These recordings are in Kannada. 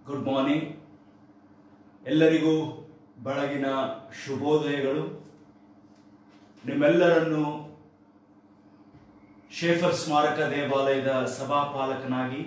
ಗುಡ್ ಮಾರ್ನಿಂಗ್ ಎಲ್ಲರಿಗೂ ಬೆಳಗಿನ ಶುಭೋದಯಗಳು ನಿಮ್ಮೆಲ್ಲರನ್ನು ಶೇಫರ್ ಸ್ಮಾರಕ ದೇವಾಲಯದ ಸಭಾಪಾಲಕನಾಗಿ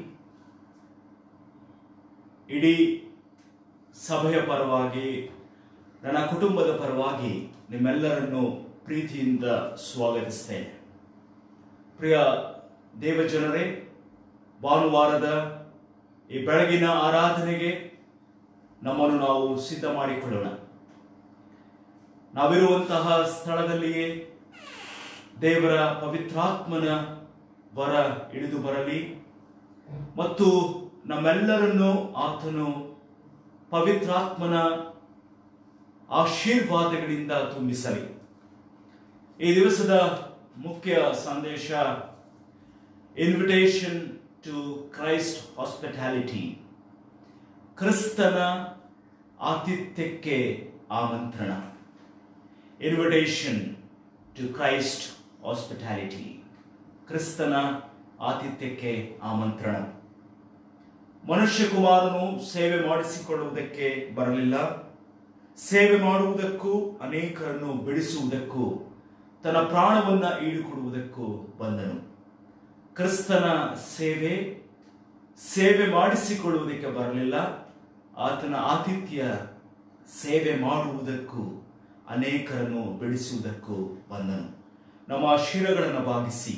ಇಡೀ ಸಭೆಯ ಪರವಾಗಿ ನನ್ನ ಕುಟುಂಬದ ಪರವಾಗಿ ನಿಮ್ಮೆಲ್ಲರನ್ನು ಪ್ರೀತಿಯಿಂದ ಸ್ವಾಗತಿಸ್ತೇನೆ ಪ್ರಿಯ ದೇವಜನರೇ ಭಾನುವಾರದ ಈ ಬೆಳಗಿನ ಆರಾಧನೆಗೆ ನಮ್ಮನ್ನು ನಾವು ಸಿದ್ಧ ಮಾಡಿಕೊಳ್ಳೋಣ ನಾವಿರುವಂತಹ ಸ್ಥಳದಲ್ಲಿಯೇ ದೇವರ ಪವಿತ್ರಾತ್ಮನ ವರ ಇಳಿದು ಬರಲಿ ಮತ್ತು ನಮ್ಮೆಲ್ಲರನ್ನು ಆತನು ಪವಿತ್ರಾತ್ಮನ ಆಶೀರ್ವಾದಗಳಿಂದ ತುಂಬಿಸಲಿ ಈ ದಿವಸದ ಮುಖ್ಯ ಸಂದೇಶ ಇನ್ವಿಟೇಷನ್ ಟು ಕ್ರೈಸ್ಟ್ ಹಾಸ್ಪಿಟಾಲಿಟಿ ಕ್ರಿಸ್ತನ ಆತಿಥ್ಯಕ್ಕೆ ಆಮಂತ್ರಣ ಇನ್ವಿಟೇಷನ್ ಟು ಕ್ರೈಸ್ಟ್ ಹಾಸ್ಪಿಟಾಲಿಟಿ ಕ್ರಿಸ್ತನ ಆತಿಥ್ಯಕ್ಕೆ ಆಮಂತ್ರಣ ಮನುಷ್ಯ ಕುಮಾರನು ಸೇವೆ ಮಾಡಿಸಿಕೊಳ್ಳುವುದಕ್ಕೆ ಬರಲಿಲ್ಲ ಸೇವೆ ಮಾಡುವುದಕ್ಕೂ ಅನೇಕರನ್ನು ಬಿಡಿಸುವುದಕ್ಕೂ ತನ್ನ ಪ್ರಾಣವನ್ನ ಈಡುಕೊಡುವುದಕ್ಕೂ ಬಂದನು ಕ್ರಿಸ್ತನ ಸೇವೆ ಸೇವೆ ಮಾಡಿಸಿಕೊಳ್ಳುವುದಕ್ಕೆ ಬರಲಿಲ್ಲ ಆತನ ಆತಿಥ್ಯ ಸೇವೆ ಮಾಡುವುದಕ್ಕೂ ಅನೇಕರನ್ನು ಬಿಡಿಸುವುದಕ್ಕೂ ಬಂದನು ನಮ್ಮ ಶಿರಗಳನ್ನು ಭಾಗಿಸಿ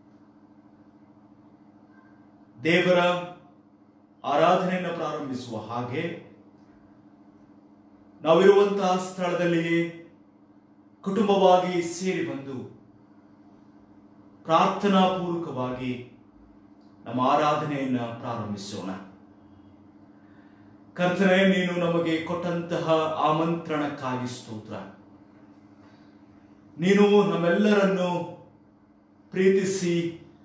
ದೇವರ ಆರಾಧನೆಯನ್ನು ಪ್ರಾರಂಭಿಸುವ ಹಾಗೆ ನಾವಿರುವಂತಹ ಸ್ಥಳದಲ್ಲಿಯೇ ಕುಟುಂಬವಾಗಿ ಸೇರಿ ಬಂದು ಪ್ರಾರ್ಥನಾ ಪೂರ್ವಕವಾಗಿ ನಮ್ಮ ಆರಾಧನೆಯನ್ನ ಪ್ರಾರಂಭಿಸೋಣ ಕರ್ತನೆ ನೀನು ನಮಗೆ ಕೊಟ್ಟಂತಹ ಆಮಂತ್ರಣಕ್ಕಾಗಿ ಸ್ತೋತ್ರ ನೀನು ನಮ್ಮೆಲ್ಲರನ್ನು ಪ್ರೀತಿಸಿ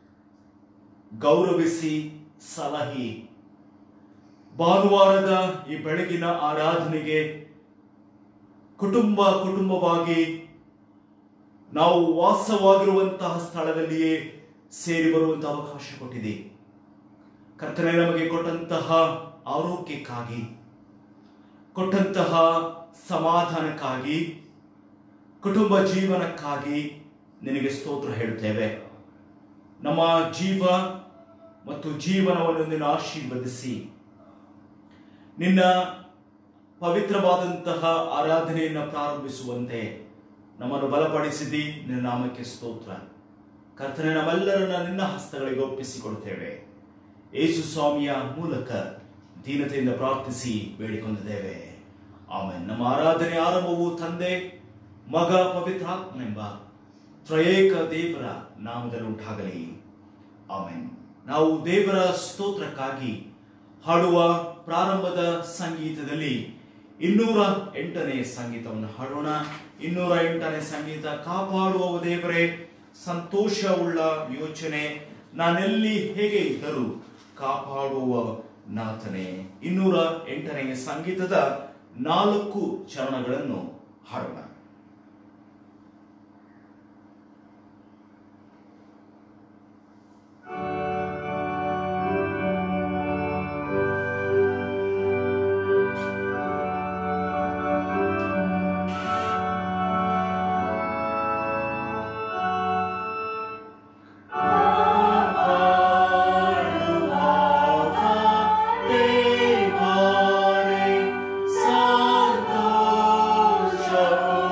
ಗೌರವಿಸಿ ಸಲಹಿ ಭಾನುವಾರದ ಈ ಬೆಳಗಿನ ಆರಾಧನೆಗೆ ಕುಟುಂಬ ಕುಟುಂಬವಾಗಿ ನಾವು ವಾಸವಾಗಿರುವಂತಹ ಸ್ಥಳದಲ್ಲಿಯೇ ಸೇರಿ ಬರುವಂತಹ ಅವಕಾಶ ಕೊಟ್ಟಿದೆ ಕರ್ತನೆ ನಮಗೆ ಕೊಟ್ಟಂತಹ ಆರೋಗ್ಯಕ್ಕಾಗಿ ಕೊಟ್ಟಂತಹ ಸಮಾಧಾನಕ್ಕಾಗಿ ಕುಟುಂಬ ಜೀವನಕ್ಕಾಗಿ ನಿನಗೆ ಸ್ತೋತ್ರ ಹೇಳುತ್ತೇವೆ ನಮ್ಮ ಜೀವ ಮತ್ತು ಜೀವನವನ್ನು ನೀನು ಆಶೀರ್ವದಿಸಿ ನಿನ್ನ ಪವಿತ್ರವಾದಂತಹ ಆರಾಧನೆಯನ್ನು ಪ್ರಾರಂಭಿಸುವಂತೆ ನಮ್ಮನ್ನು ಬಲಪಡಿಸಿದಿ ನಿನ್ನ ನಾಮಕ್ಕೆ ಸ್ತೋತ್ರ ಕರ್ತನೆ ನಮ್ಮೆಲ್ಲರನ್ನ ನಿನ್ನ ಹಸ್ತಗಳಿಗೆ ಒಪ್ಪಿಸಿಕೊಡುತ್ತೇವೆ ಯೇಸು ಸ್ವಾಮಿಯ ಮೂಲಕ ದೀನತೆಯಿಂದ ಪ್ರಾರ್ಥಿಸಿ ಬೇಡಿಕೊಂಡಿದ್ದೇವೆ ಆಮೇಲೆ ನಮ್ಮ ಆರಾಧನೆ ಆರಂಭವು ತಂದೆ ಮಗ ಪವಿತ್ರಾತ್ಮನೆಂಬ ತ್ರಯೇಕ ದೇವರ ನಾಮದಲ್ಲಿ ಉಂಟಾಗಲಿ ಆಮೇನ್ ನಾವು ದೇವರ ಸ್ತೋತ್ರಕ್ಕಾಗಿ ಹಾಡುವ ಪ್ರಾರಂಭದ ಸಂಗೀತದಲ್ಲಿ ಇನ್ನೂರ ಎಂಟನೇ ಸಂಗೀತವನ್ನು ಹಾಡೋಣ ಇನ್ನೂರ ಎಂಟನೇ ಸಂಗೀತ ಕಾಪಾಡುವ ದೇವರೇ ಸಂತೋಷವುಳ್ಳ ಯೋಚನೆ ನಾನೆಲ್ಲಿ ಹೇಗೆ ಇದ್ದರೂ ಕಾಪಾಡುವ ನಾಥನೇ ಇನ್ನೂರ ಎಂಟನೇ ಸಂಗೀತದ ನಾಲ್ಕು ಚರಣಗಳನ್ನು ಹಾಡೋಣ Santo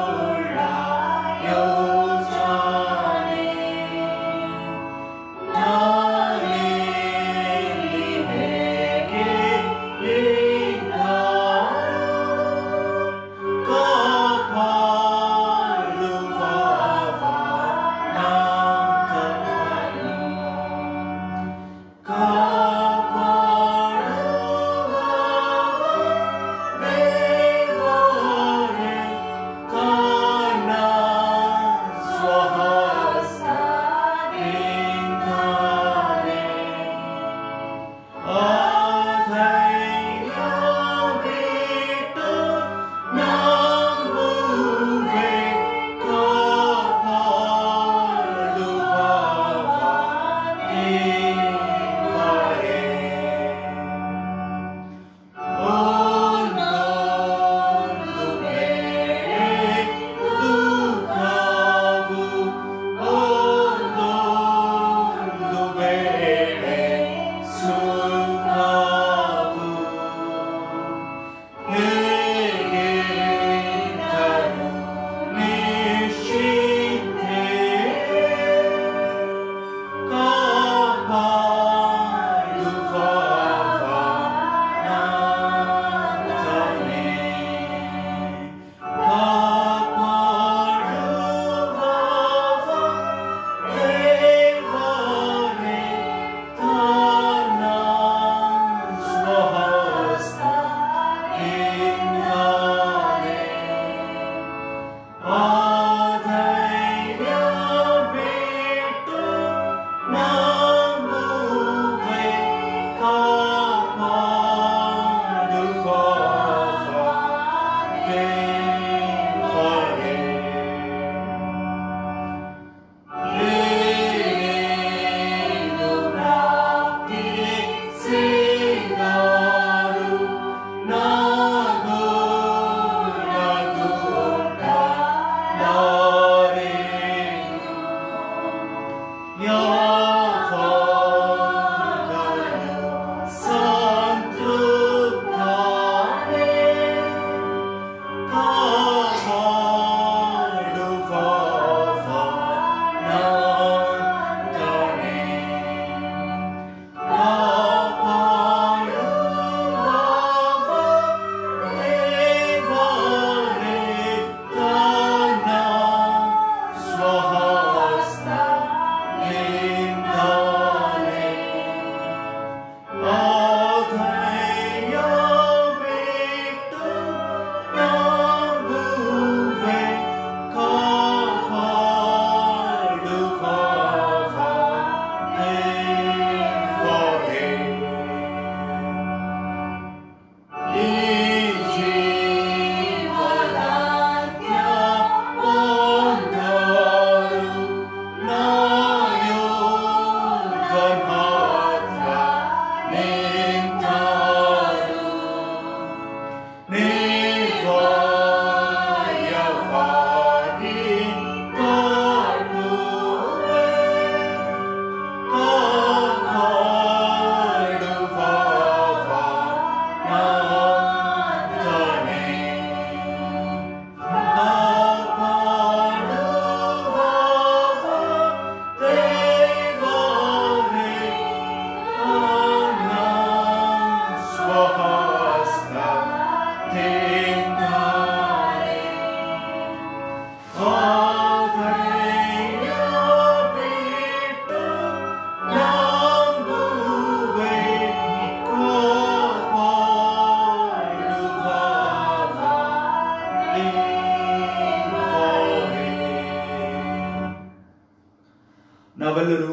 ನಾವೆಲ್ಲರೂ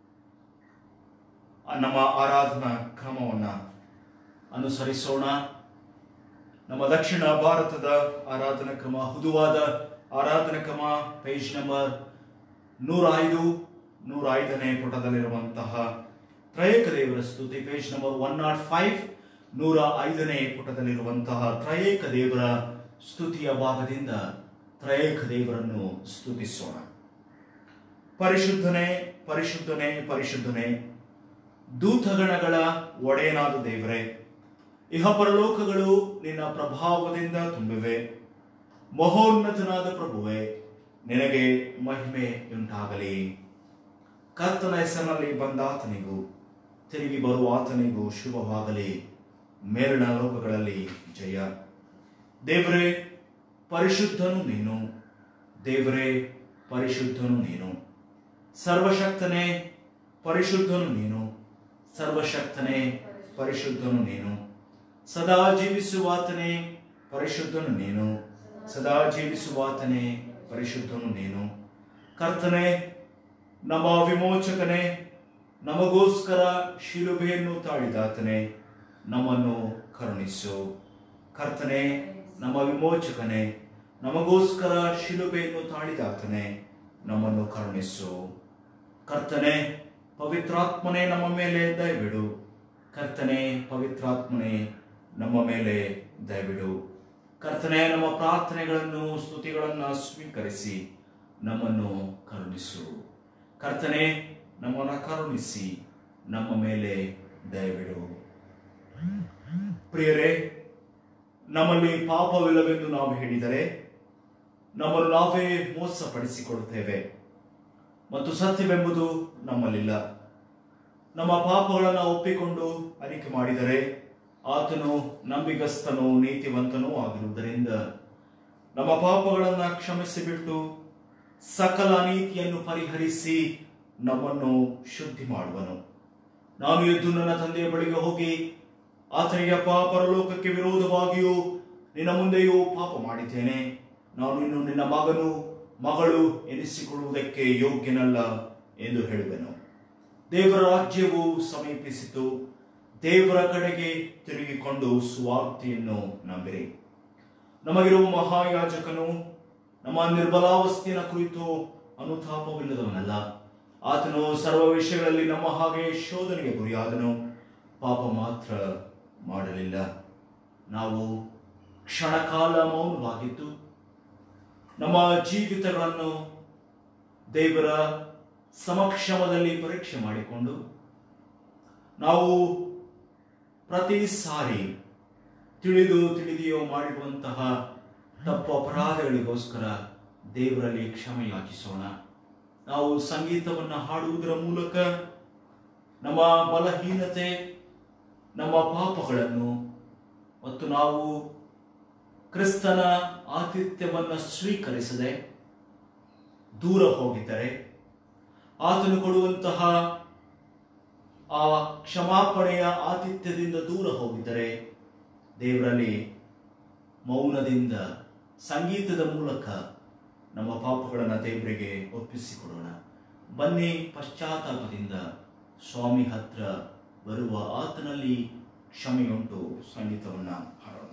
ನಮ್ಮ ಆರಾಧನಾ ಕ್ರಮವನ್ನು ಅನುಸರಿಸೋಣ ನಮ್ಮ ದಕ್ಷಿಣ ಭಾರತದ ಆರಾಧನಾ ಕ್ರಮ ಹುದುವಾದ ಆರಾಧನಾ ಕ್ರಮ ಪೇಜ್ ನಂಬರ್ ನೂರ ಐದು ನೂರ ಐದನೇ ಪುಟದಲ್ಲಿರುವಂತಹ ತ್ರಯೇಕ ದೇವರ ಸ್ತುತಿ page number one naught five ನೂರ ಐದನೇ ಪುಟದಲ್ಲಿರುವಂತಹ ತ್ರಯೇಕ ದೇವರ ಸ್ತುತಿಯ ಭಾಗದಿಂದ ತ್ರಯೇಕ ದೇವರನ್ನು ಸ್ತುತಿಸೋಣ ಪರಿಶುದ್ಧನೇ ಪರಿಶುದ್ಧನೇ ಪರಿಶುದ್ಧನೇ ದೂತಗಣಗಳ ಒಡೆಯನಾದ ದೇವರೇ ಇಹ ಪರಲೋಕಗಳು ನಿನ್ನ ಪ್ರಭಾವದಿಂದ ತುಂಬಿವೆ ಮಹೋನ್ನತನಾದ ಪ್ರಭುವೆ ನಿನಗೆ ಮಹಿಮೆ ಉಂಟಾಗಲಿ ಕರ್ತನ ಹೆಸರಿನಲ್ಲಿ ಬಂದಾತನಿಗೂ ತಿರುಗಿ ಬರುವ ಆತನಿಗೂ ಶುಭವಾಗಲಿ ಮೇಲಿನ ಲೋಕಗಳಲ್ಲಿ ಜಯ ದೇವರೇ ಪರಿಶುದ್ಧನು ನೀನು ದೇವರೇ ಪರಿಶುದ್ಧನು ನೀನು ಸರ್ವಶಕ್ತನೇ ಪರಿಶುದ್ಧನು ನೀನು ಸರ್ವಶಕ್ತನೇ ಪರಿಶುದ್ಧನು ನೀನು ಸದಾ ಜೀವಿಸುವಾತನೇ ಪರಿಶುದ್ಧನು ನೀನು ಸದಾ ಜೀವಿಸುವಾತನೇ ಪರಿಶುದ್ಧನು ನೀನು ಕರ್ತನೆ ನಮ್ಮ ವಿಮೋಚಕನೇ ನಮಗೋಸ್ಕರ ಶಿಲುಬೆಯನ್ನು ತಾಳಿದಾತನೇ ನಮ್ಮನ್ನು ಕರುಣಿಸು ಕರ್ತನೆ ನಮ್ಮ ವಿಮೋಚಕನೇ ನಮಗೋಸ್ಕರ ಶಿಲುಬೆಯನ್ನು ತಾಳಿದಾತನೇ ನಮ್ಮನ್ನು ಕರುಣಿಸು ಕರ್ತನೆ ಪವಿತ್ರಾತ್ಮನೇ ನಮ್ಮ ಮೇಲೆ ದಯವಿಡು ಕರ್ತನೆ ಪವಿತ್ರಾತ್ಮನೇ ನಮ್ಮ ಮೇಲೆ ದಯವಿಡು ಕರ್ತನೆ ನಮ್ಮ ಪ್ರಾರ್ಥನೆಗಳನ್ನು ಸ್ತುತಿಗಳನ್ನು ಸ್ವೀಕರಿಸಿ ನಮ್ಮನ್ನು ಕರುಣಿಸು ಕರ್ತನೆ ನಮ್ಮನ್ನು ಕರುಣಿಸಿ ನಮ್ಮ ಮೇಲೆ ದಯವಿಡು ಪ್ರಿಯರೇ ನಮ್ಮಲ್ಲಿ ಪಾಪವಿಲ್ಲವೆಂದು ನಾವು ಹೇಳಿದರೆ ನಮ್ಮನ್ನು ನಾವೇ ಮೋಸಪಡಿಸಿಕೊಳ್ಳುತ್ತೇವೆ ಮತ್ತು ಸತ್ಯವೆಂಬುದು ನಮ್ಮಲ್ಲಿಲ್ಲ ನಮ್ಮ ಪಾಪಗಳನ್ನು ಒಪ್ಪಿಕೊಂಡು ಅರಿಕೆ ಮಾಡಿದರೆ ಆತನು ನಂಬಿಗಸ್ತನೂ ನೀತಿವಂತನೂ ಆಗಿರುವುದರಿಂದ ನಮ್ಮ ಪಾಪಗಳನ್ನು ಕ್ಷಮಿಸಿಬಿಟ್ಟು ಸಕಲ ನೀತಿಯನ್ನು ಪರಿಹರಿಸಿ ನಮ್ಮನ್ನು ಶುದ್ಧಿ ಮಾಡುವನು ನಾನು ಎದ್ದು ನನ್ನ ತಂದೆಯ ಬಳಿಗೆ ಹೋಗಿ ಆತನಿಗೆ ಅಪ್ಪ ಪರಲೋಕಕ್ಕೆ ವಿರೋಧವಾಗಿಯೂ ನಿನ್ನ ಮುಂದೆಯೂ ಪಾಪ ಮಾಡಿದ್ದೇನೆ ನಾನು ಇನ್ನು ನಿನ್ನ ಮಗನು ಮಗಳು ಎನಿಸಿಕೊಳ್ಳುವುದಕ್ಕೆ ಯೋಗ್ಯನಲ್ಲ ಎಂದು ಹೇಳುವೆನು ದೇವರ ರಾಜ್ಯವು ಸಮೀಪಿಸಿತು ದೇವರ ಕಡೆಗೆ ತಿರುಗಿಕೊಂಡು ಸುವಾರ್ತೆಯನ್ನು ನಂಬಿರಿ ನಮಗಿರುವ ಮಹಾಯಾಜಕನು ನಮ್ಮ ನಿರ್ಬಲಾವಸ್ಥೆಯ ಕುರಿತು ಅನುತಾಪವಿಲ್ಲದವನಲ್ಲ ಆತನು ಸರ್ವ ವಿಷಯಗಳಲ್ಲಿ ನಮ್ಮ ಹಾಗೆ ಶೋಧನೆಗೆ ಗುರಿಯಾದನು ಪಾಪ ಮಾತ್ರ ಮಾಡಲಿಲ್ಲ ನಾವು ಕ್ಷಣಕಾಲ ಮೌನವಾಗಿದ್ದು ನಮ್ಮ ಜೀವಿತಗಳನ್ನು ದೇವರ ಸಮಕ್ಷಮದಲ್ಲಿ ಪರೀಕ್ಷೆ ಮಾಡಿಕೊಂಡು ನಾವು ಪ್ರತಿ ಸಾರಿ ತಿಳಿದು ತಿಳಿದೆಯೋ ಮಾಡಿರುವಂತಹ ತಪ್ಪು ಅಪರಾಧಗಳಿಗೋಸ್ಕರ ದೇವರಲ್ಲಿ ಕ್ಷಮೆ ಯಾಚಿಸೋಣ ನಾವು ಸಂಗೀತವನ್ನು ಹಾಡುವುದರ ಮೂಲಕ ನಮ್ಮ ಬಲಹೀನತೆ ನಮ್ಮ ಪಾಪಗಳನ್ನು ಮತ್ತು ನಾವು ಕ್ರಿಸ್ತನ ಆತಿಥ್ಯವನ್ನು ಸ್ವೀಕರಿಸದೆ ದೂರ ಹೋಗಿದ್ದರೆ ಆತನು ಕೊಡುವಂತಹ ಆ ಕ್ಷಮಾಪಣೆಯ ಆತಿಥ್ಯದಿಂದ ದೂರ ಹೋಗಿದ್ದರೆ ದೇವರಲ್ಲಿ ಮೌನದಿಂದ ಸಂಗೀತದ ಮೂಲಕ ನಮ್ಮ ಪಾಪಗಳನ್ನು ದೇವರಿಗೆ ಒಪ್ಪಿಸಿಕೊಡೋಣ ಬನ್ನಿ ಪಶ್ಚಾತ್ತಾಪದಿಂದ ಸ್ವಾಮಿ ಹತ್ರ ಬರುವ ಆತನಲ್ಲಿ ಕ್ಷಮೆಯುಂಟು ಸಂಗೀತವನ್ನು ಹಾಡೋಣ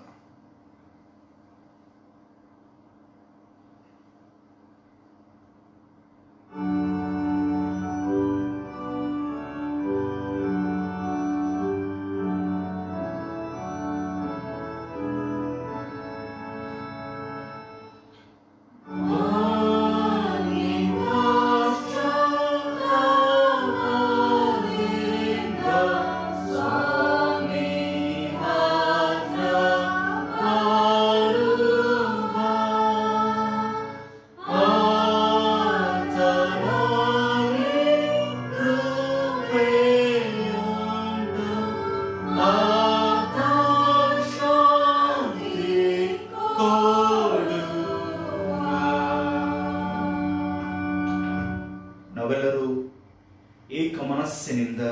ನಾವೆಲ್ಲರೂ ಏಕ ಮನಸ್ಸಿನಿಂದ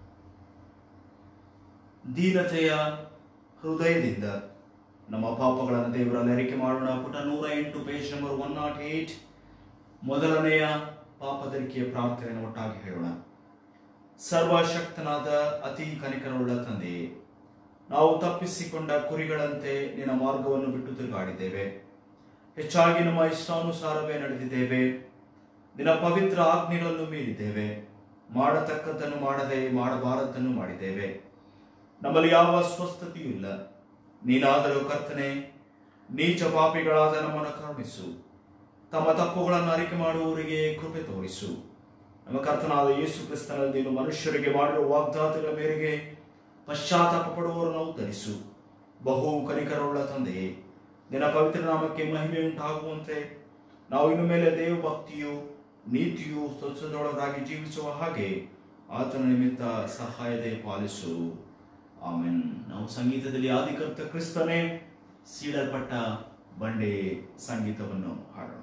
ದೀನತೆಯ ಹೃದಯದಿಂದ ನಮ್ಮ ಪಾಪಗಳನ್ನು ದೇವರಲ್ಲಿ ಅರಿಕೆ ಮಾಡೋಣ ಪುಟ ನೂರ ಎಂಟು page number one naught eight ಮೊದಲನೆಯ ಪಾಪದರಿಕೆಯ ಪ್ರಾರ್ಥನೆಯನ್ನು ಒಟ್ಟಾಗಿ ಹೇಳೋಣ ಸರ್ವಶಕ್ತನಾದ ಅತಿ ಕನಿಕರವುಳ್ಳ ತಂದೆಯೇ ನಾವು ತಪ್ಪಿಸಿಕೊಂಡ ಕುರಿಗಳಂತೆ ನಿನ್ನ ಮಾರ್ಗವನ್ನು ಬಿಟ್ಟು ತಿರುಗಾಡಿದ್ದೇವೆ ಹೆಚ್ಚಾಗಿ ನಮ್ಮ ಇಷ್ಟಾನುಸಾರವೇ ನಡೆದಿದ್ದೇವೆ ನಿನ್ನ ಪವಿತ್ರ ಆಜ್ಞೆಗಳನ್ನು ಮೀರಿದ್ದೇವೆ ಮಾಡತಕ್ಕದ್ದನ್ನು ಮಾಡದೆ ಮಾಡಬಾರದನ್ನು ಮಾಡಿದ್ದೇವೆ ನಮ್ಮಲ್ಲಿ ಯಾವ ಸ್ವಸ್ಥತೆಯೂ ಇಲ್ಲ ನೀನಾದರೂ ಕರ್ತನೆ ನೀಚ ಪಾಪಿಗಳಾದ ನಮ್ಮನ್ನು ಕರುಣಿಸು ತಮ್ಮ ತಪ್ಪುಗಳನ್ನು ಅರಿಕೆ ಮಾಡುವವರಿಗೆ ಕೃಪೆ ತೋರಿಸು ನಮ್ಮ ಕರ್ತನಾದ ಯೇಸು ಕ್ರಿಸ್ತನಲ್ಲಿ ನೀನು ಮನುಷ್ಯರಿಗೆ ಮಾಡಿರುವ ವಾಗ್ದಾತಗಳ ಮೇರೆಗೆ ಪಶ್ಚಾತ್ತಾಪ ಪಡುವವರನ್ನು ಉದ್ಧರಿಸು ಬಹು ಕನಿಕರವುಳ್ಳ ತಂದೆಯೇ ನಿನ್ನ ಪವಿತ್ರ ನಾಮಕ್ಕೆ ಮಹಿಮೆ ಉಂಟಾಗುವಂತೆ ನಾವು ಇನ್ನು ಮೇಲೆ ದೇವಭಕ್ತಿಯು ನೀತಿಯು ಸ್ವಚ್ಛದೊಳಗಾಗಿ ಜೀವಿಸುವ ಹಾಗೆ ಆತನ ನಿಮಿತ್ತ ಸಹಾಯದೆ ಪಾಲಿಸು ಆಮೆನ್ ನಾವು ಸಂಗೀತದಲ್ಲಿ ಆದಿಕರ್ತ ಕ್ರಿಸ್ತನೇ ಸೀಡಲ್ಪಟ್ಟ ಬಂಡೆ ಸಂಗೀತವನ್ನು ಹಾಡೋಣ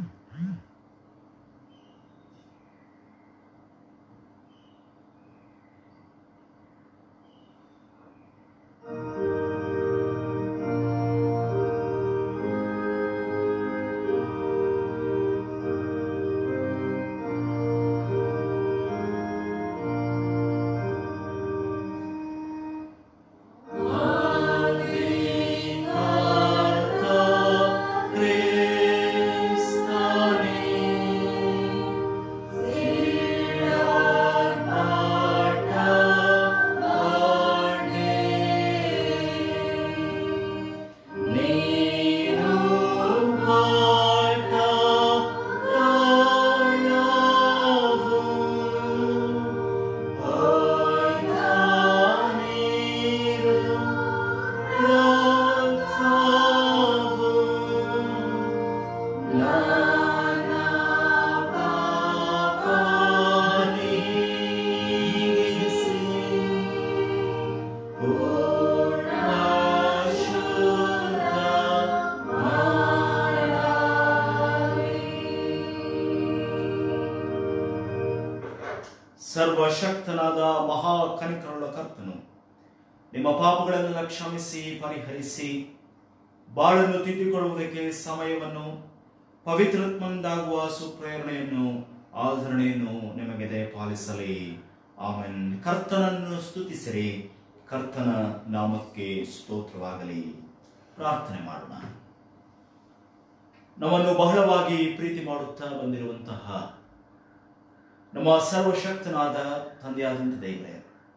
ಸರ್ವಶಕ್ತನಾದ ಮಹಾ ಕನಿಕರುಳ್ಳ ಕರ್ತನು ನಿಮ್ಮ ಪಾಪಗಳನ್ನೆಲ್ಲ ಕ್ಷಮಿಸಿ ಪರಿಹರಿಸಿ ಬಾಳನ್ನು ತಿದ್ದಿಕೊಳ್ಳುವುದಕ್ಕೆ ಸಮಯವನ್ನು ಪವಿತ್ರಾತ್ಮಂದಾಗುವ ಸುಪ್ರೇರಣೆಯನ್ನು ಆಧರಣೆಯನ್ನು ನಿಮಗೆ ದಯಪಾಲಿಸಲಿ ಆಮೆನ್ ಕರ್ತನನ್ನು ಸ್ತುತಿಸಿರಿ ಕರ್ತನ ನಾಮಕ್ಕೆ ಸ್ತೋತ್ರವಾಗಲಿ ಪ್ರಾರ್ಥನೆ ಮಾಡೋಣ ನಮ್ಮನ್ನು ಬಹಳವಾಗಿ ಪ್ರೀತಿ ಮಾಡುತ್ತಾ ಬಂದಿರುವಂತಹ ನಮ್ಮ ಸರ್ವಶಕ್ತನಾದ ತಂದೆಯಾದಂಥ ದೇವರೇ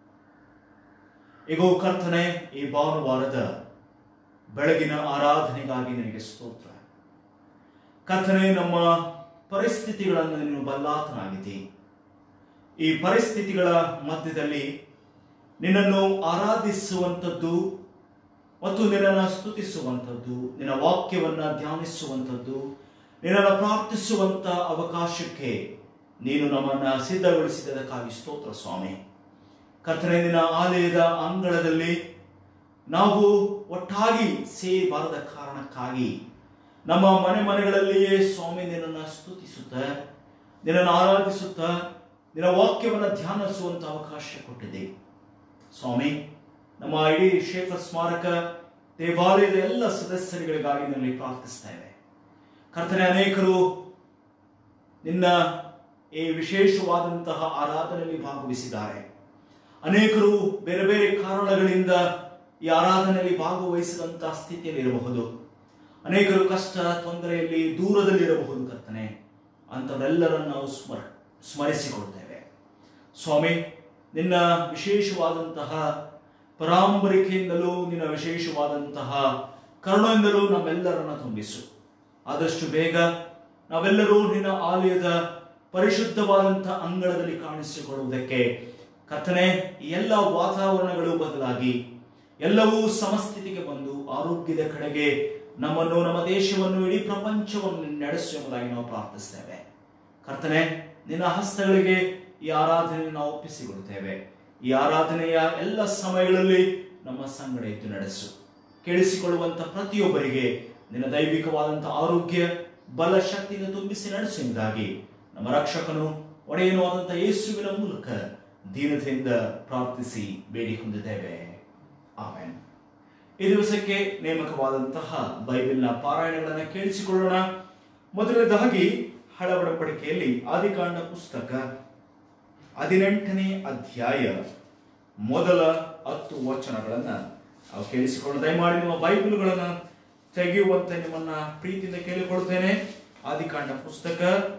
ಈಗೋ ಕರ್ತನೆ ಈ ಭಾನುವಾರದ ಬೆಳಗಿನ ಆರಾಧನೆಗಾಗಿ ನಿನಗೆ ಸ್ತೋತ್ರ ಕರ್ತನೆ ನಮ್ಮ ಪರಿಸ್ಥಿತಿಗಳನ್ನು ನೀನು ಬಲ್ಲಾತನಾಗಿದ್ದಿ ಈ ಪರಿಸ್ಥಿತಿಗಳ ಮಧ್ಯದಲ್ಲಿ ನಿನ್ನನ್ನು ಆರಾಧಿಸುವಂಥದ್ದು ಮತ್ತು ನಿನ್ನನ್ನು ಸ್ತುತಿಸುವಂಥದ್ದು ನಿನ್ನ ವಾಕ್ಯವನ್ನ ಧ್ಯಾನಿಸುವಂಥದ್ದು ನಿನ್ನನ್ನು ಪ್ರಾರ್ಥಿಸುವಂಥ ಅವಕಾಶಕ್ಕೆ ನೀನು ನಮ್ಮನ್ನ ಸಿದ್ಧಗೊಳಿಸಿದ್ದಕ್ಕಾಗಿ ಸ್ತೋತ್ರ ಸ್ವಾಮಿ ಕರ್ತನೆ ನಿನ್ನ ಆಲಯದ ಅಂಗಳದಲ್ಲಿ ನಾವು ಒಟ್ಟಾಗಿ ಸೇರಿ ಬಾರದ ಕಾರಣಕ್ಕಾಗಿ ನಮ್ಮ ಮನೆ ಮನೆಗಳಲ್ಲಿಯೇ ಸ್ವಾಮಿ ನಿನ್ನನ್ನು ಸ್ತುತಿಸುತ್ತ ನಿನ್ನನ್ನು ಆರಾಧಿಸುತ್ತ ನಿನ್ನ ವಾಕ್ಯವನ್ನು ಧ್ಯಾನಿಸುವಂತ ಅವಕಾಶ ಕೊಟ್ಟಿದೆ ಸ್ವಾಮಿ ನಮ್ಮ ಇಡೀ ಶೇಖರ್ ಸ್ಮಾರಕ ದೇವಾಲಯದ ಎಲ್ಲ ಸದಸ್ಯರುಗಳಿಗಾಗಿ ನಿನ್ನಲ್ಲಿ ಪ್ರಾರ್ಥಿಸ್ತೇವೆ ಕರ್ತನೆ ಅನೇಕರು ನಿನ್ನ ಈ ವಿಶೇಷವಾದಂತಹ ಆರಾಧನೆಯಲ್ಲಿ ಭಾಗವಹಿಸಿದ್ದಾರೆ ಅನೇಕರು ಬೇರೆ ಬೇರೆ ಕಾರಣಗಳಿಂದ ಈ ಆರಾಧನೆಯಲ್ಲಿ ಭಾಗವಹಿಸಿದಂತಹ ಸ್ಥಿತಿಯಲ್ಲಿರಬಹುದು ಅನೇಕರು ಕಷ್ಟ ತೊಂದರೆಯಲ್ಲಿ ದೂರದಲ್ಲಿರಬಹುದು ಕರ್ತನೆ ಅಂಥವರೆಲ್ಲರನ್ನು ನಾವು ಸ್ಮರ ಸ್ಮರಿಸಿಕೊಳ್ತೇವೆ ಸ್ವಾಮಿ ನಿನ್ನ ವಿಶೇಷವಾದಂತಹ ಪರಾಂಬರಿಕೆಯಿಂದಲೂ ನಿನ್ನ ವಿಶೇಷವಾದಂತಹ ಕರುಣೆಯಿಂದಲೂ ನಮ್ಮೆಲ್ಲರನ್ನ ತುಂಬಿಸು ಆದಷ್ಟು ಬೇಗ ನಾವೆಲ್ಲರೂ ನಿನ್ನ ಆಲಯದ ಪರಿಶುದ್ಧವಾದಂತಹ ಅಂಗಳದಲ್ಲಿ ಕಾಣಿಸಿಕೊಳ್ಳುವುದಕ್ಕೆ ಕರ್ತನೆ ಈ ಎಲ್ಲ ವಾತಾವರಣಗಳು ಬದಲಾಗಿ ಎಲ್ಲವೂ ಸಮಸ್ಥಿತಿಗೆ ಬಂದು ಆರೋಗ್ಯದ ಕಡೆಗೆ ನಮ್ಮನ್ನು ನಮ್ಮ ದೇಶವನ್ನು ಇಡೀ ಪ್ರಪಂಚವನ್ನು ನಡೆಸು ಎಂಬುದಾಗಿ ನಾವು ಪ್ರಾರ್ಥಿಸ್ತೇವೆ ಕರ್ತನೆ ನಿನ್ನ ಹಸ್ತಗಳಿಗೆ ಈ ಆರಾಧನೆ ನಾವು ಒಪ್ಪಿಸಿಕೊಡುತ್ತೇವೆ ಈ ಆರಾಧನೆಯ ಎಲ್ಲ ಸಮಯಗಳಲ್ಲಿ ನಮ್ಮ ಸಂಗಡ ಇದ್ದು ನಡೆಸು ಕೇಳಿಸಿಕೊಳ್ಳುವಂತ ಪ್ರತಿಯೊಬ್ಬರಿಗೆ ನಿನ್ನ ದೈವಿಕವಾದಂಥ ಆರೋಗ್ಯ ಬಲ ಶಕ್ತಿಯಿಂದ ತುಂಬಿಸಿ ನಡೆಸು ಎಂಬುದಾಗಿ ನಮ್ಮ ರಕ್ಷಕನು ಒಡೆಯನು ಆದಂಥ ಯೇಸುವಿನ ಮೂಲಕ ದೀನತೆಯಿಂದ ಪ್ರಾರ್ಥಿಸಿ ಬೇಡಿ ಹೊಂದಿದ್ದೇವೆ ಆಮೇಲೆ ಈ ದಿವಸಕ್ಕೆ ನೇಮಕವಾದಂತಹ ಬೈಬಲ್ನ ಪಾರಾಯಣಗಳನ್ನು ಕೇಳಿಸಿಕೊಳ್ಳೋಣ ಮೊದಲನೇದಾಗಿ ಹಳ ಒಡಂಬಡಿಕೆಯಲ್ಲಿ ಆದಿಕಾಂಡ ಪುಸ್ತಕ ಹದಿನೆಂಟನೇ ಅಧ್ಯಾಯ ಮೊದಲ ಹತ್ತು ವಚನಗಳನ್ನ ನಾವು ಕೇಳಿಸಿಕೊಳ್ಳೋಣ ದಯಮಾಡಿ ನಿಮ್ಮ ಬೈಬಲ್ಗಳನ್ನ ತೆಗೆಯುವಂತೆ ನಿಮ್ಮನ್ನ ಪ್ರೀತಿಯಿಂದ ಕೇಳಿಕೊಳ್ತೇನೆ ಆದಿಕಾಂಡ ಪುಸ್ತಕ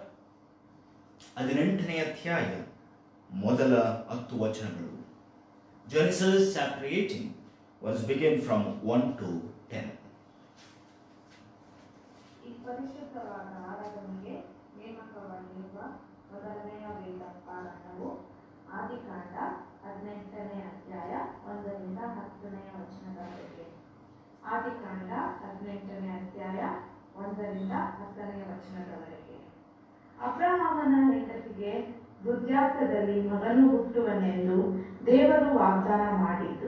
ಹದಿನೆಂಟನೇ ಅಧ್ಯಾಯ ಮೊದಲ ಹತ್ತು ವಚನಗಳು Genesis chapter eighteen verse begin from one to ten ಈ ಪರಿಶುದ್ಧವಾದ ಆರಾಧನೆಗೆ ನೇಮಕವಾಗಿರುವ ಮೊದಲನೆಯ ವೇದ ಪಾರಾಯಣವು ಆದಿಕಾಂಡ ಹದಿನೆಂಟನೇ ಅಧ್ಯಾಯ ಒಂದರಿಂದ ಹತ್ತನೆಯ ವಚನದವರೆಗೆ ಆದಿಕಾಂಡ ಹದಿನೆಂಟನೇ ಅಧ್ಯಾಯ ಒಂದರಿಂದ ಹತ್ತನೆಯ ವಚನದವರೆಗೆ ಅಬ್ರಹಾಮನ ಹೆಂಡತಿಗೆ ವೃದ್ಧಾಪ್ಯದಲ್ಲಿ ಮಗನು ಹುಟ್ಟುವನೆಂದು ದೇವರು ವಾಗ್ದಾನ ಮಾಡಿದ್ದು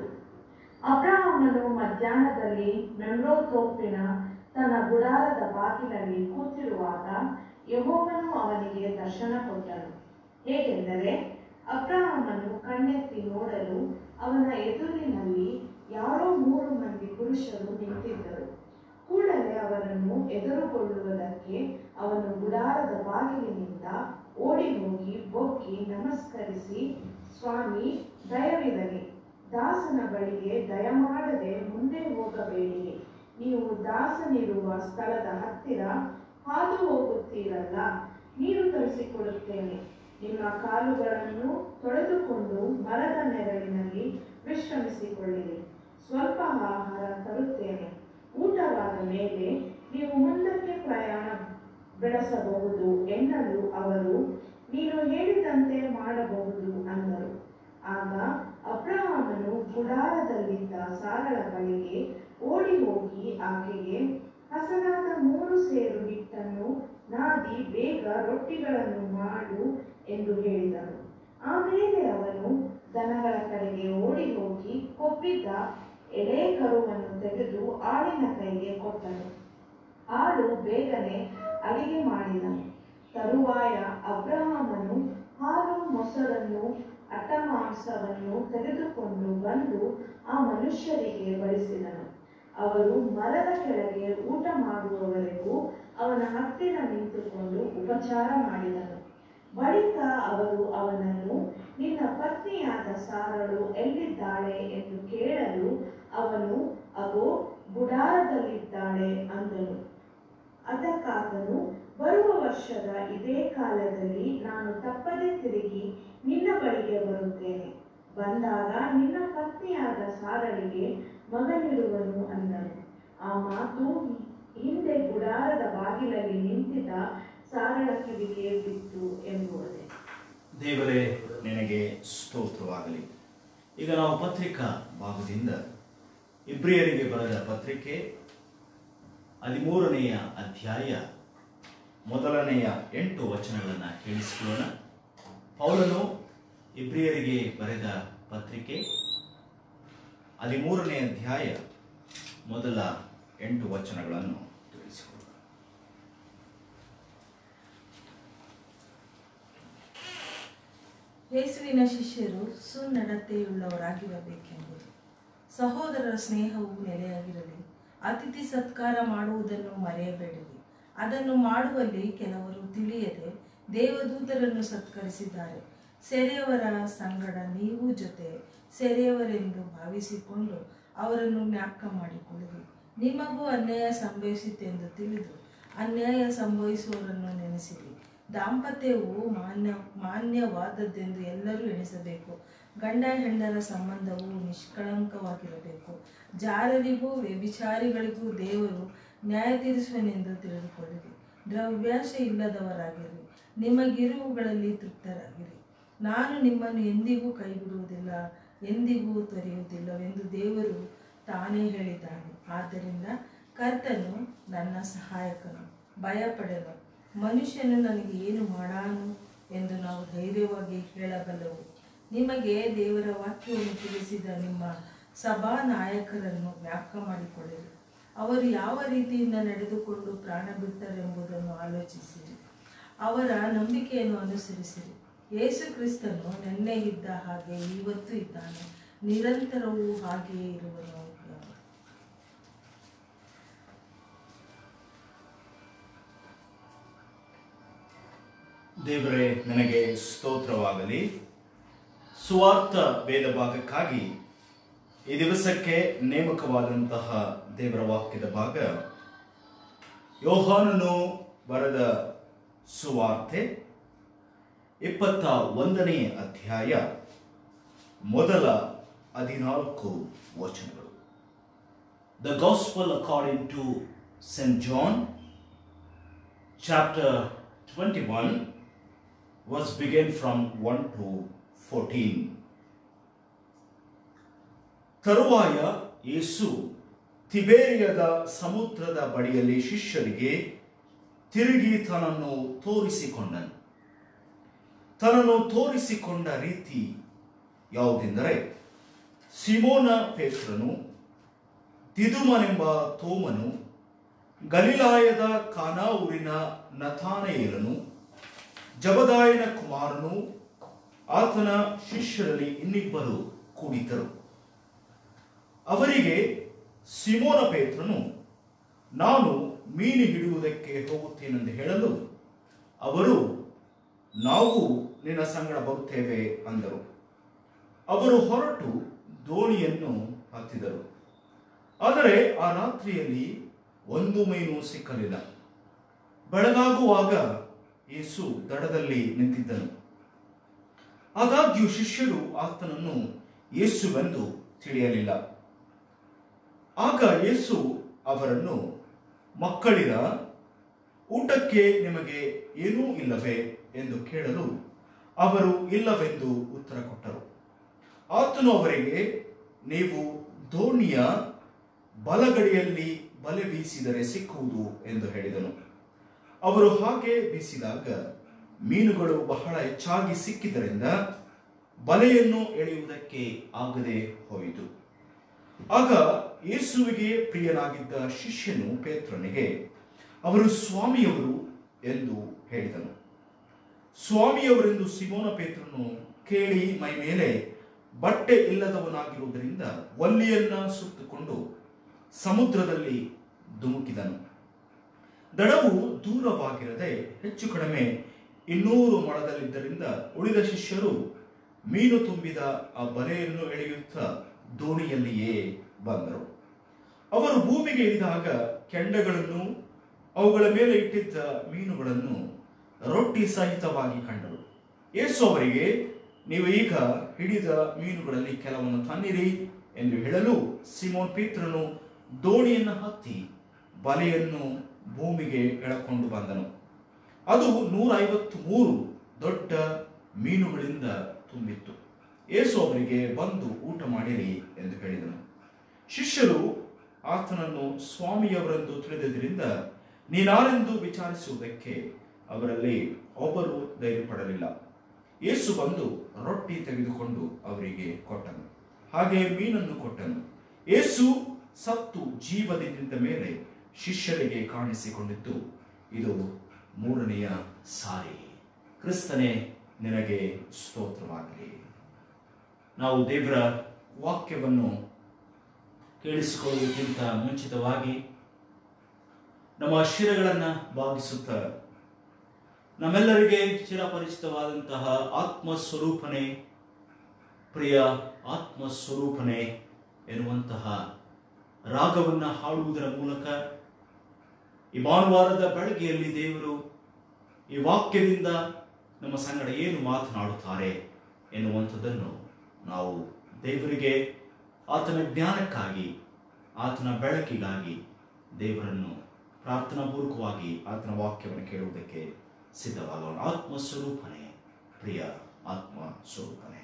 ಅಬ್ರಹಾಮನು ಮಧ್ಯಾಹ್ನದಲ್ಲಿ ಮೆಮ್ರೋ ತೋಪಿನ ತನ್ನ ಗುಡಾರದ ಬಾಗಿಲಲ್ಲಿ ಕೂತಿರುವಾಗ ಯಹೋವನು ಅವನಿಗೆ ದರ್ಶನ ಕೊಟ್ಟನು ಹೇಗೆಂದರೆ ಅಬ್ರಹಾಮನು ಕಣ್ಣೆತ್ತಿ ನೋಡಲು ಅವನ ಎದುರಿನಲ್ಲಿ ಯಾರೋ ಮೂರು ಮಂದಿ ಪುರುಷರು ನಿಂತಿದ್ದರು ಕೂಡಲೇ ಅವರನ್ನು ಎದುರುಗೊಳ್ಳುವುದಕ್ಕೆ ಅವನು ಗುಡಾರದ ಬಾಗಿಲಿನಿಂದ ಓಡಿ ಹೋಗಿ ಬೊಕ್ಕಿ ನಮಸ್ಕರಿಸಿ ಸ್ವಾಮಿ ದಯವಿರಲಿ ದಾಸನ ಬಳಿಗೆ ದಯಮಾಡದೆ ಮುಂದೆ ಹೋಗಬೇಡಿರಿ ನೀವು ದಾಸನಿರುವ ಸ್ಥಳದ ಹತ್ತಿರ ಹಾದು ಹೋಗುತ್ತೀರಲ್ಲ ನೀರು ತರಿಸಿಕೊಡುತ್ತೇನೆ ನಿಮ್ಮ ಕಾಲುಗಳನ್ನು ತೊಳೆದುಕೊಂಡು ಮರದ ನೆರಳಿನಲ್ಲಿ ವಿಶ್ರಮಿಸಿಕೊಳ್ಳಿರಿ ಸ್ವಲ್ಪ ಆಹಾರ ತರುತ್ತೇನೆ ಊಟವಾದ ಮೇಲೆ ನೀವು ಮುಂದಕ್ಕೆ ಪ್ರಯಾಣ ಬೆಳೆಸಬಹುದು ಎನ್ನಲು ಅವರು ನೀನು ಹೇಳಿದಂತೆ ಮಾಡಬಹುದು ಅಂದರು ಆಗ ಅಬ್ರಹಾಮನು ಗುಡಾರದಲ್ಲಿದ್ದ ಸಾರಳ ಬಳಿಗೆ ಓಡಿ ಹೋಗಿ ಆಕೆಗೆ ಹಸನಾದ ಮೂರು ಸೇರು ಹಿಟ್ಟನ್ನು ನಾದಿ ಬೇಗ ರೊಟ್ಟಿಗಳನ್ನು ಮಾಡು ಎಂದು ಹೇಳಿದನು ಆಮೇಲೆ ಅವನು ದನಗಳ ಕಡೆಗೆ ಓಡಿ ಹೋಗಿ ಕೊಬ್ಬಿದ್ದ ಎಳೆ ಕರುವನ್ನು ತೆಗೆದು ಆಳಿನ ಕೈಗೆ ಕೊಟ್ಟನು ಆಳು ಬೇಗನೆ ಅಡಿಗೆ ಮಾಡಿದನು ತರುವಾಯ ಅಬ್ರಹಾಮನು ಹಾಲು ಮೊಸರನ್ನು ಅಟ್ಟಮಾಂಸವನ್ನು ತೆಗೆದುಕೊಂಡು ಬಂದು ಆ ಮನುಷ್ಯರಿಗೆ ಬಡಿಸಿದನು ಅವರು ಮರದ ಕೆಳಗೆ ಊಟ ಮಾಡುವವರೆಗೂ ಅವನ ಹತ್ತಿರ ನಿಂತುಕೊಂಡು ಉಪಚಾರ ಮಾಡಿದನು ಬಳಿಕ ಅವರು ಅವನನ್ನು ನಿನ್ನ ಪತ್ನಿಯಾದ ಸಾರಳು ಎಲ್ಲಿದ್ದಾಳೆ ಎಂದು ಕೇಳಲು ಅವನು ಅಗೋ ಗುಡಾರದಲ್ಲಿದ್ದಾಳೆ ಅಂದನು ಅದಕ್ಕಾತನು ಬರುವ ವರ್ಷದ ಇದೇ ಕಾಲದಲ್ಲಿ ನಾನು ತಪ್ಪದೆ ತಿರುಗಿ ನಿನ್ನ ಬಳಿಗೆ ಬರುತ್ತೇನೆ ಬಂದಾಗ ನಿನ್ನ ಪತ್ನಿಯಾದ ಸಾರಳಿಗೆ ಮಗನಿರುವನು ಅಂದನು ಆ ಮಾತು ಹಿಂದೆ ಗುಡಾರದ ಬಾಗಿಲಲ್ಲಿ ನಿಂತಿದ್ದ ಸಾರಳ ಕಿವಿಗೆ ಬಿತ್ತು ಎಂಬುವುದೇ ದೇವರೇ ನಿನಗೆ ಸ್ತೋತ್ರವಾಗಲಿ ಈಗ ನಾವು ಪತ್ರಿಕಾ ಭಾಗದಿಂದ ಇಬ್ರಿಯರಿಗೆ ಬರೆದ ಪತ್ರಿಕೆ ಹದಿಮೂರನೆಯ ಅಧ್ಯಾಯ ಮೊದಲನೆಯ ಎಂಟು ವಚನಗಳನ್ನು ಕೇಳಿಸಿಕೊಳ್ಳೋಣ ಪೌಲನು ಇಬ್ರಿಯರಿಗೆ ಬರೆದ ಪತ್ರಿಕೆ ಹದಿಮೂರನೇ ಅಧ್ಯಾಯ ಮೊದಲ ಎಂಟು ವಚನಗಳನ್ನು ತಿಳಿಸಿಕೊಳ್ಳೋಣ ಯೇಸುವಿನ ಶಿಷ್ಯರು ಸುನ್ನಡತೆಯುಳ್ಳವರಾಗಿರಬೇಕೆಂಬುದು ಸಹೋದರರ ಸ್ನೇಹವು ನೆಲೆಯಾಗಿರಲಿ ಅತಿಥಿ ಸತ್ಕಾರ ಮಾಡುವುದನ್ನು ಮರೆಯಬೇಡಿರಿ ಅದನ್ನು ಮಾಡುವಲ್ಲಿ ಕೆಲವರು ತಿಳಿಯದೆ ದೇವದೂತರನ್ನು ಸತ್ಕರಿಸಿದ್ದಾರೆ ಸೆರೆಯವರ ಸಂಗಡ ನೀವು ಜೊತೆ ಸೆರೆಯವರೆಂದು ಭಾವಿಸಿಕೊಂಡು ಅವರನ್ನು ಜ್ಞಾಪಕ ಮಾಡಿಕೊಳ್ಳಿರಿ ನಿಮಗೂ ಅನ್ಯಾಯ ಸಂಭವಿಸಿತೆಂದು ತಿಳಿದು ಅನ್ಯಾಯ ಸಂಭವಿಸುವವರನ್ನು ನೆನೆಸಿರಿ ದಾಂಪತ್ಯವು ಮಾನ್ಯ ಮಾನ್ಯವಾದದ್ದೆಂದು ಎಲ್ಲರೂ ಎಣಿಸಬೇಕು ಗಂಡ ಹೆಂಡರ ಸಂಬಂಧವು ನಿಷ್ಕಳಂಕವಾಗಿರಬೇಕು ಜಾರರಿಗೂ ವ್ಯಭಿಚಾರಿಗಳಿಗೂ ದೇವರು ನ್ಯಾಯ ತೀರಿಸುವನೆಂದು ತಿಳಿದುಕೊಳ್ಳಿರಿ ದ್ರವ್ಯಾಶೆ ಇಲ್ಲದವರಾಗಿರಿ ನಿಮಗಿರುವುಗಳಲ್ಲಿ ತೃಪ್ತರಾಗಿರಿ ನಾನು ನಿಮ್ಮನ್ನು ಎಂದಿಗೂ ಕೈಬಿಡುವುದಿಲ್ಲ ಎಂದಿಗೂ ತೊರೆಯುವುದಿಲ್ಲವೆಂದು ದೇವರು ತಾನೇ ಹೇಳಿದ್ದಾನೆ ಆದ್ದರಿಂದ ಕರ್ತನು ನನ್ನ ಸಹಾಯಕನು ಭಯಪಡೆನು ಮನುಷ್ಯನು ನನಗೆ ಏನು ಮಾಡಾನು ಎಂದು ನಾವು ಧೈರ್ಯವಾಗಿ ಹೇಳಬಲ್ಲವು ನಿಮಗೆ ದೇವರ ವಾಕ್ಯವನ್ನು ತಿಳಿಸಿದ ನಿಮ್ಮ ಸಭಾ ನಾಯಕರನ್ನು ಜ್ಞಾಪಕ ಮಾಡಿಕೊಳ್ಳಿರಿ ಅವರು ಯಾವ ರೀತಿಯಿಂದ ನಡೆದುಕೊಂಡು ಪ್ರಾಣ ಬಿಟ್ಟರೆಂಬುದನ್ನು ಆಲೋಚಿಸಿರಿ ಅವರ ನಂಬಿಕೆಯನ್ನು ಅನುಸರಿಸಿರಿ ಯೇಸು ಕ್ರಿಸ್ತನು ನೆನ್ನೆ ಇದ್ದ ಹಾಗೆ ಇವತ್ತು ಇದ್ದಾನೆ ನಿರಂತರವೂ ಹಾಗೆಯೇ ಇರುವನು ಎಂಬುದು. ದೇವರೇ ನನಗೆ ಸ್ತೋತ್ರವಾಗಲಿ ಸುವಾರ್ಥ ವೇದ ಭಾಗಕ್ಕಾಗಿ ಈ ದಿವಸಕ್ಕೆ ನೇಮಕವಾದಂತಹ ದೇವರ ವಾಕ್ಯದ ಭಾಗ ಯೋಹಾನನು ಬರೆದ ಸುವಾರ್ತೆ ಇಪ್ಪತ್ತ ಒಂದನೇ ಅಧ್ಯಾಯ ಮೊದಲ ಹದಿನಾಲ್ಕು ವಚನಗಳು the gospel according to Saint John chapter twenty one was begin from 1 to 14. ತರುವಾಯ ಯೇಸು ತಿಬೇರಿಯದ ಸಮುದ್ರದ ಬಳಿಯಲ್ಲಿ ಶಿಷ್ಯರಿಗೆ ತಿರುಗಿ ತನ್ನನ್ನು ತೋರಿಸಿಕೊಂಡನು ತನ್ನನ್ನು ತೋರಿಸಿಕೊಂಡ ರೀತಿ ಯಾವುದೆಂದರೆ ಸಿಮೋನ ಪೇತ್ರನು ತಿದುಮನೆಂಬ ತೋಮನು ಗಲಿಲಾಯದ ಕಾನಾ ಊರಿನ ನಥಾನಯೇಲನು ಜಬದಾಯನ ಕುಮಾರನು ಆತನ ಶಿಷ್ಯರಲ್ಲಿ ಇನ್ನಿಬ್ಬರು ಕೂಡಿದ್ದರು ಅವರಿಗೆ ಸಿಮೋನ ಪೇತ್ರನು ನಾನು ಮೀನು ಹಿಡಿಯುವುದಕ್ಕೆ ಹೋಗುತ್ತೇನೆಂದು ಹೇಳಲು ಅವರು ನಾವು ನಿನ್ನ ಸಂಗಡ ಬರುತ್ತೇವೆ ಅಂದರು ಅವರು ಹೊರಟು ದೋಣಿಯನ್ನು ಹತ್ತಿದರು ಆದರೆ ಆ ರಾತ್ರಿಯಲ್ಲಿ ಒಂದು ಮೀನು ಸಿಕ್ಕಲಿಲ್ಲ ಬೆಳಗಾಗುವಾಗ ಯೇಸು ದಡದಲ್ಲಿ ನಿಂತಿದ್ದನು ಆದಾಗ್ಯೂ ಶಿಷ್ಯರು ಆತನನ್ನು ಯೇಸುವೆಂದು ತಿಳಿಯಲಿಲ್ಲ ಆಗ ಯೇಸು ಅವರನ್ನು ಮಕ್ಕಳಿರ ಊಟಕ್ಕೆ ನಿಮಗೆ ಏನೂ ಇಲ್ಲವೇ ಎಂದು ಕೇಳಲು ಅವರು ಇಲ್ಲವೆಂದು ಉತ್ತರ ಕೊಟ್ಟರು ಆತನು ಅವರಿಗೆ ನೀವು ದೋಣಿಯ ಬಲಗಡೆಯಲ್ಲಿ ಬಲೆ ಬೀಸಿದರೆ ಸಿಕ್ಕುವುದು ಎಂದು ಹೇಳಿದನು ಅವರು ಹಾಗೆ ಬೀಸಿದಾಗ ಮೀನುಗಳು ಬಹಳ ಹೆಚ್ಚಾಗಿ ಸಿಕ್ಕಿದ್ದರಿಂದ ಬಲೆಯನ್ನು ಎಳೆಯುವುದಕ್ಕೆ ಆಗದೆ ಹೋಯಿತು ಆಗ ಯೇಸುವಿಗೆ ಪ್ರಿಯನಾಗಿದ್ದ ಶಿಷ್ಯನು ಪೇತ್ರನಿಗೆ ಅವರು ಸ್ವಾಮಿಯವರು ಎಂದು ಹೇಳಿದನು ಸ್ವಾಮಿಯವರೆಂದು ಸಿಮೋನ ಪೇತ್ರನು ಕೇಳಿ ಮೈ ಮೇಲೆ ಬಟ್ಟೆ ಇಲ್ಲದವನಾಗಿರುವುದರಿಂದ ವಲ್ಲಿಯನ್ನ ಸುತ್ತುಕೊಂಡು ಸಮುದ್ರದಲ್ಲಿ ಧುಮುಕಿದನು ದಡವು ದೂರವಾಗಿರದೆ ಹೆಚ್ಚು ಕಡಿಮೆ ಇನ್ನೂರು ಮೊಳದಲ್ಲಿದ್ದರಿಂದ ಉಳಿದ ಶಿಷ್ಯರು ಮೀನು ತುಂಬಿದ ಆ ಬಲೆಯನ್ನು ಎಳೆಯುತ್ತಾ ದೋಣಿಯಲ್ಲಿಯೇ ಬಂದರು ಅವರು ಭೂಮಿಗೆ ಇಳಿದಾಗ ಕೆಂಡಗಳನ್ನು ಅವುಗಳ ಮೇಲೆ ಇಟ್ಟಿದ್ದ ಮೀನುಗಳನ್ನು ರೊಟ್ಟಿ ಸಹಿತವಾಗಿ ಕಂಡರು ಯೇಸು ಅವರಿಗೆ ನೀವು ಈಗ ಹಿಡಿದ ಮೀನುಗಳಲ್ಲಿ ಕೆಲವನ್ನು ತನ್ನಿರಿ ಎಂದು ಹೇಳಲು ಸಿಮೋನ್ ಪೀತ್ರನು ದೋಣಿಯನ್ನು ಹತ್ತಿ ಬಲೆಯನ್ನು ಭೂಮಿಗೆ ಎಳಕೊಂಡು ಬಂದನು ಅದು ನೂರ ಐವತ್ತು ಮೂರು ದೊಡ್ಡ ಮೀನುಗಳಿಂದ ತುಂಬಿತ್ತು ಯೇಸು ಅವರಿಗೆ ಬಂದು ಊಟ ಮಾಡಿರಿ ಎಂದು ಹೇಳಿದನು ಶಿಷ್ಯರು ಆತನನ್ನು ಸ್ವಾಮಿಯವರೆಂದು ತಿಳಿದಿದ್ದರಿಂದ ನೀನಾರೆಂದು ವಿಚಾರಿಸುವುದಕ್ಕೆ ಅವರಲ್ಲಿ ಒಬ್ಬರು ಧೈರ್ಯಪಡಲಿಲ್ಲ ಯೇಸು ಬಂದು ರೊಟ್ಟಿ ತೆಗೆದುಕೊಂಡು ಅವರಿಗೆ ಕೊಟ್ಟನು ಹಾಗೆ ಮೀನನ್ನು ಕೊಟ್ಟನು ಯೇಸು ಸತ್ತು ಜೀವದಿಂದ ಮೇಲೆ ಶಿಷ್ಯರಿಗೆ ಕಾಣಿಸಿಕೊಂಡಿದ್ದು ಇದು ಮೂರನೆಯ ಸಾರಿ ಕ್ರಿಸ್ತನೇ ನಿನಗೆ ಸ್ತೋತ್ರವಾಗಲಿ ನಾವು ದೇವರ ವಾಕ್ಯವನ್ನು ಕೇಳಿಸಿಕೊಳ್ಳುವುದಕ್ಕಿಂತ ಮುಂಚಿತವಾಗಿ ನಮ್ಮ ಶಿರಗಳನ್ನು ಭಾವಿಸುತ್ತಾ ನಮ್ಮೆಲ್ಲರಿಗೆ ಚಿರಪರಿಚಿತವಾದಂತಹ ಆತ್ಮ ಸ್ವರೂಪನೆ ಪ್ರಿಯ ಆತ್ಮ ಸ್ವರೂಪನೆ ಎನ್ನುವಂತಹ ರಾಗವನ್ನು ಹಾಡುವುದರ ಮೂಲಕ ಈ ಭಾನುವಾರದ ಬೆಳಗ್ಗೆಯಲ್ಲಿ ದೇವರು ಈ ವಾಕ್ಯದಿಂದ ನಮ್ಮ ಸಂಗಡ ಏನು ಮಾತನಾಡುತ್ತಾರೆ ಎನ್ನುವಂಥದ್ದನ್ನು ನಾವು ದೇವರಿಗೆ ಆತನ ಜ್ಞಾನಕ್ಕಾಗಿ ಆತನ ಬೆಳಕಿಗಾಗಿ ದೇವರನ್ನು ಪ್ರಾರ್ಥನಾಪೂರ್ವಕವಾಗಿ ಆತನ ವಾಕ್ಯವನ್ನು ಕೇಳುವುದಕ್ಕೆ ಸಿದ್ಧವಾಗೋಣ ಆತ್ಮ ಸ್ವರೂಪನೆ ಪ್ರಿಯ ಆತ್ಮ ಸ್ವರೂಪನೆ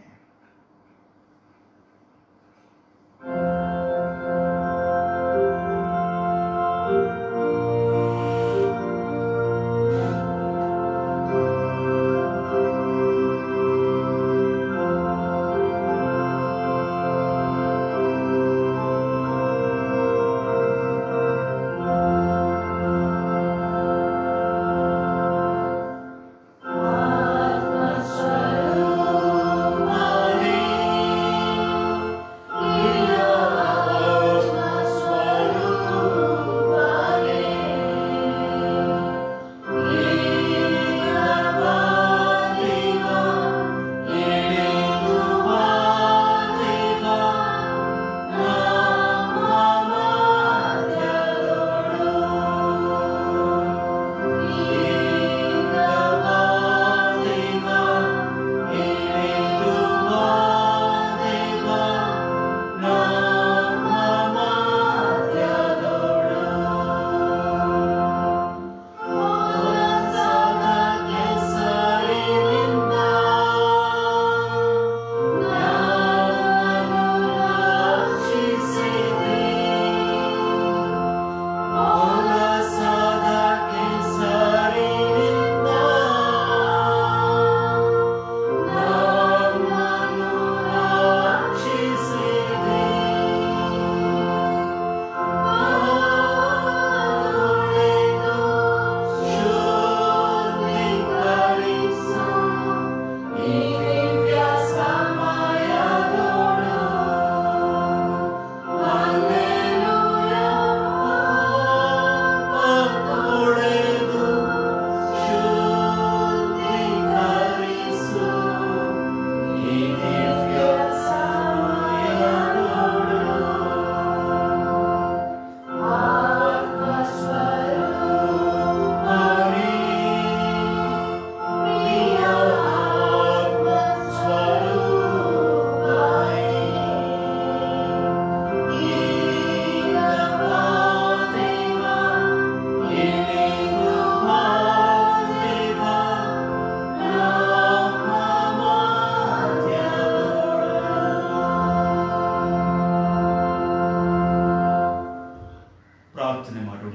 ಪ್ರಾರ್ಥನೆ ಮಾಡೋಣ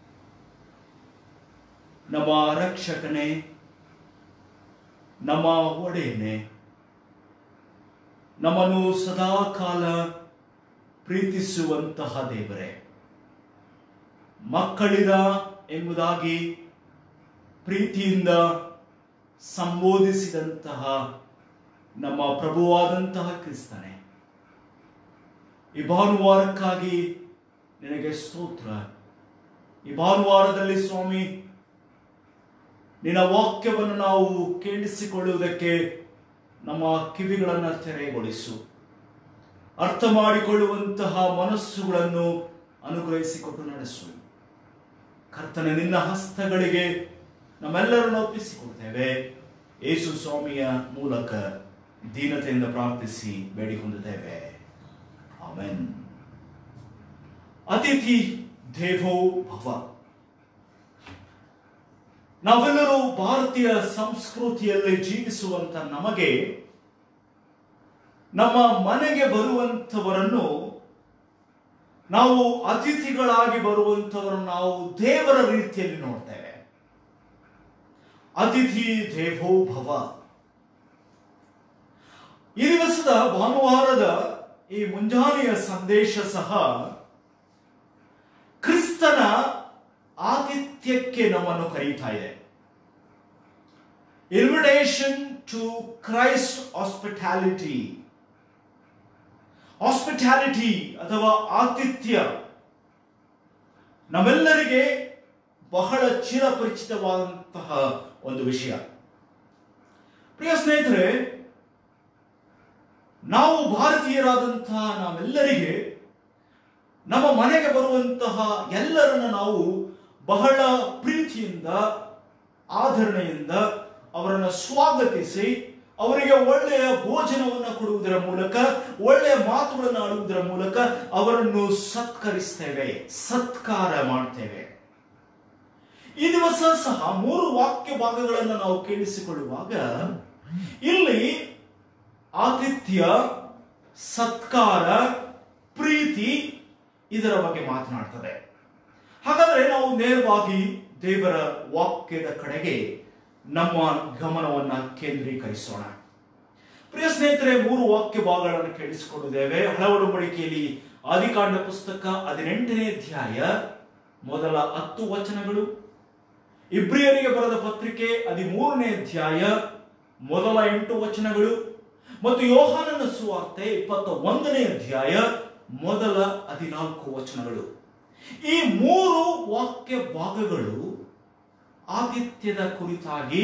ನಮ್ಮ ರಕ್ಷಕನೇ ನಮ್ಮ ಒಡೆಯನೇ ನಮ್ಮನ್ನು ಸದಾ ಕಾಲ ಪ್ರೀತಿಸುವಂತಹ ದೇವರೇ ಮಕ್ಕಳಿರ ಎಂಬುದಾಗಿ ಪ್ರೀತಿಯಿಂದ ಸಂಬೋಧಿಸಿದಂತಹ ನಮ್ಮ ಪ್ರಭುವಾದಂತಹ ಕ್ರಿಸ್ತನೇ ಈ ಭಾನುವಾರಕ್ಕಾಗಿ ನಿನಗೆ ಸ್ತೋತ್ರ ಈ ಭಾನುವಾರದಲ್ಲಿ ಸ್ವಾಮಿ ನಿನ್ನ ವಾಕ್ಯವನ್ನು ನಾವು ಕೇಳಿಸಿಕೊಳ್ಳುವುದಕ್ಕೆ ನಮ್ಮ ಕಿವಿಗಳನ್ನು ತೆರೆಗೊಳಿಸು ಅರ್ಥ ಮಾಡಿಕೊಳ್ಳುವಂತಹ ಮನಸ್ಸುಗಳನ್ನು ಅನುಗ್ರಹಿಸಿಕೊಟ್ಟು ನಡೆಸು ಕರ್ತನ ನಿನ್ನ ಹಸ್ತಗಳಿಗೆ ನಮ್ಮೆಲ್ಲರನ್ನು ಒಪ್ಪಿಸಿಕೊಡ್ತೇವೆ ಯೇಸು ಸ್ವಾಮಿಯ ಮೂಲಕ ದೀನತೆಯಿಂದ ಪ್ರಾರ್ಥಿಸಿ ಬೇಡಿ ಹೊಂದುತ್ತೇವೆ ಆಮೆನ್ ಅತಿಥಿ ದೇವೋ ಭವ ನಾವೆಲ್ಲರೂ ಭಾರತೀಯ ಸಂಸ್ಕೃತಿಯಲ್ಲಿ ಜೀವಿಸುವಂತ ನಮಗೆ ನಮ್ಮ ಮನೆಗೆ ಬರುವಂತವರನ್ನು ನಾವು ಅತಿಥಿಗಳಾಗಿ ಬರುವಂತವರನ್ನು ನಾವು ದೇವರ ರೀತಿಯಲ್ಲಿ ನೋಡ್ತೇವೆ ಅತಿಥಿ ದೇವೋ ಭವ ಈ ದಿವಸದ ಭಾನುವಾರದ ಈ ಮುಂಜಾನೆಯ ಸಂದೇಶ ಸಹ ಕ್ರಿಸ್ತನ ಆತಿಥ್ಯಕ್ಕೆ ನಮ್ಮನ್ನು ಕರೀತಾ ಇದೆ invitation to Christ hospitality hospitality ಅಥವಾ ಆತಿಥ್ಯ ನಮ್ಮೆಲ್ಲರಿಗೆ ಬಹಳ ಚಿರಪರಿಚಿತವಾದಂತಹ ಒಂದು ವಿಷಯ ಪ್ರಿಯ ಸ್ನೇಹಿತರೆ ನಾವು ಭಾರತೀಯರಾದಂತಹ ನಾವೆಲ್ಲರಿಗೆ ನಮ್ಮ ಮನೆಗೆ ಬರುವಂತಹ ಎಲ್ಲರನ್ನ ನಾವು ಬಹಳ ಪ್ರೀತಿಯಿಂದ ಆಧರಣೆಯಿಂದ ಅವರನ್ನು ಸ್ವಾಗತಿಸಿ ಅವರಿಗೆ ಒಳ್ಳೆಯ ಭೋಜನವನ್ನು ಕೊಡುವುದರ ಮೂಲಕ ಒಳ್ಳೆಯ ಮಾತುಗಳನ್ನು ಆಡುವುದರ ಮೂಲಕ ಅವರನ್ನು ಸತ್ಕರಿಸ್ತೇವೆ ಸತ್ಕಾರ ಮಾಡ್ತೇವೆ ಈ ದಿವಸ ಸಹ ಮೂರು ವಾಕ್ಯ ಭಾಗಗಳನ್ನು ನಾವು ಕೇಳಿಸಿಕೊಳ್ಳುವಾಗ ಇಲ್ಲಿ ಆತಿಥ್ಯ ಸತ್ಕಾರ ಪ್ರೀತಿ ಇದರ ಬಗ್ಗೆ ಮಾತನಾಡ್ತದೆ ಹಾಗಾದ್ರೆ ನಾವು ನೇರವಾಗಿ ದೇವರ ವಾಕ್ಯದ ಕಡೆಗೆ ನಮ್ಮ ಗಮನವನ್ನ ಕೇಂದ್ರೀಕರಿಸೋಣ ಪ್ರಿಯ ಸ್ನೇಹಿತರೆ ಮೂರು ವಾಕ್ಯ ಭಾಗಗಳನ್ನು ಕೇಳಿಸಿಕೊಂಡಿದ್ದೇವೆ ಹಳ ಒಡಂಬಡಿಕೆಯಲ್ಲಿ ಆದಿಕಾಂಡ ಪುಸ್ತಕ ಹದಿನೆಂಟನೇ ಅಧ್ಯಾಯ ಮೊದಲ ಹತ್ತು ವಚನಗಳು ಇಬ್ರಿಯರಿಗೆ ಬರೆದ ಪತ್ರಿಕೆ ಹದಿಮೂರನೇ ಅಧ್ಯಾಯ ಮೊದಲ ಎಂಟು ವಚನಗಳು ಮತ್ತು ಯೋಹಾನನ ಸುವಾರ್ತೆ ಇಪ್ಪತ್ತ ಒಂದನೇ ಅಧ್ಯಾಯ ಮೊದಲ ಹದಿನಾಲ್ಕು ವಚನಗಳು ಈ ಮೂರು ವಾಕ್ಯ ಭಾಗಗಳು ಆತಿಥ್ಯದ ಕುರಿತಾಗಿ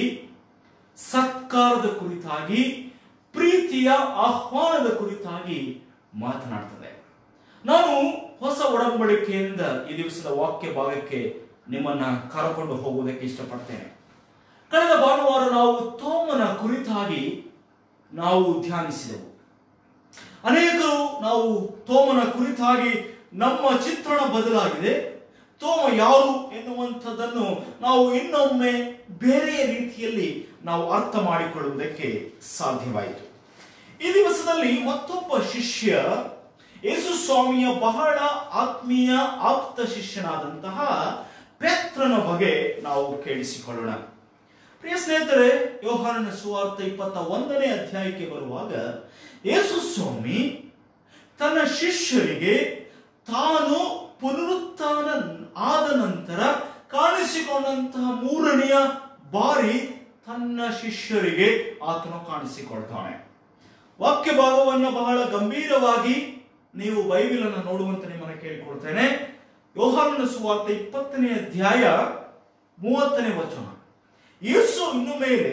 ಸತ್ಕಾರದ ಕುರಿತಾಗಿ ಪ್ರೀತಿಯ ಆಹ್ವಾನದ ಕುರಿತಾಗಿ ಮಾತನಾಡ್ತದೆ ನಾನು ಹೊಸ ಒಡಂಬಡಿಕೆಯಿಂದ ಈ ದಿವಸದ ವಾಕ್ಯ ಭಾಗಕ್ಕೆ ನಿಮ್ಮನ್ನ ಕರೆಕೊಂಡು ಹೋಗುವುದಕ್ಕೆ ಇಷ್ಟಪಡ್ತೇನೆ ಕಳೆದ ಭಾನುವಾರ ನಾವು ತೋಮನ ಕುರಿತಾಗಿ ನಾವು ಧ್ಯಾನಿಸಿದೆವು ಅನೇಕರು ನಾವು ತೋಮನ ಕುರಿತಾಗಿ ನಮ್ಮ ಚಿತ್ರಣ ಬದಲಾಗಿದೆ ತೋಮ ಯಾರು ಎನ್ನುವಂಥದ್ದನ್ನು ನಾವು ಇನ್ನೊಮ್ಮೆ ಬೇರೆ ರೀತಿಯಲ್ಲಿ ನಾವು ಅರ್ಥ ಮಾಡಿಕೊಳ್ಳುವುದಕ್ಕೆ ಸಾಧ್ಯವಾಯಿತು ಈ ದಿವಸದಲ್ಲಿ ಮತ್ತೊಬ್ಬ ಶಿಷ್ಯ ಯೇಸು ಸ್ವಾಮಿಯ ಬಹಳ ಆತ್ಮೀಯ ಆಪ್ತ ಶಿಷ್ಯನಾದಂತಹ ಪೆತ್ರನ ಬಗ್ಗೆ ನಾವು ಕೇಳಿಸಿಕೊಳ್ಳೋಣ ಪ್ರಿಯ ಸ್ನೇಹಿತರೆ ಯೋಹಾನನ ಸುವಾರ್ಥ ಇಪ್ಪತ್ತ ಒಂದನೇ ಅಧ್ಯಾಯಕ್ಕೆ ಬರುವಾಗ ಯೇಸು ಸ್ವಾಮಿ ತನ್ನ ಶಿಷ್ಯರಿಗೆ ತಾನು ಪುನರುತ್ಥಾನ ಆದ ನಂತರ ಕಾಣಿಸಿಕೊಂಡಂತಹ ಮೂರನೆಯ ಬಾರಿ ತನ್ನ ಶಿಷ್ಯರಿಗೆ ಆತನು ಕಾಣಿಸಿಕೊಳ್ತಾನೆ ವಾಕ್ಯ ಭಾಗವನ್ನು ಬಹಳ ಗಂಭೀರವಾಗಿ ನೀವು ಬೈಬಿಲನ್ನು ನೋಡುವಂತೆ ನಿಮ್ಮನ್ನು ಕೇಳಿಕೊಳ್ತೇನೆ ಯೋಹಾನನ ಸುವಾರ್ತೆ ಇಪ್ಪತ್ತನೇ ಅಧ್ಯಾಯ ಮೂವತ್ತನೇ ವಚನ ಯೇಸು ಇನ್ನು ಮೇಲೆ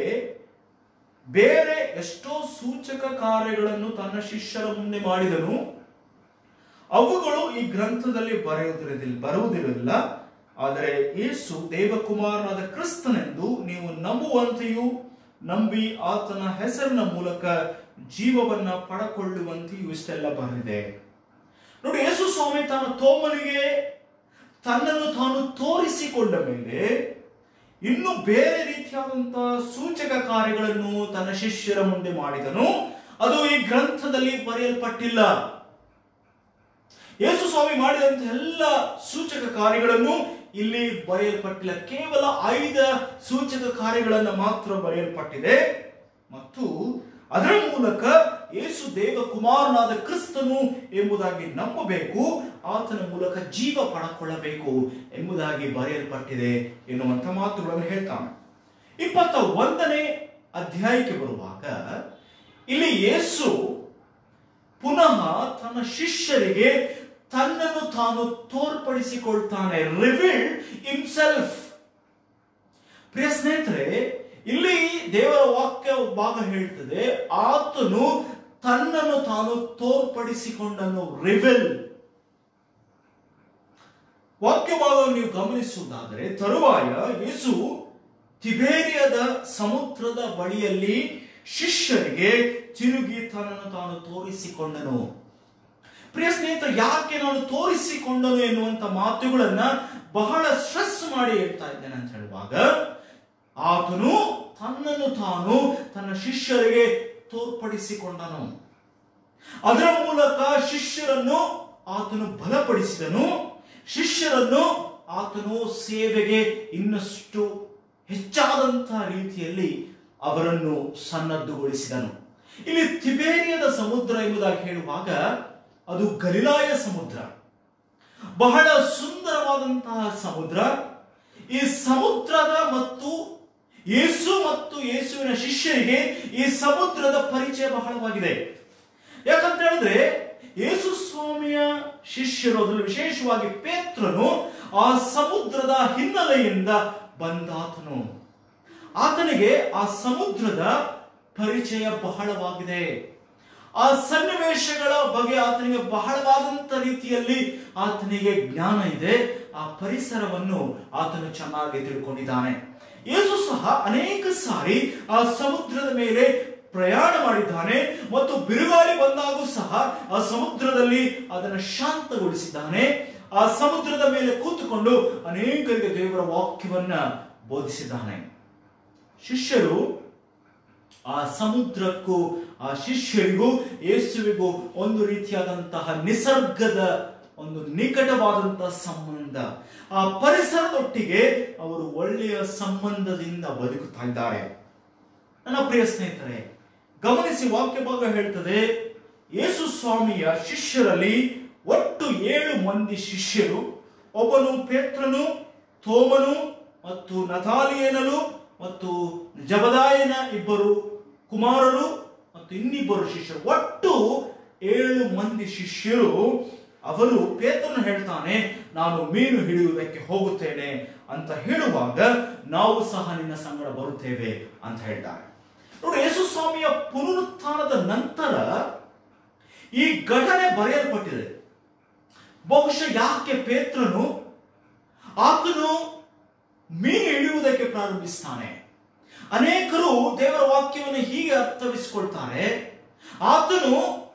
ಬೇರೆ ಎಷ್ಟೋ ಸೂಚಕ ಕಾರ್ಯಗಳನ್ನು ತನ್ನ ಶಿಷ್ಯರ ಮುಂದೆ ಮಾಡಿದನು ಅವುಗಳು ಈ ಗ್ರಂಥದಲ್ಲಿ ಬರೆಯುವುದಿರಲಿಲ್ಲ ಬರುವುದಿರಲಿಲ್ಲ ಆದರೆ ಯೇಸು ದೇವಕುಮಾರನಾದ ಕ್ರಿಸ್ತನೆಂದು ನೀವು ನಂಬುವಂತೆಯೂ ನಂಬಿ ಆತನ ಹೆಸರಿನ ಮೂಲಕ ಜೀವವನ್ನ ಪಡಕೊಳ್ಳುವಂತೆಯೂ ಇಷ್ಟೆಲ್ಲ ಬರೆದಿದೆ ನೋಡಿ ಯೇಸು ಸ್ವಾಮಿ ತಾನು ತೋಮನಿಗೆ ತನ್ನನ್ನು ತಾನು ತೋರಿಸಿಕೊಂಡ ಮೇಲೆ ಇನ್ನು ಬೇರೆ ರೀತಿಯಾದಂತಹ ಸೂಚಕ ಕಾರ್ಯಗಳನ್ನು ತನ್ನ ಶಿಷ್ಯರ ಮುಂದೆ ಮಾಡಿದನು ಅದು ಈ ಗ್ರಂಥದಲ್ಲಿ ಬರೆಯಲ್ಪಟ್ಟಿಲ್ಲ ಯೇಸು ಸ್ವಾಮಿ ಮಾಡಿದಂತಹ ಎಲ್ಲ ಸೂಚಕ ಕಾರ್ಯಗಳನ್ನು ಇಲ್ಲಿ ಬರೆಯಲ್ಪಟ್ಟಿಲ್ಲ ಕೇವಲ ಐದು ಸೂಚಕ ಕಾರ್ಯಗಳನ್ನು ಮಾತ್ರ ಬರೆಯಲ್ಪಟ್ಟಿದೆ ಮತ್ತು ಅದರ ಮೂಲಕ ಯೇಸು ದೇವ ಕುಮಾರನಾದ ಕ್ರಿಸ್ತನು ಎಂಬುದಾಗಿ ನಂಬಬೇಕು ಆತನ ಮೂಲಕ ಜೀವ ಪಡಕೊಳ್ಳಬೇಕು ಎಂಬುದಾಗಿ ಬರೆಯಲ್ಪಟ್ಟಿದೆ ಎನ್ನುವಂಥ ಮಾತುಗಳನ್ನು ಹೇಳ್ತಾನೆ ಇಪ್ಪತ್ತ ಒಂದನೇ ಅಧ್ಯಾಯಕ್ಕೆ ಬರುವಾಗ ಇಲ್ಲಿ ಯೇಸು ಪುನಃ ತನ್ನ ಶಿಷ್ಯರಿಗೆ ತನ್ನನ್ನು ತಾನು ತೋರ್ಪಡಿಸಿಕೊಳ್ತಾನೆ ರಿವೀಲ್ಡ್ ಇಮ್ಸೆಲ್ಫ್ ಪ್ರಿಯ ಸ್ನೇಹಿತರೆ ಇಲ್ಲಿ ದೇವರ ವಾಕ್ಯ ಭಾಗ ಹೇಳ್ತದೆ ಆತನು ತನ್ನನ್ನು ತಾನು ತೋರ್ಪಡಿಸಿಕೊಂಡನು ರಿವೆಲ್ ವಾಕ್ಯ ಭಾಗವನ್ನು ನೀವು ಗಮನಿಸುವುದಾದರೆ ತರುವಾಯ ಯೇಸು ತಿಬೇರಿಯದ ಸಮುದ್ರದ ಬಳಿಯಲ್ಲಿ ಶಿಷ್ಯರಿಗೆ ತಿರುಗಿ ತನ್ನನ್ನು ತಾನು ತೋರಿಸಿಕೊಂಡನು ಪ್ರಿಯ ಸ್ನೇಹಿತರೆ ಯಾಕೆ ನಾನು ತೋರಿಸಿಕೊಂಡನು ಎನ್ನುವಂತ ಮಾತುಗಳನ್ನ ಬಹಳ ಸ್ಟ್ರೆಸ್ ಮಾಡಿ ಹೇಳ್ತಾ ಇದ್ದೇನೆ ಅಂತ ಹೇಳುವಾಗ ಆತನು ತನ್ನನ್ನು ತಾನು ತನ್ನ ಶಿಷ್ಯರಿಗೆ ತೋರ್ಪಡಿಸಿಕೊಂಡನು ಅದರ ಮೂಲಕ ಶಿಷ್ಯರನ್ನು ಆತನು ಬಲಪಡಿಸಿದನು ಶಿಷ್ಯರನ್ನು ಆತನು ಸೇವೆಗೆ ಇನ್ನಷ್ಟು ಹೆಚ್ಚಾದಂತಹ ರೀತಿಯಲ್ಲಿ ಅವರನ್ನು ಸನ್ನದ್ದುಗೊಳಿಸಿದನು ಇಲ್ಲಿ ತಿಬೇರಿಯದ ಸಮುದ್ರ ಎಂಬುದಾಗಿ ಹೇಳುವಾಗ ಅದು ಗಲಿಲಾಯ ಸಮುದ್ರ ಬಹಳ ಸುಂದರವಾದಂತಹ ಸಮುದ್ರ ಈ ಸಮುದ್ರದ ಮತ್ತು ಯೇಸು ಮತ್ತು ಯೇಸುವಿನ ಶಿಷ್ಯರಿಗೆ ಈ ಸಮುದ್ರದ ಪರಿಚಯ ಬಹಳವಾಗಿದೆ ಯಾಕಂತ ಹೇಳಿದ್ರೆ ಯೇಸು ಸ್ವಾಮಿಯ ಶಿಷ್ಯರು ಅದರಲ್ಲಿ ವಿಶೇಷವಾಗಿ ಪೇತ್ರನು ಆ ಸಮುದ್ರದ ಹಿನ್ನೆಲೆಯಿಂದ ಬಂದಾತನು ಆತನಿಗೆ ಆ ಸಮುದ್ರದ ಪರಿಚಯ ಬಹಳವಾಗಿದೆ ಆ ಸನ್ನಿವೇಶಗಳ ಬಗ್ಗೆ ಆತನಿಗೆ ಬಹಳವಾದಂತ ರೀತಿಯಲ್ಲಿ ಆತನಿಗೆ ಜ್ಞಾನ ಇದೆ ಆ ಪರಿಸರವನ್ನು ಆತನು ಚೆನ್ನಾಗಿ ತಿಳ್ಕೊಂಡಿದ್ದಾನೆ ಯೇಸು ಸಹ ಅನೇಕ ಸಾರಿ ಆ ಸಮುದ್ರದ ಮೇಲೆ ಪ್ರಯಾಣ ಮಾಡಿದ್ದಾನೆ ಮತ್ತು ಬಿರುಗಾಳಿ ಬಂದಾಗೂ ಸಹ ಆ ಸಮುದ್ರದಲ್ಲಿ ಅದನ್ನು ಶಾಂತಗೊಳಿಸಿದ್ದಾನೆ ಆ ಸಮುದ್ರದ ಮೇಲೆ ಕೂತುಕೊಂಡು ಅನೇಕರಿಗೆ ದೇವರ ವಾಕ್ಯವನ್ನ ಬೋಧಿಸಿದ್ದಾನೆ ಶಿಷ್ಯರು ಆ ಸಮುದ್ರಕ್ಕೂ ಆ ಶಿಷ್ಯರಿಗೂ ಯೇಸುವಿಗೂ ಒಂದು ರೀತಿಯಾದಂತಹ ನಿಸರ್ಗದ ಒಂದು ನಿಕಟವಾದಂತಹ ಸಂಬಂಧ ಆ ಪರಿಸರದೊಟ್ಟಿಗೆ ಅವರು ಒಳ್ಳೆಯ ಸಂಬಂಧದಿಂದ ಬದುಕುತ್ತಾ ಇದ್ದಾರೆ ನನ್ನ ಪ್ರಿಯ ಸ್ನೇಹಿತರೆ ಗಮನಿಸಿ ವಾಕ್ಯ ಭಾಗ ಹೇಳ್ತದೆ ಯೇಸು ಸ್ವಾಮಿಯ ಶಿಷ್ಯರಲ್ಲಿ ಒಟ್ಟು ಏಳು ಮಂದಿ ಶಿಷ್ಯರು ಒಬ್ಬನು ಪೇತ್ರನು ಥೋಮನು ಮತ್ತು ನತಾಲಿಯನಲು ಮತ್ತು ಜಬದಾಯನ ಇಬ್ಬರು ಕುಮಾರರು ಮತ್ತು ಇನ್ನಿಬ್ಬರು ಶಿಷ್ಯರು ಒಟ್ಟು ಏಳು ಮಂದಿ ಶಿಷ್ಯರು ಅವರು ಪೇತ್ರನು ಹೇಳ್ತಾನೆ ನಾನು ಮೀನು ಹಿಡಿಯುವುದಕ್ಕೆ ಹೋಗುತ್ತೇನೆ ಅಂತ ಹೇಳುವಾಗ ನಾವು ಸಹ ನಿನ್ನ ಸಂಗಡ ಬರುತ್ತೇವೆ ಅಂತ ಹೇಳ್ತಾರೆ ನೋಡಿ ಯೇಸು ಸ್ವಾಮಿಯ ಪುನರುತ್ಥಾನದ ನಂತರ ಈ ಘಟನೆ ಬರೆಯಲ್ಪಟ್ಟಿದೆ ಬಹುಶಃ ಯಾಕೆ ಪೇತ್ರನು ಆತನು ಮೀನು ಹಿಡಿಯುವುದಕ್ಕೆ ಪ್ರಾರಂಭಿಸ್ತಾನೆ ಅನೇಕರು ದೇವರ ವಾಕ್ಯವನ್ನು ಹೀಗೆ ಅರ್ಥವಿಸಿಕೊಳ್ತಾರೆ ಆತನು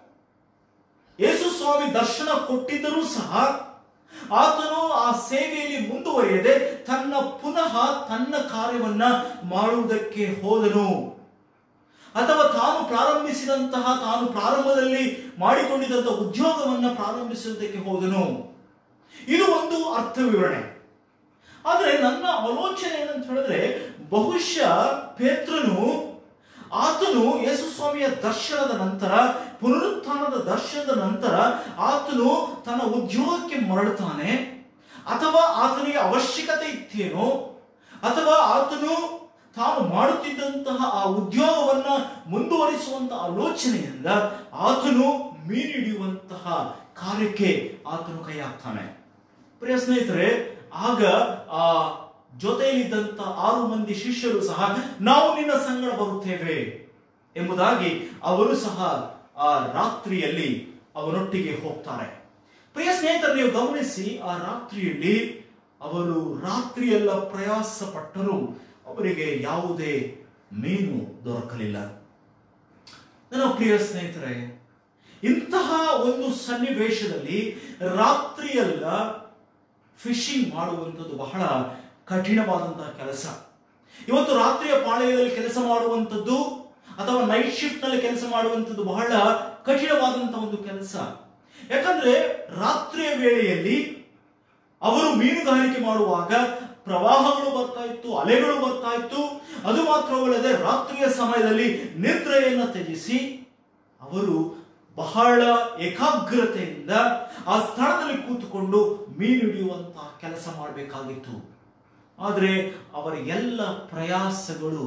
ಯೇಸು ಸ್ವಾಮಿ ದರ್ಶನ ಕೊಟ್ಟಿದ್ದರೂ ಸಹ ಆತನು ಆ ಸೇವೆಯಲ್ಲಿ ಮುಂದುವರಿಯದೆ ತನ್ನ ಪುನಃ ತನ್ನ ಕಾರ್ಯವನ್ನ ಮಾಡುವುದಕ್ಕೆ ಹೋದನು ಅಥವಾ ತಾನು ಪ್ರಾರಂಭಿಸಿದಂತಹ ತಾನು ಪ್ರಾರಂಭದಲ್ಲಿ ಮಾಡಿಕೊಂಡಿದ್ದಂತಹ ಉದ್ಯೋಗವನ್ನ ಪ್ರಾರಂಭಿಸುವುದಕ್ಕೆ ಹೋದನು ಇದು ಒಂದು ಅರ್ಥ ವಿವರಣೆ ಆದರೆ ನನ್ನ ಆಲೋಚನೆ ಏನಂತ ಹೇಳಿದ್ರೆ ಬಹುಶಃ ಪೇತ್ರನು ಆತನು ಯೇಸು ಸ್ವಾಮಿಯ ದರ್ಶನದ ನಂತರ ಪುನರುತ್ಥಾನದ ದರ್ಶನದ ನಂತರ ಆತನು ತನ್ನ ಉದ್ಯೋಗಕ್ಕೆ ಮರಳುತ್ತಾನೆ ಅಥವಾ ಆತನಿಗೆ ಅವಶ್ಯಕತೆ ಇತ್ತೇನೋ ಅಥವಾ ಆತನು ತಾನು ಮಾಡುತ್ತಿದ್ದಂತಹ ಆ ಉದ್ಯೋಗವನ್ನ ಮುಂದುವರಿಸುವಂತಹ ಆಲೋಚನೆಯಿಂದ ಆತನು ಮೀನು ಹಿಡಿಯುವಂತಹ ಕಾರ್ಯಕ್ಕೆ ಆತನು ಕೈ ಹಾಕ್ತಾನೆ ಪ್ರಿಯ ಸ್ನೇಹಿತರೆ ಆಗ ಆ ಜೊತೆಯಲ್ಲಿದ್ದಂತ ಆರು ಮಂದಿ ಶಿಷ್ಯರು ಸಹ ನಾವು ನಿನ್ನ ಸಂಗಡ ಬರುತ್ತೇವೆ ಎಂಬುದಾಗಿ ಅವರು ಸಹ ಆ ರಾತ್ರಿಯಲ್ಲಿ ಅವರೊಟ್ಟಿಗೆ ಹೋಗ್ತಾರೆ ಪ್ರಿಯ ಸ್ನೇಹಿತರು ನೀವು ಗಮನಿಸಿ ಆ ರಾತ್ರಿಯಲ್ಲಿ ಅವರು ರಾತ್ರಿಯೆಲ್ಲ ಪ್ರಯಾಸ ಪಟ್ಟರು ಅವರಿಗೆ ಯಾವುದೇ ಮೀನು ದೊರಕಲಿಲ್ಲ ನನ್ನ ಪ್ರಿಯ ಸ್ನೇಹಿತರೆ ಇಂತಹ ಒಂದು ಸನ್ನಿವೇಶದಲ್ಲಿ ರಾತ್ರಿಯೆಲ್ಲ ಫಿಶಿಂಗ್ ಮಾಡುವಂಥದ್ದು ಬಹಳ ಕಠಿಣವಾದಂತಹ ಕೆಲಸ ಇವತ್ತು ರಾತ್ರಿಯ ಪಾಳೆಯದಲ್ಲಿ ಕೆಲಸ ಮಾಡುವಂಥದ್ದು ಅಥವಾ ನೈಟ್ ಶಿಫ್ಟ್ ನಲ್ಲಿ ಕೆಲಸ ಮಾಡುವಂಥದ್ದು ಬಹಳ ಕಠಿಣವಾದಂತಹ ಒಂದು ಕೆಲಸ ಯಾಕಂದ್ರೆ ರಾತ್ರಿಯ ವೇಳೆಯಲ್ಲಿ ಅವರು ಮೀನುಗಾರಿಕೆ ಮಾಡುವಾಗ ಪ್ರವಾಹಗಳು ಬರ್ತಾ ಇತ್ತು ಅಲೆಗಳು ಬರ್ತಾ ಇತ್ತು ಅದು ಮಾತ್ರವಲ್ಲದೆ ರಾತ್ರಿಯ ಸಮಯದಲ್ಲಿ ನಿದ್ರೆಯನ್ನು ತ್ಯಜಿಸಿ ಅವರು ಬಹಳ ಏಕಾಗ್ರತೆಯಿಂದ ಆ ಸ್ಥಳದಲ್ಲಿ ಕೂತುಕೊಂಡು ಮೀನು ಹಿಡಿಯುವಂತಹ ಕೆಲಸ ಮಾಡಬೇಕಾಗಿತ್ತು ಆದರೆ ಅವರ ಎಲ್ಲ ಪ್ರಯಾಸಗಳು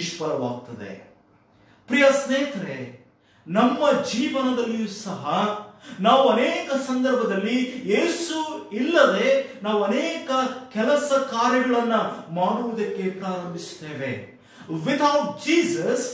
ನಿಷ್ಫಲವಾಗ್ತದೆ ಪ್ರಿಯ ಸ್ನೇಹಿತರೆ ನಮ್ಮ ಜೀವನದಲ್ಲಿಯೂ ಸಹ ನಾವು ಅನೇಕ ಸಂದರ್ಭದಲ್ಲಿ ಯೇಸು ಇಲ್ಲದೆ ನಾವು ಅನೇಕ ಕೆಲಸ ಕಾರ್ಯಗಳನ್ನ ಮಾಡುವುದಕ್ಕೆ ಪ್ರಾರಂಭಿಸುತ್ತೇವೆ ವಿತೌಟ್ ಜೀಸಸ್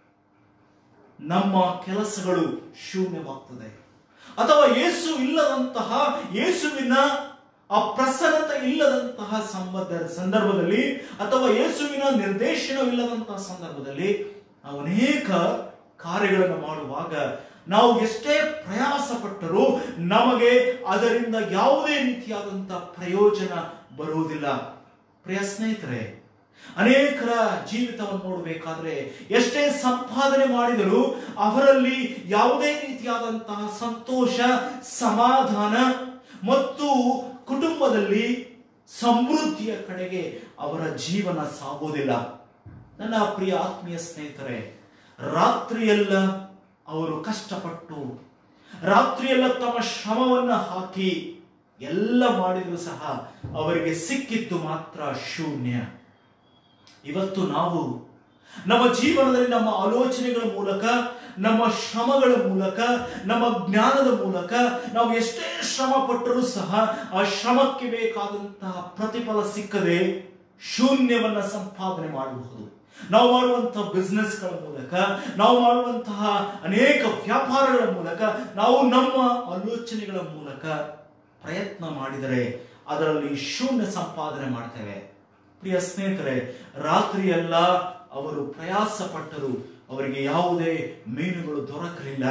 ನಮ್ಮ ಕೆಲಸಗಳು ಶೂನ್ಯವಾಗ್ತದೆ ಅಥವಾ ಯೇಸು ಇಲ್ಲದಂತಹ ಯೇಸುವಿನ ಆ ಪ್ರಸನ್ನತೆ ಇಲ್ಲದಂತಹ ಸಂಬಂಧ ಸಂದರ್ಭದಲ್ಲಿ ಅಥವಾ ಯೇಸುವಿನ ನಿರ್ದೇಶನವಿಲ್ಲದಂತಹ ಸಂದರ್ಭದಲ್ಲಿ ನಾವು ಅನೇಕ ಕಾರ್ಯಗಳನ್ನು ಮಾಡುವಾಗ ನಾವು ಎಷ್ಟೇ ಪ್ರಯಾಸ ಪಟ್ಟರೂ ನಮಗೆ ಅದರಿಂದ ಯಾವುದೇ ರೀತಿಯಾದಂತಹ ಪ್ರಯೋಜನ ಬರುವುದಿಲ್ಲ ಪ್ರಿಯ ಸ್ನೇಹಿತರೆ ಅನೇಕರ ಜೀವಿತವನ್ನು ನೋಡಬೇಕಾದ್ರೆ ಎಷ್ಟೇ ಸಂಪಾದನೆ ಮಾಡಿದರೂ ಅವರಲ್ಲಿ ಯಾವುದೇ ರೀತಿಯಾದಂತಹ ಸಂತೋಷ ಸಮಾಧಾನ ಮತ್ತು ಕುಟುಂಬದಲ್ಲಿ ಸಮೃದ್ಧಿಯ ಕಡೆಗೆ ಅವರ ಜೀವನ ಸಾಗೋದಿಲ್ಲ ನನ್ನ ಪ್ರಿಯ ಆತ್ಮೀಯ ಸ್ನೇಹಿತರೆ ರಾತ್ರಿಯೆಲ್ಲ ಅವರು ಕಷ್ಟಪಟ್ಟು ರಾತ್ರಿಯೆಲ್ಲ ತಮ್ಮ ಶ್ರಮವನ್ನ ಹಾಕಿ ಎಲ್ಲ ಮಾಡಿದ್ರು ಸಹ ಅವರಿಗೆ ಸಿಕ್ಕಿದ್ದು ಮಾತ್ರ ಶೂನ್ಯ ಇವತ್ತು ನಾವು ನಮ್ಮ ಜೀವನದಲ್ಲಿ ನಮ್ಮ ಆಲೋಚನೆಗಳ ಮೂಲಕ ನಮ್ಮ ಶ್ರಮಗಳ ಮೂಲಕ ನಮ್ಮ ಜ್ಞಾನದ ಮೂಲಕ ನಾವು ಎಷ್ಟೇ ಶ್ರಮ ಪಟ್ಟರೂ ಸಹ ಆ ಶ್ರಮಕ್ಕೆ ಬೇಕಾದಂತಹ ಪ್ರತಿಫಲ ಸಿಕ್ಕದೆ ಶೂನ್ಯವನ್ನ ಸಂಪಾದನೆ ಮಾಡಬಹುದು ನಾವು ಮಾಡುವಂತಹ ಬಿಸ್ನೆಸ್ಗಳ ಮೂಲಕ ನಾವು ಮಾಡುವಂತಹ ಅನೇಕ ವ್ಯಾಪಾರಗಳ ಮೂಲಕ ನಾವು ನಮ್ಮ ಆಲೋಚನೆಗಳ ಮೂಲಕ ಪ್ರಯತ್ನ ಮಾಡಿದರೆ ಅದರಲ್ಲಿ ಶೂನ್ಯ ಸಂಪಾದನೆ ಮಾಡ್ತೇವೆ ಪ್ರಿಯ ಸ್ನೇಹಿತರೆ ರಾತ್ರಿಯೆಲ್ಲ ಅವರು ಪ್ರಯಾಸ ಪಟ್ಟರು ಅವರಿಗೆ ಯಾವುದೇ ಮೀನುಗಳು ದೊರಕಲಿಲ್ಲ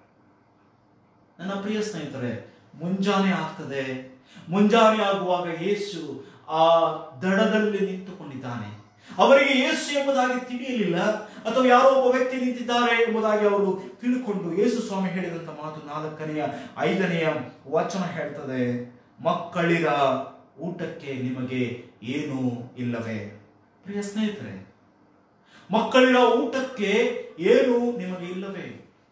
ನನ್ನ ಪ್ರಿಯ ಸ್ನೇಹಿತರೆ ಮುಂಜಾನೆ ಆಗ್ತದೆ ಮುಂಜಾನೆ ಆಗುವಾಗ ಯೇಸು ಆ ದಡದಲ್ಲಿ ನಿಂತುಕೊಂಡಿದ್ದಾನೆ ಅವರಿಗೆ ಯೇಸು ಎಂಬುದಾಗಿ ತಿಳಿಯಲಿಲ್ಲ ಅಥವಾ ಯಾರೋ ಒಬ್ಬ ವ್ಯಕ್ತಿ ನಿಂತಿದ್ದಾರೆ ಎಂಬುದಾಗಿ ಅವರು ತಿಳ್ಕೊಂಡು ಯೇಸು ಸ್ವಾಮಿ ಹೇಳಿದಂತ ಮಾತು ನಾಲ್ಕನೆಯ ಐದನೆಯ ವಚನ ಹೇಳ್ತದೆ ಮಕ್ಕಳಿರ ಊಟಕ್ಕೆ ನಿಮಗೆ ಏನೂ ಇಲ್ಲವೇ ಪ್ರಿಯ ಸ್ನೇಹಿತರೆ ಮಕ್ಕಳಿರ ಊಟಕ್ಕೆ ಏನು ನಿಮಗೆ ಇಲ್ಲವೇ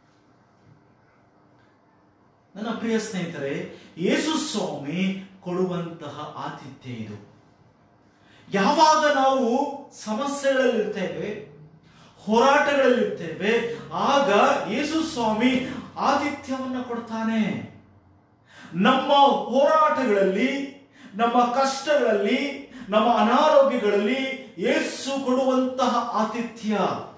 ನನ್ನ ಪ್ರಿಯ ಸ್ನೇಹಿತರೆ ಯೇಸು ಸ್ವಾಮಿ ಕೊಡುವಂತಹ ಆತಿಥ್ಯ ಇದು ಯಾವಾಗ ನಾವು ಸಮಸ್ಯೆಗಳಲ್ಲಿರ್ತೇವೆ ಹೋರಾಟಗಳಲ್ಲಿರ್ತೇವೆ ಆಗ ಯೇಸು ಸ್ವಾಮಿ ಆತಿಥ್ಯವನ್ನ ಕೊಡ್ತಾನೆ ನಮ್ಮ ಹೋರಾಟಗಳಲ್ಲಿ ನಮ್ಮ ಕಷ್ಟಗಳಲ್ಲಿ ನಮ್ಮ ಅನಾರೋಗ್ಯಗಳಲ್ಲಿ ಯೇಸು ಕೊಡುವಂತಹ ಆತಿಥ್ಯ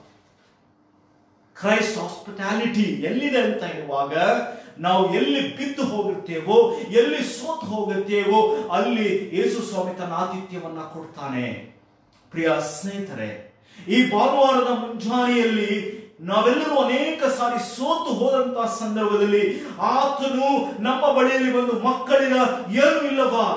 ಕ್ರೈಸ್ಟ್ ಹಾಸ್ಪಿಟಾಲಿಟಿ ಎಲ್ಲಿದೆ ಅಂತ ಹೇಳುವಾಗ ನಾವು ಎಲ್ಲಿ ಬಿದ್ದು ಹೋಗುತ್ತೇವೋ ಎಲ್ಲಿ ಸೋತು ಹೋಗುತ್ತೇವೋ ಅಲ್ಲಿ ಯೇಸು ಸ್ವಾಮಿ ತನ್ನ ಆತಿಥ್ಯವನ್ನ ಕೊಡ್ತಾನೆ ಪ್ರಿಯ ಸ್ನೇಹಿತರೆ ಈ ಭಾನುವಾರದ ಮುಂಜಾನೆಯಲ್ಲಿ ನಾವೆಲ್ಲರೂ ಅನೇಕ ಸಾರಿ ಸೋತು ಹೋದಂತಹ ಸಂದರ್ಭದಲ್ಲಿ ಆತನು ನಮ್ಮ ಬಳಿಯಲ್ಲಿ ಬಂದು ಮಕ್ಕಳಿನ ಏನು ಇಲ್ಲವಾ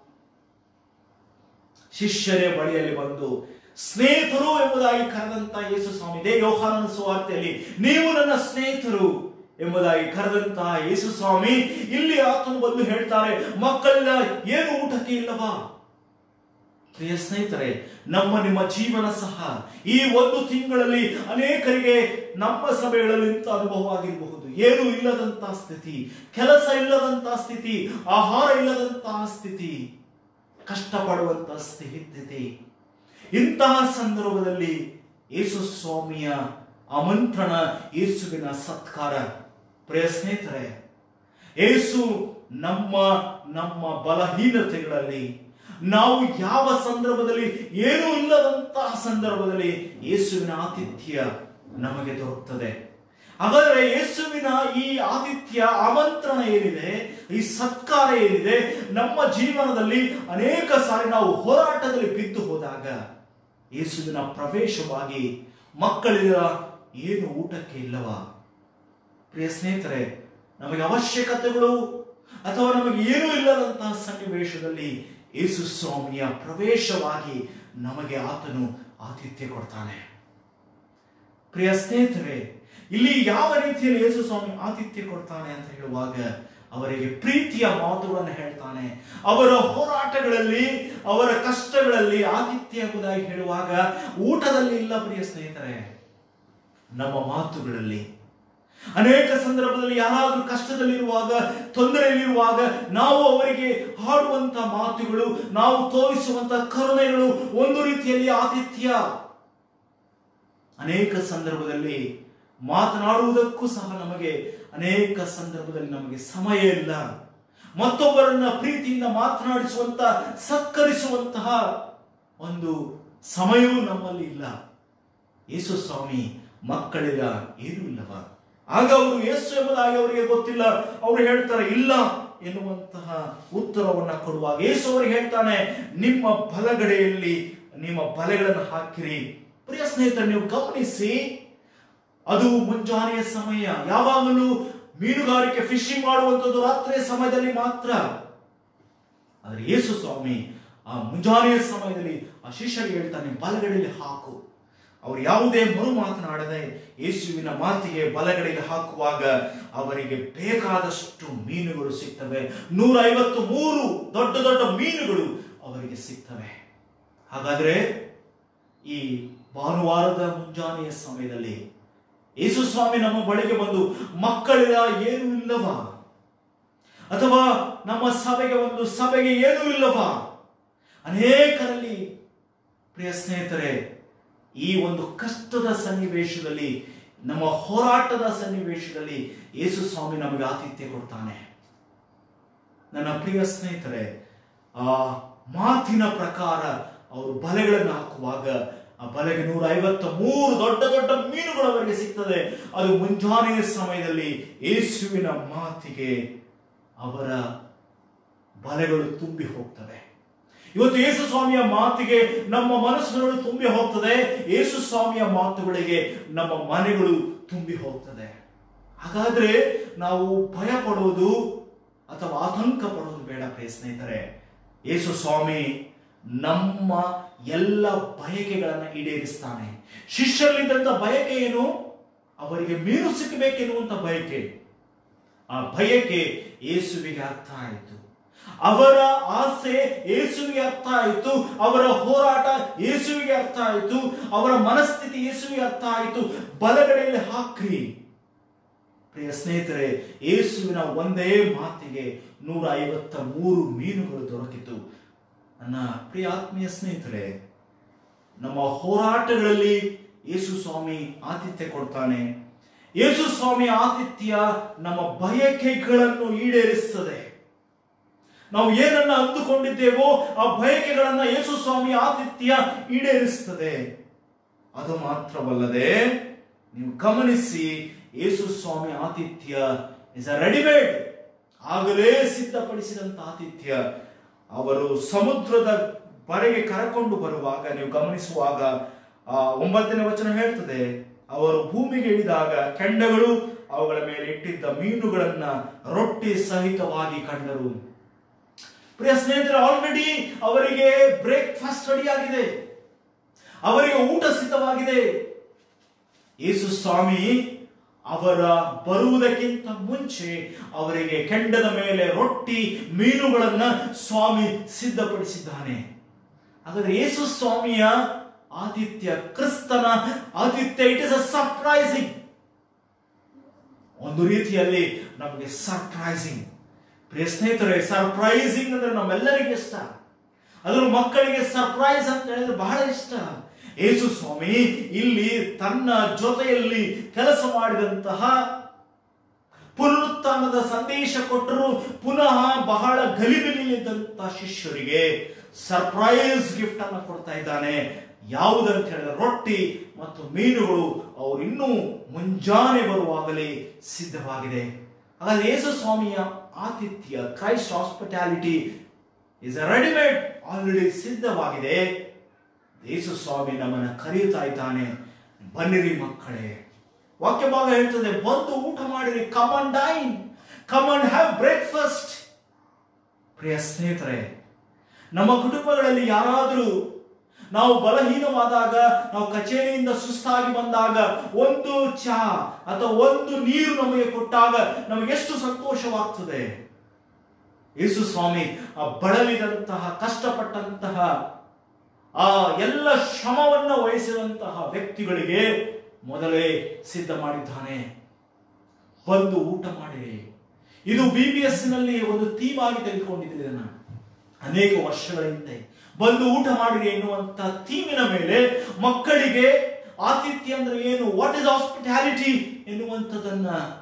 ಶಿಷ್ಯರೇ ಬಳಿಯಲ್ಲಿ ಬಂದು ಸ್ನೇಹಿತರು ಎಂಬುದಾಗಿ ಕರೆದಂತ ಯೇಸು ಸ್ವಾಮಿ ಇದೇ ಯೋಹಾನನ ಸುವಾರ್ತೆಯಲ್ಲಿ ನೀವು ನನ್ನ ಸ್ನೇಹಿತರು ಎಂಬುದಾಗಿ ಕರೆದಂತಹ ಯೇಸು ಸ್ವಾಮಿ ಇಲ್ಲಿ ಆತನು ಬಂದು ಹೇಳ್ತಾರೆ ಮಕ್ಕಳಿನ ಏನು ಊಟಕ್ಕೆ ಇಲ್ಲವಾ ಪ್ರಿಯ ಸ್ನೇಹಿತರೆ ನಮ್ಮ ನಿಮ್ಮ ಜೀವನ ಸಹ ಈ ಒಂದು ತಿಂಗಳಲ್ಲಿ ಅನೇಕರಿಗೆ ನಮ್ಮ ಸಭೆಗಳಲ್ಲಿ ಇಂಥ ಅನುಭವ ಆಗಿರಬಹುದು ಏನು ಇಲ್ಲದಂತಹ ಸ್ಥಿತಿ ಕೆಲಸ ಇಲ್ಲದಂತಹ ಸ್ಥಿತಿ ಆಹಾರ ಇಲ್ಲದಂತಹ ಸ್ಥಿತಿ ಕಷ್ಟಪಡುವಂತಹ ಸ್ಥಿತಿ ಇಂತಹ ಸಂದರ್ಭದಲ್ಲಿ ಯೇಸು ಸ್ವಾಮಿಯ ಆಮಂತ್ರಣ ಯೇಸುವಿನ ಸತ್ಕಾರ ಪ್ರಿಯ ಸ್ನೇಹಿತರೆ ಯೇಸು ನಮ್ಮ ನಮ್ಮ ಬಲಹೀನತೆಗಳಲ್ಲಿ ನಾವು ಯಾವ ಸಂದರ್ಭದಲ್ಲಿ ಏನೂ ಇಲ್ಲದಂತಹ ಸಂದರ್ಭದಲ್ಲಿ ಯೇಸುವಿನ ಆತಿಥ್ಯ ನಮಗೆ ದೊರಕುತ್ತದೆ ಹಾಗಾದರೆ ಯೇಸುವಿನ ಈ ಆತಿಥ್ಯ ಆಮಂತ್ರಣ ಏನಿದೆ ಈ ಸತ್ಕಾರ ಏನಿದೆ ನಮ್ಮ ಜೀವನದಲ್ಲಿ ಅನೇಕ ಸಾರಿ ನಾವು ಹೋರಾಟದಲ್ಲಿ ಬಿದ್ದು ಹೋದಾಗ ಯೇಸುವಿನ ಪ್ರವೇಶವಾಗಿ ಮಕ್ಕಳಿರ ಏನು ಊಟಕ್ಕೆ ಇಲ್ಲವಾ ಪ್ರಿಯ ಸ್ನೇಹಿತರೆ ನಮಗೆ ಅವಶ್ಯಕತೆಗಳು ಅಥವಾ ನಮಗೆ ಏನೂ ಇಲ್ಲದಂತಹ ಸನ್ನಿವೇಶದಲ್ಲಿ ಯೇಸು ಸ್ವಾಮಿಯ ಪ್ರವೇಶವಾಗಿ ನಮಗೆ ಆತನು ಆತಿಥ್ಯ ಕೊಡ್ತಾನೆ ಪ್ರಿಯ ಸ್ನೇಹಿತರೆ ಇಲ್ಲಿ ಯಾವ ರೀತಿಯಲ್ಲಿ ಯೇಸು ಸ್ವಾಮಿ ಆತಿಥ್ಯ ಕೊಡ್ತಾನೆ ಅಂತ ಹೇಳುವಾಗ ಅವರಿಗೆ ಪ್ರೀತಿಯ ಮಾತುಗಳನ್ನು ಹೇಳ್ತಾನೆ ಅವರ ಹೋರಾಟಗಳಲ್ಲಿ ಅವರ ಕಷ್ಟಗಳಲ್ಲಿ ಆತಿಥ್ಯ ಎಂಬುದಾಗಿ ಹೇಳುವಾಗ ಊಟದಲ್ಲಿ ಇಲ್ಲ ಪ್ರಿಯ ಸ್ನೇಹಿತರೆ ನಮ್ಮ ಮಾತುಗಳಲ್ಲಿ ಅನೇಕ ಸಂದರ್ಭದಲ್ಲಿ ಯಾರಾದರೂ ಕಷ್ಟದಲ್ಲಿರುವಾಗ ತೊಂದರೆಯಲ್ಲಿರುವಾಗ ನಾವು ಅವರಿಗೆ ಹಾಡುವಂತ ಮಾತುಗಳು ನಾವು ತೋರಿಸುವಂತ ಕರುಣೆಗಳು ಒಂದು ರೀತಿಯಲ್ಲಿ ಆತಿಥ್ಯ ಅನೇಕ ಸಂದರ್ಭದಲ್ಲಿ ಮಾತನಾಡುವುದಕ್ಕೂ ಸಹ ನಮಗೆ ಅನೇಕ ಸಂದರ್ಭದಲ್ಲಿ ನಮಗೆ ಸಮಯ ಇಲ್ಲ ಮತ್ತೊಬ್ಬರನ್ನ ಪ್ರೀತಿಯಿಂದ ಮಾತನಾಡಿಸುವಂತ ಸತ್ಕರಿಸುವಂತಹ ಒಂದು ಸಮಯವೂ ನಮ್ಮಲ್ಲಿ ಇಲ್ಲ ಯೇಸು ಸ್ವಾಮಿ ಮಕ್ಕಳಿಗ ಏನೂ ಇಲ್ಲವ ಆಗ ಅವರು ಯೇಸು ಎಂಬುದಾಗಿ ಅವರಿಗೆ ಗೊತ್ತಿಲ್ಲ ಅವರು ಹೇಳ್ತಾರೆ ಇಲ್ಲ ಎನ್ನುವಂತಹ ಉತ್ತರವನ್ನ ಕೊಡುವಾಗ ಯೇಸು ಅವರಿಗೆ ಹೇಳ್ತಾನೆ ನಿಮ್ಮ ಬಲಗಡೆಯಲ್ಲಿ ನಿಮ್ಮ ಬಲೆಗಳನ್ನು ಹಾಕಿರಿ ಪ್ರಿಯ ಸ್ನೇಹಿತರೆ ನೀವು ಗಮನಿಸಿ ಅದು ಮುಂಜಾನೆಯ ಸಮಯ ಯಾವಾಗಲೂ ಮೀನುಗಾರಿಕೆ ಫಿಶಿಂಗ್ ಮಾಡುವಂಥದ್ದು ರಾತ್ರಿಯ ಸಮಯದಲ್ಲಿ ಮಾತ್ರ ಆದರೆ ಯೇಸು ಸ್ವಾಮಿ ಆ ಮುಂಜಾನೆಯ ಸಮಯದಲ್ಲಿ ಆ ಶಿಷ್ಯರಿಗೆ ಹೇಳ್ತಾನೆ ಬಲಗಡೆಯಲ್ಲಿ ಹಾಕು ಅವರು ಯಾವುದೇ ಮರು ಮಾತನಾಡದೆ ಯೇಸುವಿನ ಮಾತಿಗೆ ಬಲಗಡೆಗೆ ಹಾಕುವಾಗ ಅವರಿಗೆ ಬೇಕಾದಷ್ಟು ಮೀನುಗಳು ಸಿಗ್ತವೆ ನೂರ ಐವತ್ತು ಮೂರು ದೊಡ್ಡ ದೊಡ್ಡ ಮೀನುಗಳು ಅವರಿಗೆ ಸಿಗ್ತವೆ ಹಾಗಾದ್ರೆ ಈ ಭಾನುವಾರದ ಮುಂಜಾನೆಯ ಸಮಯದಲ್ಲಿ ಯೇಸು ಸ್ವಾಮಿ ನಮ್ಮ ಬಳಿಗೆ ಬಂದು ಮಕ್ಕಳಿಗ ಏನೂ ಇಲ್ಲವಾ ಅಥವಾ ನಮ್ಮ ಸಭೆಗೆ ಒಂದು ಸಭೆಗೆ ಏನೂ ಇಲ್ಲವಾ ಅನೇಕರಲ್ಲಿ ಪ್ರಿಯ ಸ್ನೇಹಿತರೆ ಈ ಒಂದು ಕಷ್ಟದ ಸನ್ನಿವೇಶದಲ್ಲಿ ನಮ್ಮ ಹೋರಾಟದ ಸನ್ನಿವೇಶದಲ್ಲಿ ಯೇಸು ಸ್ವಾಮಿ ನಮಗೆ ಆತಿಥ್ಯ ಕೊಡ್ತಾನೆ ನನ್ನ ಪ್ರಿಯ ಸ್ನೇಹಿತರೆ ಆ ಮಾತಿನ ಪ್ರಕಾರ ಅವರು ಬಲೆಗಳನ್ನು ಹಾಕುವಾಗ ಆ ಬಲೆಗೆ ನೂರ ಐವತ್ತ ಮೂರು ದೊಡ್ಡ ದೊಡ್ಡ ಮೀನುಗಳು ಅವರಿಗೆ ಸಿಗ್ತದೆ ಅದು ಮುಂಜಾನೆಯ ಸಮಯದಲ್ಲಿ ಯೇಸುವಿನ ಮಾತಿಗೆ ಅವರ ಬಲೆಗಳು ತುಂಬಿ ಹೋಗ್ತವೆ ಇವತ್ತು ಯೇಸು ಸ್ವಾಮಿಯ ಮಾತಿಗೆ ನಮ್ಮ ಮನಸ್ಸುಗಳು ತುಂಬಿ ಹೋಗ್ತದೆ ಯೇಸು ಸ್ವಾಮಿಯ ಮಾತುಗಳಿಗೆ ನಮ್ಮ ಮನೆಗಳು ತುಂಬಿ ಹೋಗ್ತದೆ ಹಾಗಾದ್ರೆ ನಾವು ಭಯ ಪಡುವುದು ಅಥವಾ ಆತಂಕ ಪಡುವುದು ಬೇಡ ಪ್ರಿಯ ಸ್ನೇಹಿತರೆ ಯೇಸು ಸ್ವಾಮಿ ನಮ್ಮ ಎಲ್ಲ ಬಯಕೆಗಳನ್ನ ಈಡೇರಿಸ್ತಾನೆ ಶಿಷ್ಯರಲ್ಲಿದ್ದಂತ ಬಯಕೆ ಏನು ಅವರಿಗೆ ಮೀನು ಸಿಕ್ಕಬೇಕೆನ್ನುವಂತ ಬಯಕೆ ಆ ಬಯಕೆ ಯೇಸುವಿಗೆ ಅರ್ಥ ಆಯಿತು ಅವರ ಆಸೆ ಯೇಸುವಿಗೆ ಅರ್ಥ ಆಯಿತು ಅವರ ಹೋರಾಟ ಯೇಸುವಿಗೆ ಅರ್ಥ ಆಯಿತು ಅವರ ಮನಸ್ಥಿತಿ ಯೇಸುವಿಗೆ ಅರ್ಥ ಆಯಿತು ಬಲಗಡೆಯಲ್ಲಿ ಹಾಕ್ರಿ ಪ್ರಿಯ ಸ್ನೇಹಿತರೆ ಯೇಸುವಿನ ಒಂದೇ ಮಾತಿಗೆ ನೂರ ಐವತ್ತ ಮೂರು ಮೀನುಗಳು ದೊರಕಿತು ನನ್ನ ಪ್ರಿಯ ಆತ್ಮೀಯ ಸ್ನೇಹಿತರೆ ನಮ್ಮ ಹೋರಾಟಗಳಲ್ಲಿ ಯೇಸು ಸ್ವಾಮಿ ಆತಿಥ್ಯ ಕೊಡ್ತಾನೆ ಯೇಸು ಸ್ವಾಮಿ ಆತಿಥ್ಯ ನಮ್ಮ ಬಯಕೆಗಳನ್ನು ಈಡೇರಿಸ್ತದೆ ನಾವು ಏನನ್ನ ಅಂದುಕೊಂಡಿದ್ದೇವೋ ಆ ಬಯಕೆಗಳನ್ನ ಯೇಸು ಸ್ವಾಮಿ ಆತಿಥ್ಯ ಈಡೇರಿಸ್ತದೆ ಅದು ಮಾತ್ರವಲ್ಲದೆ ನೀವು ಗಮನಿಸಿ ಯೇಸು ಸ್ವಾಮಿ ಆತಿಥ್ಯ ಇಸ್ ಅ ರೆಡಿಮೇಡ್ ಆಗಲೇ ಸಿದ್ಧಪಡಿಸಿದಂತ ಆತಿಥ್ಯ ಅವರು ಸಮುದ್ರದ ಬರೆಗೆ ಕರಕೊಂಡು ಬರುವಾಗ ನೀವು ಗಮನಿಸುವಾಗ ಆ ಒಂಬತ್ತನೇ ವಚನ ಹೇಳ್ತದೆ ಅವರು ಭೂಮಿಗೆ ಇಳಿದಾಗ ಕೆಂಡಗಳು ಅವುಗಳ ಮೇಲೆ ಇಟ್ಟಿದ್ದ ಮೀನುಗಳನ್ನ ರೊಟ್ಟಿ ಸಹಿತವಾಗಿ ಕಂಡರು ಪ್ರಿಯ ಸ್ನೇಹಿತರೆ ಆಲ್ರೆಡಿ ಅವರಿಗೆ ಬ್ರೇಕ್ಫಾಸ್ಟ್ ರೆಡಿ ಆಗಿದೆ ಅವರಿಗೆ ಊಟ ಸಿದ್ಧವಾಗಿದೆ ಯೇಸು ಸ್ವಾಮಿ ಅವರ ಬರುವುದಕ್ಕಿಂತ ಮುಂಚೆ ಅವರಿಗೆ ಕೆಂಡದ ಮೇಲೆ ರೊಟ್ಟಿ ಮೀನುಗಳನ್ನ ಸ್ವಾಮಿ ಸಿದ್ಧಪಡಿಸಿದ್ದಾನೆ ಹಾಗಾದ್ರೆ ಯೇಸು ಸ್ವಾಮಿಯ ಆತಿಥ್ಯ ಕ್ರಿಸ್ತನ ಆತಿಥ್ಯ ಇಟ್ ಇಸ್ ಅ ಸರ್ಪ್ರೈಸಿಂಗ್ ಒಂದು ರೀತಿಯಲ್ಲಿ ನಮಗೆ ಸರ್ಪ್ರೈಸಿಂಗ್ ಪ್ರಿಯ ಸ್ನೇಹಿತರೆ ಸರ್ಪ್ರೈಸಿಂಗ್ ಅಂದ್ರೆ ನಮ್ಮೆಲ್ಲರಿಗೆ ಇಷ್ಟ ಅದ್ರ ಮಕ್ಕಳಿಗೆ ಸರ್ಪ್ರೈಸ್ ಅಂತ ಹೇಳಿದ್ರೆ ಬಹಳ ಇಷ್ಟ ಯೇಸು ಸ್ವಾಮಿ ಇಲ್ಲಿ ತನ್ನ ಜೊತೆಯಲ್ಲಿ ಕೆಲಸ ಮಾಡಿದಂತಹ ಪುನರುತ್ಥಾನದ ಸಂದೇಶ ಕೊಟ್ಟರು ಪುನಃ ಬಹಳ ಗಲಿಬಿಲಿಯಲ್ಲಿದ್ದಂತಹ ಶಿಷ್ಯರಿಗೆ ಸರ್ಪ್ರೈಸ್ ಗಿಫ್ಟ್ ಅನ್ನು ಕೊಡ್ತಾ ಇದ್ದಾನೆ ಯಾವುದಂತ ಹೇಳಿದ್ರೆ ರೊಟ್ಟಿ ಮತ್ತು ಮೀನುಗಳು ಅವರು ಇನ್ನೂ ಮುಂಜಾನೆ ಬರುವಾಗಲೇ ಸಿದ್ಧವಾಗಿದೆ ಹಾಗಾದ್ರೆ ಯೇಸು ಸ್ವಾಮಿಯ ಆತಿಥ್ಯ Christ hospitality is a readymade already ಸಿದ್ಧವಾಗಿದೆ ಯೇಸು ಸ್ವಾಮಿ ನಮ್ಮನ್ನ ಕರೆಯುತ್ತಾ ಇದ್ದಾನೆ ಬನ್ನಿರಿ ಮಕ್ಕಳೇ ವಾಕ್ಯ ಭಾಗ ಹೇಳ್ತದೆ ಬಂದು ಊಟ ಮಾಡಿರಿ come and dine come and have breakfast ಪ್ರಿಯ ಸ್ನೇಹಿತರೆ ನಮ್ಮ ಕುಟುಂಬಗಳಲ್ಲಿ ಯಾರಾದರೂ ನಾವು ಬಲಹೀನವಾದಾಗ ನಾವು ಕಚೇರಿಯಿಂದ ಸುಸ್ತಾಗಿ ಬಂದಾಗ ಒಂದು ಚಹಾ ಅಥವಾ ಒಂದು ನೀರು ನಮಗೆ ಕೊಟ್ಟಾಗ ನಮಗೆ ಎಷ್ಟು ಸಂತೋಷವಾಗ್ತದೆ ಯೇಸು ಸ್ವಾಮಿ ಆ ಬಳಲಿದಂತಹ ಕಷ್ಟಪಟ್ಟಂತಹ ಆ ಎಲ್ಲ ಶ್ರಮವನ್ನ ವಹಿಸಿದಂತಹ ವ್ಯಕ್ತಿಗಳಿಗೆ ಮೊದಲೇ ಸಿದ್ಧ ಮಾಡಿದ್ದಾನೆ ಬಂದು ಊಟ ಮಾಡಿರಿ ಇದು ಬಿ ಬಿ ಎಸ್ ನಲ್ಲಿ ಒಂದು ಥೀಮ್ ಆಗಿ ತೆಗೆದುಕೊಂಡಿದ್ದೆ ಇದನ್ನ ಅನೇಕ ವರ್ಷಗಳ ಹಿಂದೆ ಬಂದು ಊಟ ಮಾಡಿರಿ ಎನ್ನುವಂತ ಥೀಮಿನ ಮೇಲೆ ಮಕ್ಕಳಿಗೆ ಆತಿಥ್ಯ ಅಂದ್ರೆ ಏನು ವಾಟ್ ಇಸ್ ಹಾಸ್ಪಿಟಾಲಿಟಿ ಎನ್ನುವಂಥದ್ದನ್ನ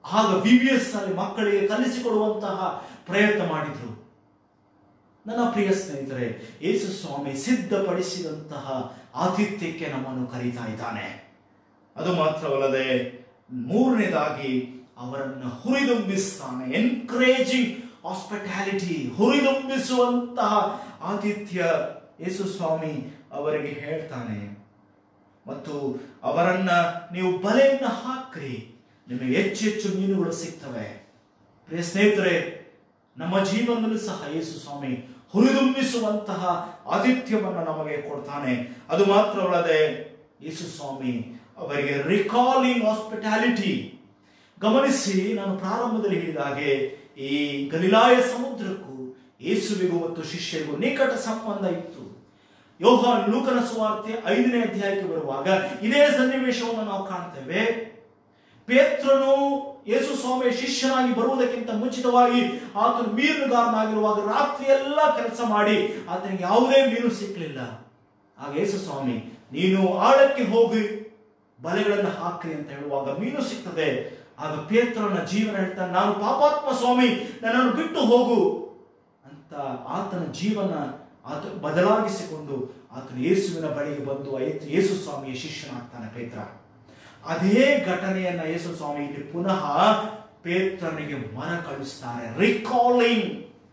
ಆಗ ವಿ ಬಿ ಎಸ್ ಅಲ್ಲಿ ಮಕ್ಕಳಿಗೆ ಕಲಿಸಿಕೊಡುವಂತಹ ಪ್ರಯತ್ನ ಮಾಡಿದ್ರು ನನ್ನ ಪ್ರಿಯ ಸ್ನೇಹಿತರೆ ಯೇಸು ಸ್ವಾಮಿ ಸಿದ್ಧಪಡಿಸಿದಂತಹ ಆತಿಥ್ಯಕ್ಕೆ ನಮ್ಮನ್ನು ಕರೀತಾ ಇದ್ದಾನೆ ಅದು ಮಾತ್ರವಲ್ಲದೆ ಮೂರನೇದಾಗಿ ಅವರನ್ನು ಹುರಿದುಂಬಿಸ್ತಾನೆ ಎನ್ಕರೇಜಿಂಗ್ ಹಾಸ್ಪಿಟಾಲಿಟಿ ಹುರಿದುಂಬಿಸುವಂತಹ ಆತಿಥ್ಯ ಯೇಸು ಸ್ವಾಮಿ ಅವರಿಗೆ ಹೇಳ್ತಾನೆ ಮತ್ತು ಅವರನ್ನ ನೀವು ಬಲೆಯನ್ನ ಹಾಕ್ರಿ ನಿಮಗೆ ಹೆಚ್ಚು ಹೆಚ್ಚು ಮೀನುಗಳು ಸಿಗ್ತವೆ ಪ್ರಿಯ ಸ್ನೇಹಿತರೆ ನಮ್ಮ ಜೀವನದಲ್ಲೂ ಸಹ ಯೇಸು ಸ್ವಾಮಿ ಹುರಿದುಂಬಿಸುವಂತಹ ಆತಿಥ್ಯವನ್ನು ನಮಗೆ ಕೊಡ್ತಾನೆ ಅದು ಮಾತ್ರವಲ್ಲದೆ ಯೇಸು ಸ್ವಾಮಿ ಅವರಿಗೆ ರಿಕಾಲಿಂಗ್ ಹಾಸ್ಪಿಟಾಲಿಟಿ ಗಮನಿಸಿ ನಾನು ಪ್ರಾರಂಭದಲ್ಲಿ ಹೇಳಿದ ಹಾಗೆ ಈ ಗಲಿಲಾಯ ಸಮುದ್ರಕ್ಕೂ ಯೇಸುವಿಗೂ ಮತ್ತು ಶಿಷ್ಯರಿಗೂ ನಿಕಟ ಸಂಬಂಧ ಇತ್ತು ಯೋಹಾನ್ ಲೂಕನ ಸುವಾರ್ತೆ ಐದನೇ ಅಧ್ಯಾಯಕ್ಕೆ ಬರುವಾಗ ಇದೇ ಸನ್ನಿವೇಶವನ್ನು ನಾವು ಕಾಣ್ತೇವೆ ಪೇತ್ರನು ಯೇಸು ಸ್ವಾಮಿಯ ಶಿಷ್ಯನಾಗಿ ಬರುವುದಕ್ಕಿಂತ ಮುಂಚಿತವಾಗಿ ಆತನು ಮೀನುಗಾರನಾಗಿರುವಾಗ ರಾತ್ರಿ ಎಲ್ಲ ಕೆಲಸ ಮಾಡಿ ಆತನಿಗೆ ಯಾವುದೇ ಮೀನು ಸಿಕ್ಕಲಿಲ್ಲ ಆಗ ಯೇಸು ಸ್ವಾಮಿ ನೀನು ಆಳಕ್ಕೆ ಹೋಗಿ ಬಲೆಗಳನ್ನು ಹಾಕ್ರಿ ಅಂತ ಹೇಳುವಾಗ ಮೀನು ಸಿಗ್ತದೆ ಆಗ ಪೇತ್ರನ ಜೀವನ ಹೇಳ್ತಾನೆ ನಾನು ಪಾಪಾತ್ಮ ಸ್ವಾಮಿ ನನ್ನನ್ನು ಬಿಟ್ಟು ಹೋಗು ಅಂತ ಆತನ ಜೀವನ ಆತ ಬದಲಾಗಿಸಿಕೊಂಡು ಆತನು ಯೇಸುವಿನ ಬಳಿಗೆ ಬಂದು ಆಯ್ತು ಯೇಸು ಸ್ವಾಮಿಯ ಶಿಷ್ಯನಾಗ್ತಾನೆ ಪೇತ್ರ ಅದೇ ಘಟನೆಯನ್ನ ಯೇಸು ಸ್ವಾಮಿ ಇಲ್ಲಿ ಪುನಃ ಪೇತ್ರನಿಗೆ ಮನ ಕಳಿಸ್ತಾರೆ ರಿಕಾಲಿಂಗ್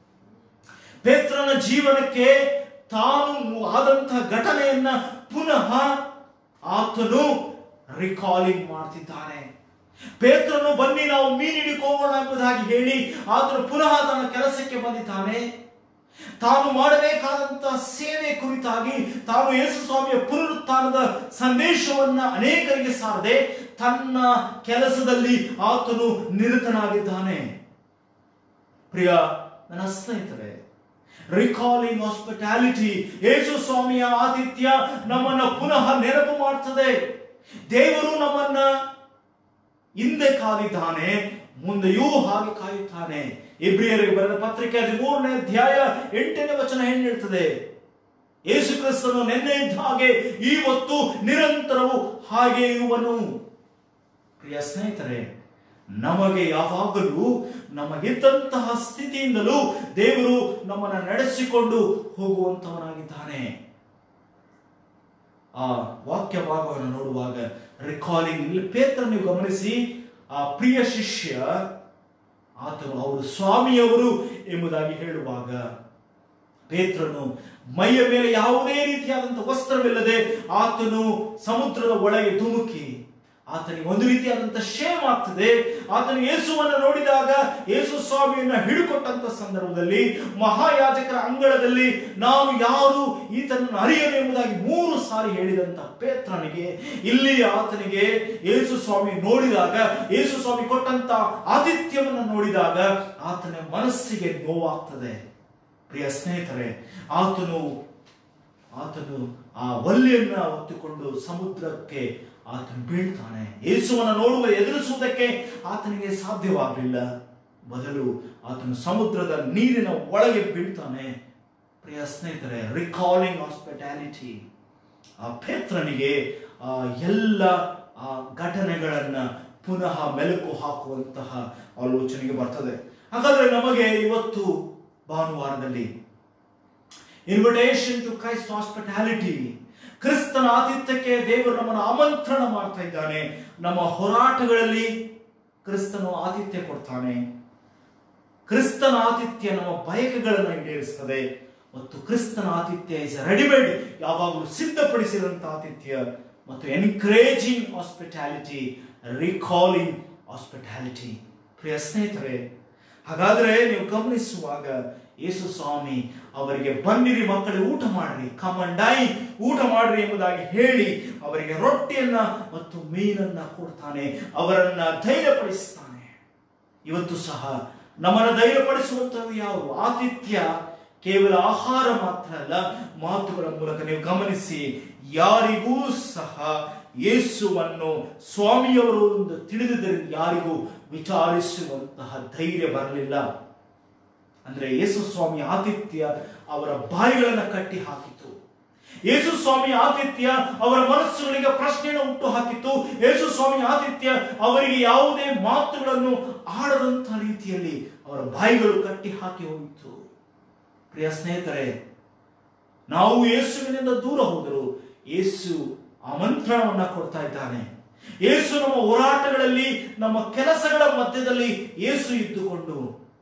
ಪೇತ್ರನ ಜೀವನಕ್ಕೆ ತಾನು ಆದಂತಹ ಘಟನೆಯನ್ನ ಪುನಃ ಆತನು ರಿಕಾಲಿಂಗ್ ಮಾಡ್ತಿದ್ದಾನೆ ಪೇತ್ರನು ಬನ್ನಿ ನಾವು ಮೀನು ಹಿಡಿಕ್ ಹೋಗೋಣ ಎಂಬುದಾಗಿ ಹೇಳಿ ಆತನು ಪುನಃ ತನ್ನ ಕೆಲಸಕ್ಕೆ ಬಂದಿದ್ದಾನೆ ತಾನು ಮಾಡಬೇಕಾದಂತಹ ಸೇವೆ ಕುರಿತಾಗಿ ತಾನು ಯೇಸು ಸ್ವಾಮಿಯ ಪುನರುತ್ಥಾನದ ಸಂದೇಶವನ್ನ ಅನೇಕರಿಗೆ ಸಾರದೆ ತನ್ನ ಕೆಲಸದಲ್ಲಿ ಆತನು ನಿರತನಾಗಿದ್ದಾನೆ ಪ್ರಿಯ ನನ್ನ ಸ್ನೇಹಿತರೆ ರಿಕಾಲಿಂಗ್ ಹಾಸ್ಪಿಟಾಲಿಟಿ ಯೇಸು ಸ್ವಾಮಿಯ ಆತಿಥ್ಯ ನಮ್ಮನ್ನ ಪುನಃ ನೆನಪು ಮಾಡ್ತದೆ ದೇವರು ನಮ್ಮನ್ನ ಹಿಂದೆ ಕಾದಿದ್ದಾನೆ ಮುಂದೆಯೂ ಹಾಗೆ ಕಾಯುತ್ತಾನೆ ಇಬ್ರಿಯರಿಗೆ ಬರೆದ ಪತ್ರಿಕೆ ಹದಿಮೂರನೇ ಅಧ್ಯಾಯ ಎಂಟನೇ ವಚನ ಏನ್ ಹೇಳ್ತದೆ ಯೇಸು ಕ್ರಿಸ್ತನು ನೆನ್ನೆ ಇದ್ದ ಹಾಗೆ ಇವತ್ತು ನಿರಂತರವು ಹಾಗೆ ಇರುವನು ಪ್ರಿಯ ಸ್ನೇಹಿತರೆ ನಮಗೆ ಯಾವಾಗಲೂ ನಮಗಿದ್ದಂತಹ ಸ್ಥಿತಿಯಿಂದಲೂ ದೇವರು ನಮ್ಮನ್ನು ನಡೆಸಿಕೊಂಡು ಹೋಗುವಂತವನಾಗಿದ್ದಾನೆ ಆ ವಾಕ್ಯ ಭಾಗವನ್ನು ನೋಡುವಾಗ ರಿಕಾಲಿಂಗ್ ಇಲ್ಲಿ ಪೇತ್ರ ನೀವು ಗಮನಿಸಿ ಆ ಪ್ರಿಯ ಶಿಷ್ಯ ಆತನು ಅವರು ಸ್ವಾಮಿಯವರು ಎಂಬುದಾಗಿ ಹೇಳುವಾಗ ಪೇತ್ರನು ಮೈಯ ಮೇಲೆ ಯಾವುದೇ ರೀತಿಯಾದಂತಹ ವಸ್ತ್ರವಿಲ್ಲದೆ ಆತನು ಸಮುದ್ರದ ಒಳಗೆ ಧುಮುಕಿ ಆತನಿಗೆ ಒಂದು ರೀತಿಯಾದಂತಹ ಶೇಮ್ ಆಗ್ತದೆ ಆತನು ಯೇಸುವನ್ನು ನೋಡಿದಾಗ ಯೇಸು ಸ್ವಾಮಿಯನ್ನ ಹಿಡಿಕೊಟ್ಟಂತ ಸಂದರ್ಭದಲ್ಲಿ ಮಹಾಯಾಜಕರ ಅಂಗಳದಲ್ಲಿ ನಾನು ಯಾರು ಈತನನ್ನು ಅರಿಯನು ಎಂಬುದಾಗಿ ಮೂರು ಸಾರಿ ಹೇಳಿದಂತ ಪೇತ್ರನಿಗೆ ಇಲ್ಲಿ ಆತನಿಗೆ ಯೇಸು ಸ್ವಾಮಿ ನೋಡಿದಾಗ ಯೇಸು ಸ್ವಾಮಿ ಕೊಟ್ಟಂತ ಆತಿಥ್ಯವನ್ನು ನೋಡಿದಾಗ ಆತನ ಮನಸ್ಸಿಗೆ ನೋವಾಗ್ತದೆ ಪ್ರಿಯ ಸ್ನೇಹಿತರೆ ಆತನು ಆತನು ಆ ಒಲ್ಲೆಯನ್ನ ಹೊತ್ತುಕೊಂಡು ಸಮುದ್ರಕ್ಕೆ ಆತನು ಬೀಳ್ತಾನೆ ಯೇಸುವನ್ನ ನೋಡುವ ಎದುರಿಸುವುದಕ್ಕೆ ಆತನಿಗೆ ಸಾಧ್ಯವಾಗಲಿಲ್ಲ ಬದಲು ಆತನು ಸಮುದ್ರದ ನೀರಿನ ಒಳಗೆ ಬೀಳ್ತಾನೆ ಪ್ರಿಯ ಸ್ನೇಹಿತರೆ ರಿಕಾಲಿಂಗ್ ಹಾಸ್ಪಿಟಾಲಿಟಿ ಆ ಪೇತ್ರನಿಗೆ ಆ ಎಲ್ಲ ಆ ಘಟನೆಗಳನ್ನ ಪುನಃ ಮೆಲುಕು ಹಾಕುವಂತಹ ಆಲೋಚನೆಗೆ ಬರ್ತದೆ ಹಾಗಾದ್ರೆ ನಮಗೆ ಇವತ್ತು ಭಾನುವಾರದಲ್ಲಿ ಇನ್ವಿಟೇಷನ್ ಟು ಕ್ರೈಸ್ಟ್ ಹಾಸ್ಪಿಟಾಲಿಟಿ ಕ್ರಿಸ್ತನ ಆತಿಥ್ಯಕ್ಕೆ ದೇವರು ನಮ್ಮನ್ನು ಆಮಂತ್ರಣ ಮಾಡ್ತಾ ಇದ್ದಾನೆ ನಮ್ಮ ಹೋರಾಟಗಳಲ್ಲಿ ಕ್ರಿಸ್ತನು ಆತಿಥ್ಯ ಕೊಡ್ತಾನೆ ಕ್ರಿಸ್ತನ ಆತಿಥ್ಯ ನಮ್ಮ ಬಯಕೆಗಳನ್ನು ಈಡೇರಿಸ್ತದೆ ಮತ್ತು ಕ್ರಿಸ್ತನ ಆತಿಥ್ಯ ಇಸ್ ರೆಡಿಮೇಡ್ ಯಾವಾಗಲೂ ಸಿದ್ಧಪಡಿಸಿದಂತ ಆತಿಥ್ಯ ಮತ್ತು ಎನ್ಕರೇಜಿಂಗ್ ಹಾಸ್ಪಿಟಾಲಿಟಿ ರಿಕಾಲಿಂಗ್ ಹಾಸ್ಪಿಟಾಲಿಟಿ ಪ್ರಿಯ ಸ್ನೇಹಿತರೆ ಹಾಗಾದ್ರೆ ನೀವು ಗಮನಿಸುವಾಗ ಯೇಸು ಸ್ವಾಮಿ ಅವರಿಗೆ ಬನ್ನಿರಿ ಮಕ್ಕಳು ಊಟ ಮಾಡ್ರಿ ಕಮಂಡಾಯಿ ಊಟ ಮಾಡ್ರಿ ಎಂಬುದಾಗಿ ಹೇಳಿ ಅವರಿಗೆ ರೊಟ್ಟಿಯನ್ನ ಮತ್ತು ಮೀನನ್ನ ಕೊಡ್ತಾನೆ ಅವರನ್ನ ಧೈರ್ಯಪಡಿಸ್ತಾನೆ ಇವತ್ತು ಸಹ ನಮ್ಮನ್ನು ಧೈರ್ಯಪಡಿಸುವಂತದ್ದು ಯಾವುದು ಆತಿಥ್ಯ ಕೇವಲ ಆಹಾರ ಮಾತ್ರ ಅಲ್ಲ ಮಾತುಗಳ ಮೂಲಕ ನೀವು ಗಮನಿಸಿ ಯಾರಿಗೂ ಸಹ ಯೇಸುವನ್ನು ಸ್ವಾಮಿಯವರು ಎಂದು ತಿಳಿದಿದ್ದರಿಂದ ಯಾರಿಗೂ ವಿಚಾರಿಸುವಂತಹ ಧೈರ್ಯ ಬರಲಿಲ್ಲ ಅಂದ್ರೆ ಯೇಸು ಸ್ವಾಮಿ ಆತಿಥ್ಯ ಅವರ ಬಾಯಿಗಳನ್ನ ಕಟ್ಟಿ ಹಾಕಿತು ಯೇಸು ಸ್ವಾಮಿ ಆತಿಥ್ಯ ಅವರ ಮನಸ್ಸುಗಳಿಗೆ ಪ್ರಶ್ನೆಯನ್ನು ಹುಟ್ಟು ಹಾಕಿತ್ತು ಯೇಸು ಸ್ವಾಮಿ ಆತಿಥ್ಯ ಅವರಿಗೆ ಯಾವುದೇ ಮಾತುಗಳನ್ನು ಆಡದಂತ ರೀತಿಯಲ್ಲಿ ಅವರ ಬಾಯಿಗಳು ಕಟ್ಟಿ ಹಾಕಿ ಹೋಯಿತು ಪ್ರಿಯ ಸ್ನೇಹಿತರೆ ನಾವು ಯೇಸುವಿನಿಂದ ದೂರ ಹೋದರು ಯೇಸು ಆಮಂತ್ರಣವನ್ನ ಕೊಡ್ತಾ ಇದ್ದಾನೆ ಯೇಸು ನಮ್ಮ ಹೋರಾಟಗಳಲ್ಲಿ ನಮ್ಮ ಕೆಲಸಗಳ ಮಧ್ಯದಲ್ಲಿ ಯೇಸು ಇದ್ದುಕೊಂಡು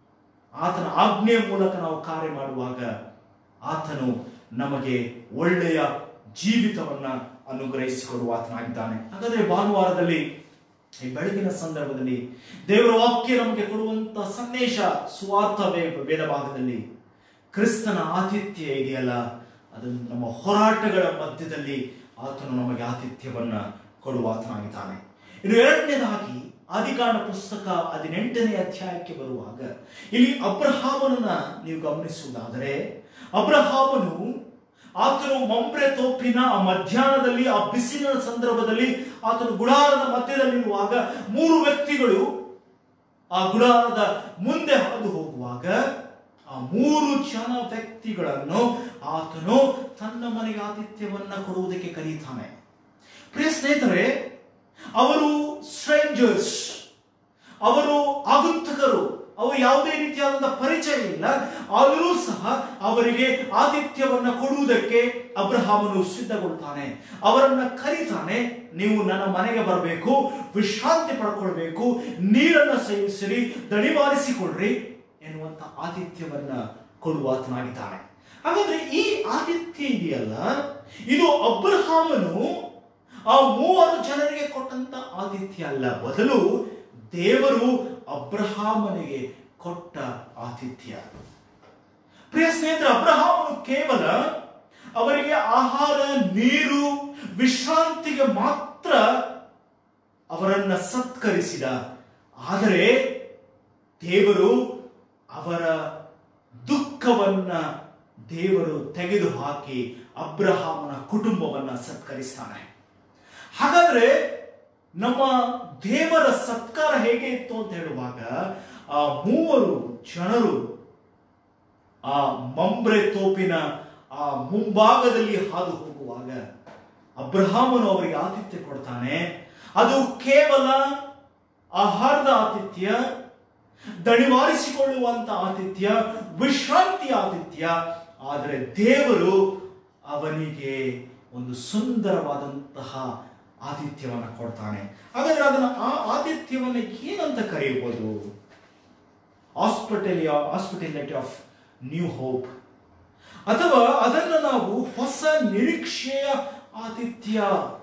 ಆತನ ಆಜ್ಞೆಯ ಮೂಲಕ ನಾವು ಕಾರ್ಯ ಮಾಡುವಾಗ ಆತನು ನಮಗೆ ಒಳ್ಳೆಯ ಜೀವಿತವನ್ನ ಅನುಗ್ರಹಿಸಿಕೊಡುವ ಆತನಾಗಿದ್ದಾನೆ ಹಾಗಾದ್ರೆ ಭಾನುವಾರದಲ್ಲಿ ಈ ಬೆಳಗಿನ ಸಂದರ್ಭದಲ್ಲಿ ದೇವರ ವಾಕ್ಯ ನಮಗೆ ಕೊಡುವಂತ ಸಂದೇಶ ಸುವಾರ್ಥ ವೇ- ವೇದ ಭಾಗದಲ್ಲಿ ಕ್ರಿಸ್ತನ ಆತಿಥ್ಯ ಇದೆಯಲ್ಲ ಅದು ನಮ್ಮ ಹೋರಾಟಗಳ ಮಧ್ಯದಲ್ಲಿ ಆತನು ನಮಗೆ ಆತಿಥ್ಯವನ್ನ ಕೊಡುವ ಆತನಾಗಿದ್ದಾನೆ ಇನ್ನು ಎರಡನೇದಾಗಿ ಆದಿಕಾಂಡ ಪುಸ್ತಕ ಹದಿನೆಂಟನೇ ಅಧ್ಯಾಯಕ್ಕೆ ಬರುವಾಗ ಇಲ್ಲಿ ಅಬ್ರಹಾಮನನ್ನ ನೀವು ಗಮನಿಸುವುದಾದರೆ ಅಬ್ರಹಾಮನು ಆತನು ಮಂಬ್ರೆ ತೋಪಿನ ಆ ಮಧ್ಯಾಹ್ನದಲ್ಲಿ ಆ ಬಿಸಿಲಿನ ಸಂದರ್ಭದಲ್ಲಿ ಆತನು ಗುಡಾರದ ಮಧ್ಯದಲ್ಲಿರುವಾಗ ಮೂರು ವ್ಯಕ್ತಿಗಳು ಆ ಗುಡಾರದ ಮುಂದೆ ಹಾದು ಹೋಗುವಾಗ ಆ ಮೂರು ಜನ ವ್ಯಕ್ತಿಗಳನ್ನು ಆತನು ತನ್ನ ಮನೆಗೆ ಆತಿಥ್ಯವನ್ನ ಕೊಡುವುದಕ್ಕೆ ಕರೀತಾನೆ ಪ್ರಿಯ ಸ್ನೇಹಿತರೆ ಅವರು ಸ್ಟ್ರೇಂಜರ್ಸ್ ಅವರು ಆಗುಂತಕರು ಅವರು ಯಾವುದೇ ರೀತಿಯಾದಂತಹ ಪರಿಚಯ ಇಲ್ಲ ಆದರೂ ಸಹ ಅವರಿಗೆ ಆತಿಥ್ಯವನ್ನ ಕೊಡುವುದಕ್ಕೆ ಅಬ್ರಹಾಮನು ಸಿದ್ಧಗೊಳ್ತಾನೆ ಅವರನ್ನ ಕರೀತಾನೆ ನೀವು ನನ್ನ ಮನೆಗೆ ಬರಬೇಕು ವಿಶ್ರಾಂತಿ ಪಡ್ಕೊಳ್ಬೇಕು ನೀರನ್ನ ಸೇವಿಸಿರಿ ದಣಿವಾರಿಸಿಕೊಳ್ಳ್ರಿ ಎನ್ನುವಂತ ಆತಿಥ್ಯವನ್ನ ಕೊಡುವಾತನಾಗಿದ್ದಾನೆ ಹಾಗಾದ್ರೆ ಈ ಆತಿಥ್ಯ ಇದೆಯಲ್ಲ ಇದು ಅಬ್ರಹಾಮನು ಆ ಮೂವರು ಜನರಿಗೆ ಕೊಟ್ಟಂತ ಆತಿಥ್ಯ ಅಲ್ಲ ಬದಲು ದೇವರು ಅಬ್ರಹಾಮನಿಗೆ ಕೊಟ್ಟ ಆತಿಥ್ಯ ಪ್ರಿಯ ಸ್ನೇಹಿತರೆ ಅಬ್ರಹಾಮನು ಕೇವಲ ಅವರಿಗೆ ಆಹಾರ ನೀರು ವಿಶ್ರಾಂತಿಗೆ ಮಾತ್ರ ಅವರನ್ನ ಸತ್ಕರಿಸಿದ ಆದರೆ ದೇವರು ಅವರ ದುಃಖವನ್ನ ದೇವರು ತೆಗೆದುಹಾಕಿ ಅಬ್ರಹಾಮನ ಕುಟುಂಬವನ್ನ ಸತ್ಕರಿಸ್ತಾನೆ ಹಾಗಾದ್ರೆ ನಮ್ಮ ದೇವರ ಸತ್ಕಾರ ಹೇಗೆ ಇತ್ತು ಅಂತ ಹೇಳುವಾಗ ಆ ಮೂವರು ಜನರು ಆ ಮಂಬ್ರೆ ತೋಪಿನ ಆ ಮುಂಭಾಗದಲ್ಲಿ ಹಾದು ಹೋಗುವಾಗ ಅಬ್ರಹಾಮನು ಅವರಿಗೆ ಆತಿಥ್ಯ ಕೊಡ್ತಾನೆ ಅದು ಕೇವಲ ಆಹಾರದ ಆತಿಥ್ಯ ದಣಿವಾರಿಸಿಕೊಳ್ಳುವಂತ ಆತಿಥ್ಯ ವಿಶ್ರಾಂತಿ ಆತಿಥ್ಯ ಆದರೆ ದೇವರು ಅವನಿಗೆ ಒಂದು ಸುಂದರವಾದಂತಹ ಆತಿಥ್ಯವನ್ನ ಕೊಡ್ತಾನೆ ಹಾಗಾದ್ರೆ ಅದನ್ನ ಆ ಆತಿಥ್ಯವನ್ನ ಏನಂತ ಕರೆಯಬಹುದು hospital hospitality of new hope ಅಥವಾ ಅದನ್ನು ನಾವು ಹೊಸ ನಿರೀಕ್ಷೆಯ ಆತಿಥ್ಯ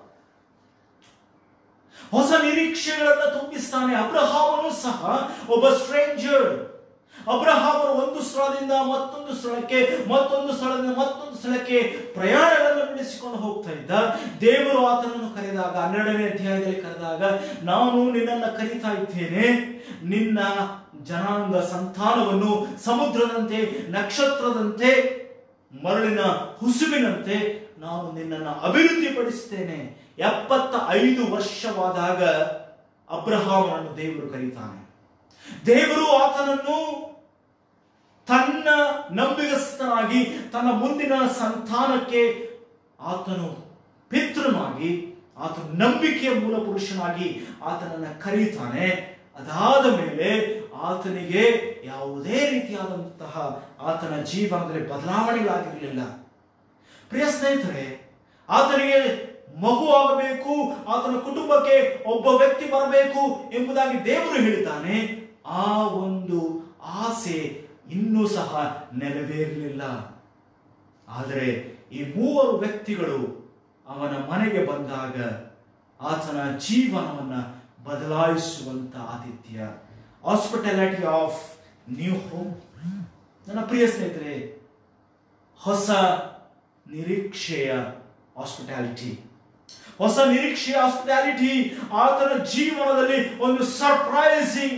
ಹೊಸ ನಿರೀಕ್ಷೆಗಳನ್ನ ತುಂಬಿಸ್ತಾನೆ ಅಬ್ರಹಾಮನು ಸಹ ಒಬ್ಬ ಸ್ಟ್ರೇಂಜರ್ ಅಬ್ರಹಾಮನು ಒಂದು ಸ್ಥಳದಿಂದ ಮತ್ತೊಂದು ಸ್ಥಳಕ್ಕೆ ಮತ್ತೊಂದು ಸ್ಥಳದಿಂದ ಮತ್ತೊಂದು ಸ್ಥಳಕ್ಕೆ ಪ್ರಯಾಣಗಳನ್ನು ನಡೆಸಿಕೊಂಡು ಹೋಗ್ತಾ ಇದ್ದ ದೇವರು ಆತನನ್ನು ಕರೆದಾಗ ಹನ್ನೆರಡನೇ ಅಧ್ಯಾಯದಲ್ಲಿ ಕರೆದಾಗ ನಾನು ನಿನ್ನನ್ನು ಕರೀತಾ ಇದ್ದೇನೆ ನಿನ್ನ ಜನಾಂಗ ಸಂತಾನವನ್ನು ಸಮುದ್ರದಂತೆ ನಕ್ಷತ್ರದಂತೆ ಮರಳಿನ ಹುಸುವಿನಂತೆ ನಾನು ನಿನ್ನನ್ನು ಅಭಿವೃದ್ಧಿಪಡಿಸ್ತೇನೆ ಎಪ್ಪತ್ತ ಐದು ವರ್ಷವಾದಾಗ ಅಬ್ರಹಾಮನನ್ನು ದೇವರು ಕರೀತಾನೆ ದೇವರು ಆತನನ್ನು ತನ್ನ ನಂಬಿಗಸ್ತನಾಗಿ ತನ್ನ ಮುಂದಿನ ಸಂತಾನಕ್ಕೆ ಆತನು ಪಿತೃನಾಗಿ ಆತನ ನಂಬಿಕೆಯ ಮೂಲ ಪುರುಷನಾಗಿ ಆತನನ್ನ ಕರೀತಾನೆ ಅದಾದ ಮೇಲೆ ಆತನಿಗೆ ಯಾವುದೇ ರೀತಿಯಾದಂತಹ ಆತನ ಜೀವನದಲ್ಲಿ ಬದಲಾವಣೆಗಳಾಗಿರಲಿಲ್ಲ ಪ್ರಿಯ ಸ್ನೇಹಿತರೆ ಆತನಿಗೆ ಮಗು ಆಗಬೇಕು ಆತನ ಕುಟುಂಬಕ್ಕೆ ಒಬ್ಬ ವ್ಯಕ್ತಿ ಬರಬೇಕು ಎಂಬುದಾಗಿ ದೇವರು ಹೇಳಿದ್ದಾನೆ ಆ ಒಂದು ಆಸೆ ಇನ್ನೂ ಸಹ ನೆರವೇರಲಿಲ್ಲ ಆದರೆ ಈ ಮೂವರು ವ್ಯಕ್ತಿಗಳು ಅವನ ಮನೆಗೆ ಬಂದಾಗ ಆತನ ಜೀವನವನ್ನ ಬದಲಾಯಿಸುವಂತ ಆತಿಥ್ಯ ಹಾಸ್ಪಿಟಾಲಿಟಿ ಆಫ್ ನ್ಯೂ ಹೋಮ್ ನನ್ನ ಪ್ರಿಯ ಸ್ನೇಹಿತರೆ ಹೊಸ ನಿರೀಕ್ಷೆಯ ಹಾಸ್ಪಿಟಾಲಿಟಿ ಹೊಸ ನಿರೀಕ್ಷೆಯ ಹಾಸ್ಪಿಟಾಲಿಟಿ ಆತನ ಜೀವನದಲ್ಲಿ ಒಂದು ಸರ್ಪ್ರೈಸಿಂಗ್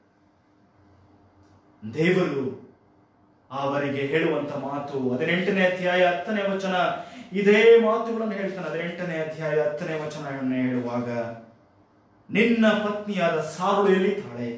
ದೇವರು ಅವರಿಗೆ ಹೇಳುವಂತ ಮಾತು ಹದಿನೆಂಟನೇ ಅಧ್ಯಾಯ ಹತ್ತನೇ ವಚನ ಇದೇ ಮಾತುಗಳನ್ನು ಹೇಳ್ತಾನೆ ಹದಿನೆಂಟನೇ ಅಧ್ಯಾಯ ಹತ್ತನೇ ವಚನ ಹೇಳುವಾಗ ನಿನ್ನ ಪತ್ನಿಯಾದ ಸಾರುಳು ಎಲ್ಲಿದ್ದಾಳೆ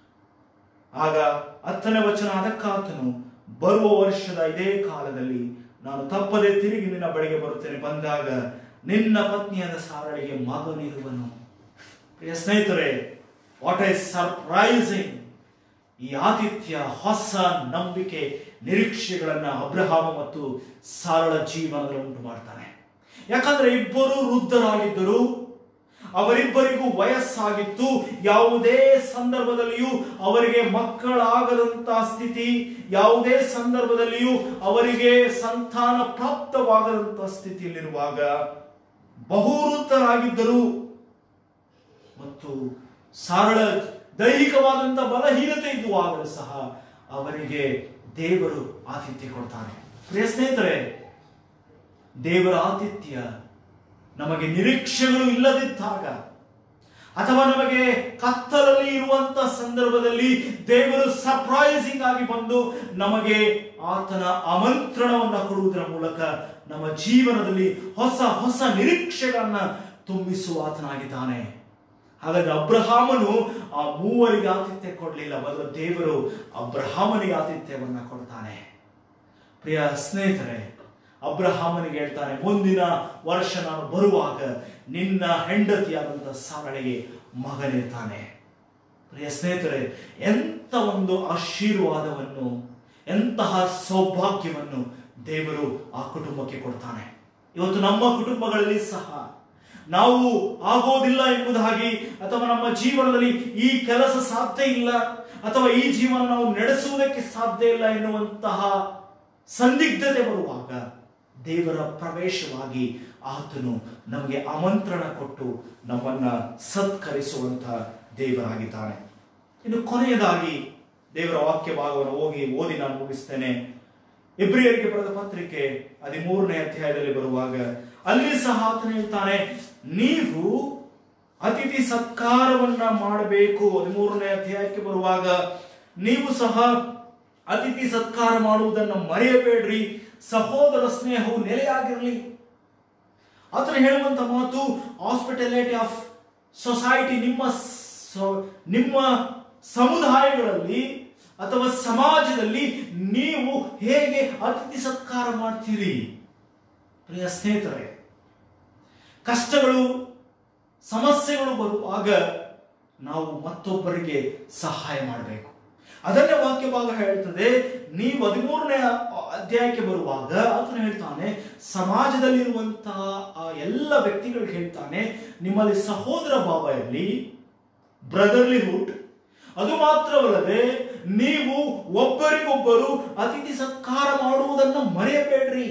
ಆಗ ಹತ್ತನೇ ವಚನ ಅದಕ್ಕಾತನು ಬರುವ ವರ್ಷದ ಇದೇ ಕಾಲದಲ್ಲಿ ನಾನು ತಪ್ಪದೆ ತಿರುಗಿ ನಿನ್ನ ಬಳಿಗೆ ಬರುತ್ತೇನೆ ಬಂದಾಗ ನಿನ್ನ ಪತ್ನಿಯಾದ ಸಾರಳಿಗೆ ಮಗನಿರುವನು ಪ್ರಿಯ ಸ್ನೇಹಿತರೆ ವಾಟ್ ಐ ಸರ್ಪ್ರೈಸಿಂಗ್ ಈ ಆತಿಥ್ಯ ಹೊಸ ನಂಬಿಕೆ ನಿರೀಕ್ಷೆಗಳನ್ನ ಅಬ್ರಹಾಮ ಮತ್ತು ಸಾರಳ ಜೀವನದಲ್ಲಿ ಉಂಟು ಮಾಡ್ತಾನೆ ಯಾಕಂದ್ರೆ ಇಬ್ಬರು ವೃದ್ಧರಾಗಿದ್ದರು ಅವರಿಬ್ಬರಿಗೂ ವಯಸ್ಸಾಗಿತ್ತು ಯಾವುದೇ ಸಂದರ್ಭದಲ್ಲಿಯೂ ಅವರಿಗೆ ಮಕ್ಕಳಾಗದಂತಹ ಸ್ಥಿತಿ ಯಾವುದೇ ಸಂದರ್ಭದಲ್ಲಿಯೂ ಅವರಿಗೆ ಸಂತಾನ ಪ್ರಾಪ್ತವಾಗದಂತಹ ಸ್ಥಿತಿಯಲ್ಲಿರುವಾಗ ಬಹುವೃತ್ತರಾಗಿದ್ದರು ಮತ್ತು ಸರಳ ದೈಹಿಕವಾದಂತಹ ಬಲಹೀನತೆ ಇದ್ದುವಾಗಲೂ ಸಹ ಅವರಿಗೆ ದೇವರು ಆತಿಥ್ಯ ಕೊಡ್ತಾನೆ ಪ್ರಿಯ ಸ್ನೇಹಿತರೆ ದೇವರ ಆತಿಥ್ಯ ನಮಗೆ ನಿರೀಕ್ಷೆಗಳು ಇಲ್ಲದಿದ್ದಾಗ ಅಥವಾ ನಮಗೆ ಕತ್ತಲಲ್ಲಿ ಇರುವಂತ ಸಂದರ್ಭದಲ್ಲಿ ದೇವರು ಸರ್ಪ್ರೈಸಿಂಗ್ ಆಗಿ ಬಂದು ನಮಗೆ ಆತನ ಆಮಂತ್ರಣವನ್ನ ಕೊಡುವುದರ ಮೂಲಕ ನಮ್ಮ ಜೀವನದಲ್ಲಿ ಹೊಸ ಹೊಸ ನಿರೀಕ್ಷೆಗಳನ್ನ ತುಂಬಿಸುವ ಆತನಾಗಿದ್ದಾನೆ ಹಾಗಾದ್ರೆ ಅಬ್ರಹಾಮನು ಆ ಮೂವರಿಗೆ ಆತಿಥ್ಯ ಕೊಡಲಿಲ್ಲ ಬದಲು ದೇವರು ಅಬ್ರಹಾಮನಿಗೆ ಆತಿಥ್ಯವನ್ನ ಕೊಡ್ತಾನೆ ಪ್ರಿಯ ಸ್ನೇಹಿತರೆ ಅಬ್ರಹಾಮನಿಗೆ ಹೇಳ್ತಾನೆ ಮುಂದಿನ ವರ್ಷ ನಾನು ಬರುವಾಗ ನಿನ್ನ ಹೆಂಡತಿಯಾದಂತಹ ಸಾರಳಿಗೆ ಮಗನಿರ್ತಾನೆ ಪ್ರಿಯ ಸ್ನೇಹಿತರೆ ಎಂತ ಒಂದು ಆಶೀರ್ವಾದವನ್ನು ಎಂತಹ ಸೌಭಾಗ್ಯವನ್ನು ದೇವರು ಆ ಕುಟುಂಬಕ್ಕೆ ಕೊಡ್ತಾನೆ ಇವತ್ತು ನಮ್ಮ ಕುಟುಂಬಗಳಲ್ಲಿ ಸಹ ನಾವು ಆಗೋದಿಲ್ಲ ಎಂಬುದಾಗಿ ಅಥವಾ ನಮ್ಮ ಜೀವನದಲ್ಲಿ ಈ ಕೆಲಸ ಸಾಧ್ಯ ಇಲ್ಲ ಅಥವಾ ಈ ಜೀವನ ನಾವು ನಡೆಸುವುದಕ್ಕೆ ಸಾಧ್ಯ ಇಲ್ಲ ಎನ್ನುವಂತಹ ಸಂದಿಗ್ಧತೆ ಬರುವಾಗ ದೇವರ ಪ್ರವೇಶವಾಗಿ ಆತನು ನಮಗೆ ಆಮಂತ್ರಣ ಕೊಟ್ಟು ನಮ್ಮನ್ನ ಸತ್ಕರಿಸುವಂತಹ ದೇವರಾಗಿದ್ದಾನೆ ಇನ್ನು ಕೊನೆಯದಾಗಿ ದೇವರ ವಾಕ್ಯ ಭಾಗವನ್ನು ಹೋಗಿ ಓದಿ ನಾನು ಮುಗಿಸ್ತೇನೆ ಇಬ್ರಿಯರಿಗೆ ಬರೆದ ಪತ್ರಿಕೆ ಹದಿಮೂರನೇ ಅಧ್ಯಾಯದಲ್ಲಿ ಬರುವಾಗ ಅಲ್ಲಿ ಸಹ ಆತನು ಹೇಳ್ತಾನೆ ನೀವು ಅತಿಥಿ ಸತ್ಕಾರವನ್ನ ಮಾಡಬೇಕು ಹದಿಮೂರನೇ ಅಧ್ಯಾಯಕ್ಕೆ ಬರುವಾಗ ನೀವು ಸಹ ಅತಿಥಿ ಸತ್ಕಾರ ಮಾಡುವುದನ್ನು ಮರೆಯಬೇಡ್ರಿ ಸಹೋದರ ಸ್ನೇಹವು ನೆಲೆಯಾಗಿರಲಿ ಆತನ ಹೇಳುವಂತ ಮಾತು ಹಾಸ್ಪಿಟಾಲಿಟಿ ಆಫ್ ಸೊಸೈಟಿ ನಿಮ್ಮ ಸ- ನಿಮ್ಮ ಸಮುದಾಯಗಳಲ್ಲಿ ಅಥವಾ ಸಮಾಜದಲ್ಲಿ ನೀವು ಹೇಗೆ ಅತಿಥಿ ಸತ್ಕಾರ ಮಾಡ್ತೀರಿ ಪ್ರಿಯ ಸ್ನೇಹಿತರೆ ಕಷ್ಟಗಳು ಸಮಸ್ಯೆಗಳು ಬರುವಾಗ ನಾವು ಮತ್ತೊಬ್ಬರಿಗೆ ಸಹಾಯ ಮಾಡಬೇಕು ಅದನ್ನೇ ವಾಕ್ಯ ಭಾಗ ಹೇಳ್ತದೆ ನೀವು ಹದಿಮೂರನೇ ಅಧ್ಯಾಯಕ್ಕೆ ಬರುವಾಗ ಆತನು ಹೇಳ್ತಾನೆ ಸಮಾಜದಲ್ಲಿರುವಂತಹ ಆ ಎಲ್ಲ ವ್ಯಕ್ತಿಗಳಿಗೆ ಹೇಳ್ತಾನೆ ನಿಮ್ಮಲ್ಲಿ ಸಹೋದರ ಭಾವ ಇರಲಿ ಬ್ರದರ್ಲಿಹುಡ್ ಅದು ಮಾತ್ರವಲ್ಲದೆ ನೀವು ಒಬ್ಬರಿಗೊಬ್ಬರು ಅತಿಥಿ ಸತ್ಕಾರ ಮಾಡುವುದನ್ನು ಮರೆಯಬೇಡ್ರಿ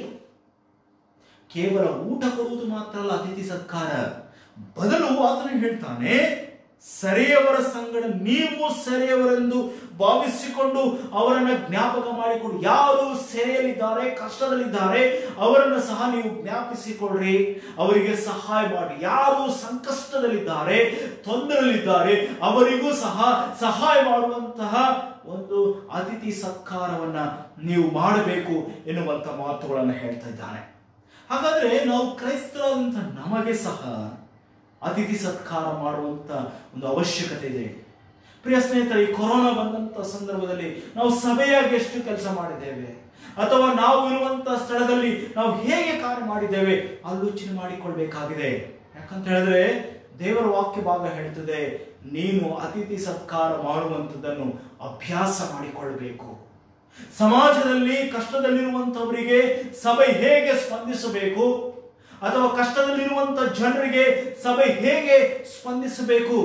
ಕೇವಲ ಊಟ ಕೊಡುವುದು ಮಾತ್ರ ಅಲ್ಲ ಅತಿಥಿ ಸತ್ಕಾರ ಬದಲು ಆತನು ಹೇಳ್ತಾನೆ ಸೆರೆಯವರ ಸಂಗಡ ನೀವು ಸೆರೆಯವರೆಂದು ಭಾವಿಸಿಕೊಂಡು ಅವರನ್ನ ಜ್ಞಾಪಕ ಮಾಡಿಕೊಂಡು ಯಾರು ಸೆರೆಯಲ್ಲಿದ್ದಾರೆ ಕಷ್ಟದಲ್ಲಿದ್ದಾರೆ ಅವರನ್ನು ಸಹ ನೀವು ಜ್ಞಾಪಿಸಿಕೊಳ್ಳ್ರಿ ಅವರಿಗೆ ಸಹಾಯ ಮಾಡಿ ಯಾರು ಸಂಕಷ್ಟದಲ್ಲಿದ್ದಾರೆ ತೊಂದರೆಯಲ್ಲಿದ್ದಾರೆ ಅವರಿಗೂ ಸಹ ಸಹಾಯ ಮಾಡುವಂತಹ ಒಂದು ಅತಿಥಿ ಸತ್ಕಾರವನ್ನ ನೀವು ಮಾಡಬೇಕು ಎನ್ನುವಂತ ಮಾತುಗಳನ್ನು ಹೇಳ್ತಾ ಇದ್ದಾನೆ ಹಾಗಾದ್ರೆ ನಾವು ಕ್ರೈಸ್ತರಾದಂಥ ನಮಗೆ ಸಹ ಅತಿಥಿ ಸತ್ಕಾರ ಮಾಡುವಂತ ಒಂದು ಅವಶ್ಯಕತೆ ಇದೆ ಪ್ರಿಯ ಸ್ನೇಹಿತರೆ ಈ ಕೊರೋನಾ ಬಂದಂತ ಸಂದರ್ಭದಲ್ಲಿ ನಾವು ಸಭೆಯಾಗಿ ಎಷ್ಟು ಕೆಲಸ ಮಾಡಿದ್ದೇವೆ ಅಥವಾ ನಾವು ಇರುವಂತ ಸ್ಥಳದಲ್ಲಿ ನಾವು ಹೇಗೆ ಕಾರ್ಯ ಮಾಡಿದ್ದೇವೆ ಆಲೋಚನೆ ಮಾಡಿಕೊಳ್ಬೇಕಾಗಿದೆ ಯಾಕಂತ ಹೇಳಿದ್ರೆ ದೇವರ ವಾಕ್ಯ ಭಾಗ ಹೇಳ್ತದೆ ನೀನು ಅತಿಥಿ ಸತ್ಕಾರ ಮಾಡುವಂಥದ್ದನ್ನು ಅಭ್ಯಾಸ ಮಾಡಿಕೊಳ್ಬೇಕು ಸಮಾಜದಲ್ಲಿ ಕಷ್ಟದಲ್ಲಿರುವಂತವರಿಗೆ ಸಭೆ ಹೇಗೆ ಸ್ಪಂದಿಸಬೇಕು ಅಥವಾ ಕಷ್ಟದಲ್ಲಿರುವಂತ ಜನರಿಗೆ ಸಭೆ ಹೇಗೆ ಸ್ಪಂದಿಸಬೇಕು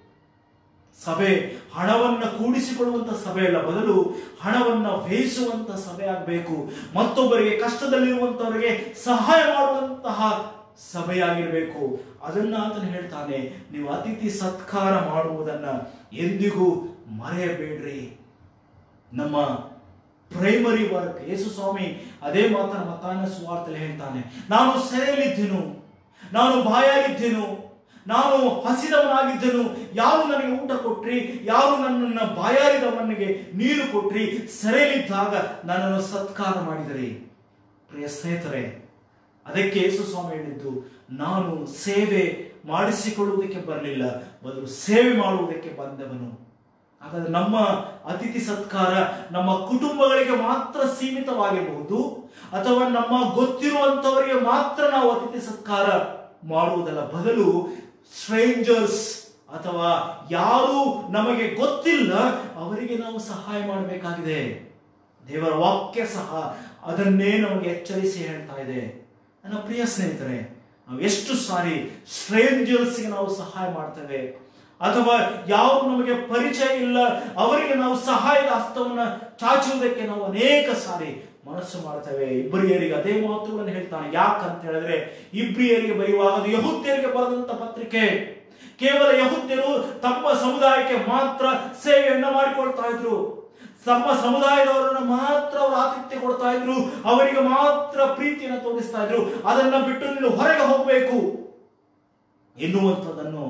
ಸಭೆ ಹಣವನ್ನ ಕೂಡಿಸಿಕೊಳ್ಳುವಂತ ಸಭೆ ಅಲ್ಲ ಬದಲು ಹಣವನ್ನ ವ್ಯಯಿಸುವಂತ ಸಭೆ ಆಗಬೇಕು ಮತ್ತೊಬ್ಬರಿಗೆ ಕಷ್ಟದಲ್ಲಿರುವಂತವರಿಗೆ ಸಹಾಯ ಮಾಡುವಂತಹ ಸಭೆಯಾಗಿರಬೇಕು ಅದನ್ನ ಆತನು ಹೇಳ್ತಾನೆ ನೀವು ಅತಿಥಿ ಸತ್ಕಾರ ಮಾಡುವುದನ್ನ ಎಂದಿಗೂ ಮರೆಯಬೇಡ್ರಿ ನಮ್ಮ ಪ್ರೈಮರಿ ವರ್ಕ್ ಯೇಸು ಸ್ವಾಮಿ ಅದೇ ಮಾತನ್ನ ಮತಾನ ಸುವಾರ್ತೆಯಲ್ಲಿ ಹೇಳ್ತಾನೆ ನಾನು ಸೆರೆಯಲ್ಲಿದ್ದೆನು ನಾನು ಬಾಯಾಗಿದ್ದೆನು ನಾನು ಹಸಿದವನಾಗಿದ್ದೆನು ಯಾರು ನನಗೆ ಊಟ ಕೊಟ್ರಿ ಯಾರು ನನ್ನನ್ನು ಬಾಯಾರಿದವನಿಗೆ ನೀರು ಕೊಟ್ರಿ ಸೆರೆಯಲ್ಲಿದ್ದಾಗ ನನ್ನನ್ನು ಸತ್ಕಾರ ಮಾಡಿದರಿ ಪ್ರಿಯ ಸ್ನೇಹಿತರೆ ಅದಕ್ಕೆ ಯೇಸು ಸ್ವಾಮಿ ಹೇಳಿದ್ದು ನಾನು ಸೇವೆ ಮಾಡಿಸಿಕೊಳ್ಳುವುದಕ್ಕೆ ಬರಲಿಲ್ಲ ಬದಲು ಸೇವೆ ಮಾಡುವುದಕ್ಕೆ ಬಂದವನು ಹಾಗಾದ್ರೆ ನಮ್ಮ ಅತಿಥಿ ಸತ್ಕಾರ ನಮ್ಮ ಕುಟುಂಬಗಳಿಗೆ ಮಾತ್ರ ಸೀಮಿತವಾಗಿರಬಹುದು ಅಥವಾ ನಮ್ಮ ಗೊತ್ತಿರುವಂತವರಿಗೆ ಮಾತ್ರ ನಾವು ಅತಿಥಿ ಸತ್ಕಾರ ಮಾಡುವುದಲ್ಲ ಬದಲು ಸ್ಟ್ರೇಂಜರ್ಸ್ ಅಥವಾ ಯಾರು ನಮಗೆ ಗೊತ್ತಿಲ್ಲ ಅವರಿಗೆ ನಾವು ಸಹಾಯ ಮಾಡಬೇಕಾಗಿದೆ ದೇವರ ವಾಕ್ಯ ಸಹ ಅದನ್ನೇ ನಮಗೆ ಎಚ್ಚರಿಸಿ ಹೇಳ್ತಾ ಇದೆ ನನ್ನ ಪ್ರಿಯ ಸ್ನೇಹಿತರೆ ನಾವು ಎಷ್ಟು ಸಾರಿ ಸ್ಟ್ರೇಂಜರ್ಸ್ಗೆ ನಾವು ಸಹಾಯ ಮಾಡ್ತೇವೆ ಅಥವಾ ಯಾರು ನಮಗೆ ಪರಿಚಯ ಇಲ್ಲ ಅವರಿಗೆ ನಾವು ಸಹಾಯದ ಹಸ್ತವನ್ನ ಚಾಚುವುದಕ್ಕೆ ನಾವು ಅನೇಕ ಸಾರಿ ಮನಸ್ಸು ಮಾಡ್ತೇವೆ ಇಬ್ರಿಯರಿಗೆ ಅದೇ ಮಾತುಗಳನ್ನು ಹೇಳ್ತಾನೆ ಯಾಕಂತ ಹೇಳಿದ್ರೆ ಇಬ್ರಿಯರಿಗೆ ಬರೆಯುವಾಗ ಅದು ಯಹುದ್ಯರಿಗೆ ಬರೆದಂತ ಪತ್ರಿಕೆ ಕೇವಲ ಯಹುದ್ಯರು ತಮ್ಮ ಸಮುದಾಯಕ್ಕೆ ಮಾತ್ರ ಸೇವೆಯನ್ನ ಮಾಡಿಕೊಳ್ತಾ ಇದ್ರು ತಮ್ಮ ಸಮುದಾಯದವರನ್ನ ಮಾತ್ರ ಅವರು ಆತಿಥ್ಯ ಕೊಡ್ತಾ ಇದ್ರು ಅವರಿಗೆ ಮಾತ್ರ ಪ್ರೀತಿಯನ್ನು ತೋರಿಸ್ತಾ ಇದ್ರು ಅದನ್ನ ಬಿಟ್ಟು ನೀನು ಹೊರಗೆ ಹೋಗಬೇಕು ಎನ್ನುವಂಥದ್ದನ್ನು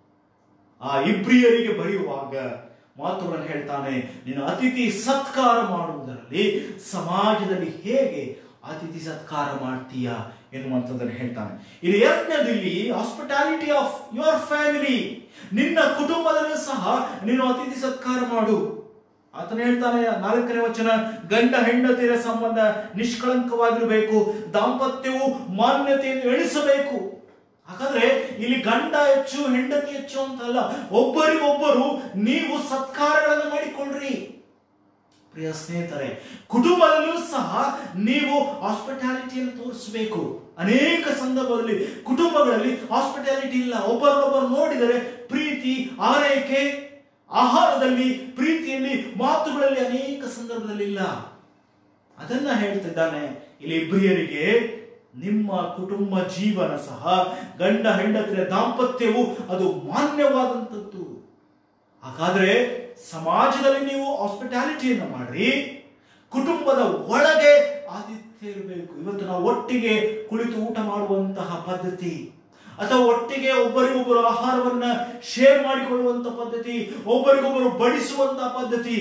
ಆ ಇಬ್ರಿಯರಿಗೆ ಬರೆಯುವಾಗ ಮಾತುಗಳನ್ನು ಹೇಳ್ತಾನೆ ನೀನು ಅತಿಥಿ ಸತ್ಕಾರ ಮಾಡುವುದರಲ್ಲಿ ಸಮಾಜದಲ್ಲಿ ಹೇಗೆ ಅತಿಥಿ ಸತ್ಕಾರ ಮಾಡ್ತೀಯಾ ಎನ್ನುವಂಥದ್ದನ್ನು ಹೇಳ್ತಾನೆ ಇಲ್ಲಿ ಎರಡನೇದು ಇಲ್ಲಿ ಹಾಸ್ಪಿಟಾಲಿಟಿ ಆಫ್ ಯುವರ್ ಫ್ಯಾಮಿಲಿ ನಿನ್ನ ಕುಟುಂಬದಲ್ಲೂ ಸಹ ನೀನು ಅತಿಥಿ ಸತ್ಕಾರ ಮಾಡು ಆತನ ಹೇಳ್ತಾನೆ ನಾಲ್ಕನೇ ವಚನ ಗಂಡ ಹೆಂಡತಿಯರ ಸಂಬಂಧ ನಿಷ್ಕಳಂಕವಾಗಿರಬೇಕು ದಾಂಪತ್ಯವು ಮಾನ್ಯತೆಯನ್ನು ಎಣಿಸಬೇಕು ಹಾಗಾದ್ರೆ ಇಲ್ಲಿ ಗಂಡ ಹೆಚ್ಚು ಹೆಂಡತಿ ಹೆಚ್ಚು ಅಂತಲ್ಲ ಒಬ್ಬರಿಗೊಬ್ಬರು ನೀವು ಸತ್ಕಾರಗಳನ್ನು ಮಾಡಿಕೊಳ್ಳ್ರಿ ಪ್ರಿಯ ಸ್ನೇಹಿತರೆ ಕುಟುಂಬದಲ್ಲೂ ಸಹ ನೀವು ಹಾಸ್ಪಿಟಾಲಿಟಿಯನ್ನು ತೋರಿಸಬೇಕು ಅನೇಕ ಸಂದರ್ಭದಲ್ಲಿ ಕುಟುಂಬಗಳಲ್ಲಿ ಹಾಸ್ಪಿಟಾಲಿಟಿ ಇಲ್ಲ ಒಬ್ಬರನ್ನೊಬ್ಬರು ನೋಡಿದರೆ ಪ್ರೀತಿ ಆರೈಕೆ ಆಹಾರದಲ್ಲಿ ಪ್ರೀತಿಯಲ್ಲಿ ಮಾತುಗಳಲ್ಲಿ ಅನೇಕ ಸಂದರ್ಭದಲ್ಲಿ ಇಲ್ಲ ಅದನ್ನ ಹೇಳ್ತಿದ್ದಾನೆ ಇಲ್ಲಿ ಇಬ್ರಿಯರಿಗೆ ನಿಮ್ಮ ಕುಟುಂಬ ಜೀವನ ಸಹ ಗಂಡ ಹೆಂಡತಿಯ ದಾಂಪತ್ಯವು ಅದು ಮಾನ್ಯವಾದಂಥದ್ದು ಹಾಗಾದ್ರೆ ಸಮಾಜದಲ್ಲಿ ನೀವು ಹಾಸ್ಪಿಟಾಲಿಟಿಯನ್ನು ಮಾಡ್ರಿ ಕುಟುಂಬದ ಒಳಗೆ ಆತಿಥ್ಯ ಇರಬೇಕು ಇವತ್ತು ನಾವು ಒಟ್ಟಿಗೆ ಕುಳಿತು ಊಟ ಮಾಡುವಂತಹ ಪದ್ಧತಿ ಅಥವಾ ಒಟ್ಟಿಗೆ ಒಬ್ಬರಿಗೊಬ್ಬರು ಆಹಾರವನ್ನ ಶೇರ್ ಮಾಡಿಕೊಳ್ಳುವಂತ ಪದ್ಧತಿ ಒಬ್ಬರಿಗೊಬ್ಬರು ಬಡಿಸುವಂತಹ ಪದ್ಧತಿ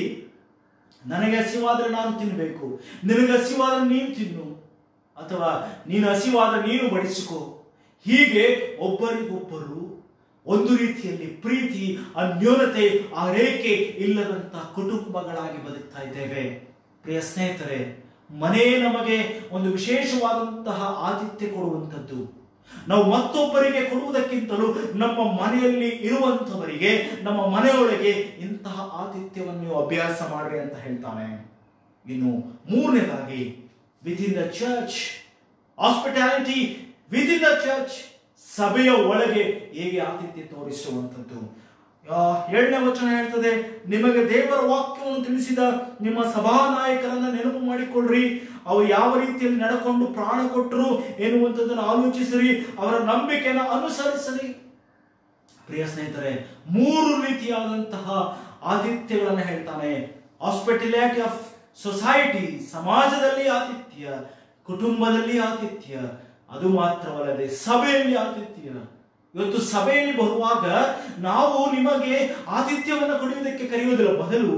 ನನಗೆ ಹಸಿವಾದ್ರೆ ನಾನು ತಿನ್ನಬೇಕು ನಿನಗೆ ಹಸಿವಾದ್ರೆ ನೀನು ತಿನ್ನು ಅಥವಾ ನೀನು ಹಸಿವಾದ್ರೆ ನೀನು ಬಡಿಸಿಕೋ ಹೀಗೆ ಒಬ್ಬರಿಗೊಬ್ಬರು ಒಂದು ರೀತಿಯಲ್ಲಿ ಪ್ರೀತಿ ಅನ್ಯೋನ್ಯತೆ ಆರೈಕೆ ಇಲ್ಲದಂತಹ ಕುಟುಂಬಗಳಾಗಿ ಬದುಕ್ತಾ ಇದ್ದೇವೆ ಪ್ರಿಯ ಸ್ನೇಹಿತರೆ ಮನೆ ನಮಗೆ ಒಂದು ವಿಶೇಷವಾದಂತಹ ಆತಿಥ್ಯ ಕೊಡುವಂಥದ್ದು ನಾವು ಮತ್ತೊಬ್ಬರಿಗೆ ಕೊಡುವುದಕ್ಕಿಂತಲೂ ನಮ್ಮ ಮನೆಯಲ್ಲಿ ಇರುವಂತವರಿಗೆ ನಮ್ಮ ಮನೆಯೊಳಗೆ ಇಂತಹ ಆತಿಥ್ಯವನ್ನು ನೀವು ಅಭ್ಯಾಸ ಮಾಡ್ರಿ ಅಂತ ಹೇಳ್ತಾನೆ ಇನ್ನು ಮೂರನೇದಾಗಿ within the church hospitality within the church ಸಭೆಯ ಒಳಗೆ ಹೇಗೆ ಆತಿಥ್ಯ ತೋರಿಸುವಂಥದ್ದು ಆ, ಏಳನೇ ವಚನ ಹೇಳ್ತದೆ ನಿಮಗೆ ದೇವರ ವಾಕ್ಯವನ್ನು ತಿಳಿಸಿದ ನಿಮ್ಮ ಸಭಾನಾಯಕರನ್ನ ನೆನಪು ಮಾಡಿಕೊಳ್ಳ್ರಿ ಅವರು ಯಾವ ರೀತಿಯಲ್ಲಿ ನಡ್ಕೊಂಡು ಪ್ರಾಣ ಕೊಟ್ಟರು ಎನ್ನುವಂಥದ್ದನ್ನು ಆಲೋಚಿಸಿರಿ ಅವರ ನಂಬಿಕೆಯನ್ನು ಅನುಸರಿಸಿರಿ ಪ್ರಿಯ ಸ್ನೇಹಿತರೆ ಮೂರು ರೀತಿಯಾದಂತಹ ಆತಿಥ್ಯಗಳನ್ನು ಹೇಳ್ತಾನೆ ಹಾಸ್ಪಿಟಲಿಟಿ ಆಫ್ ಸೊಸೈಟಿ ಸಮಾಜದಲ್ಲಿ ಆತಿಥ್ಯ ಕುಟುಂಬದಲ್ಲಿ ಆತಿಥ್ಯ ಅದು ಮಾತ್ರವಲ್ಲದೆ ಸಭೆಯಲ್ಲಿ ಆತಿಥ್ಯ ಇವತ್ತು ಸಭೆಯಲ್ಲಿ ಬರುವಾಗ ನಾವು ನಿಮಗೆ ಆತಿಥ್ಯವನ್ನು ಕೊಡುವುದಕ್ಕೆ ಕರೆಯುವುದಿಲ್ಲ ಬದಲು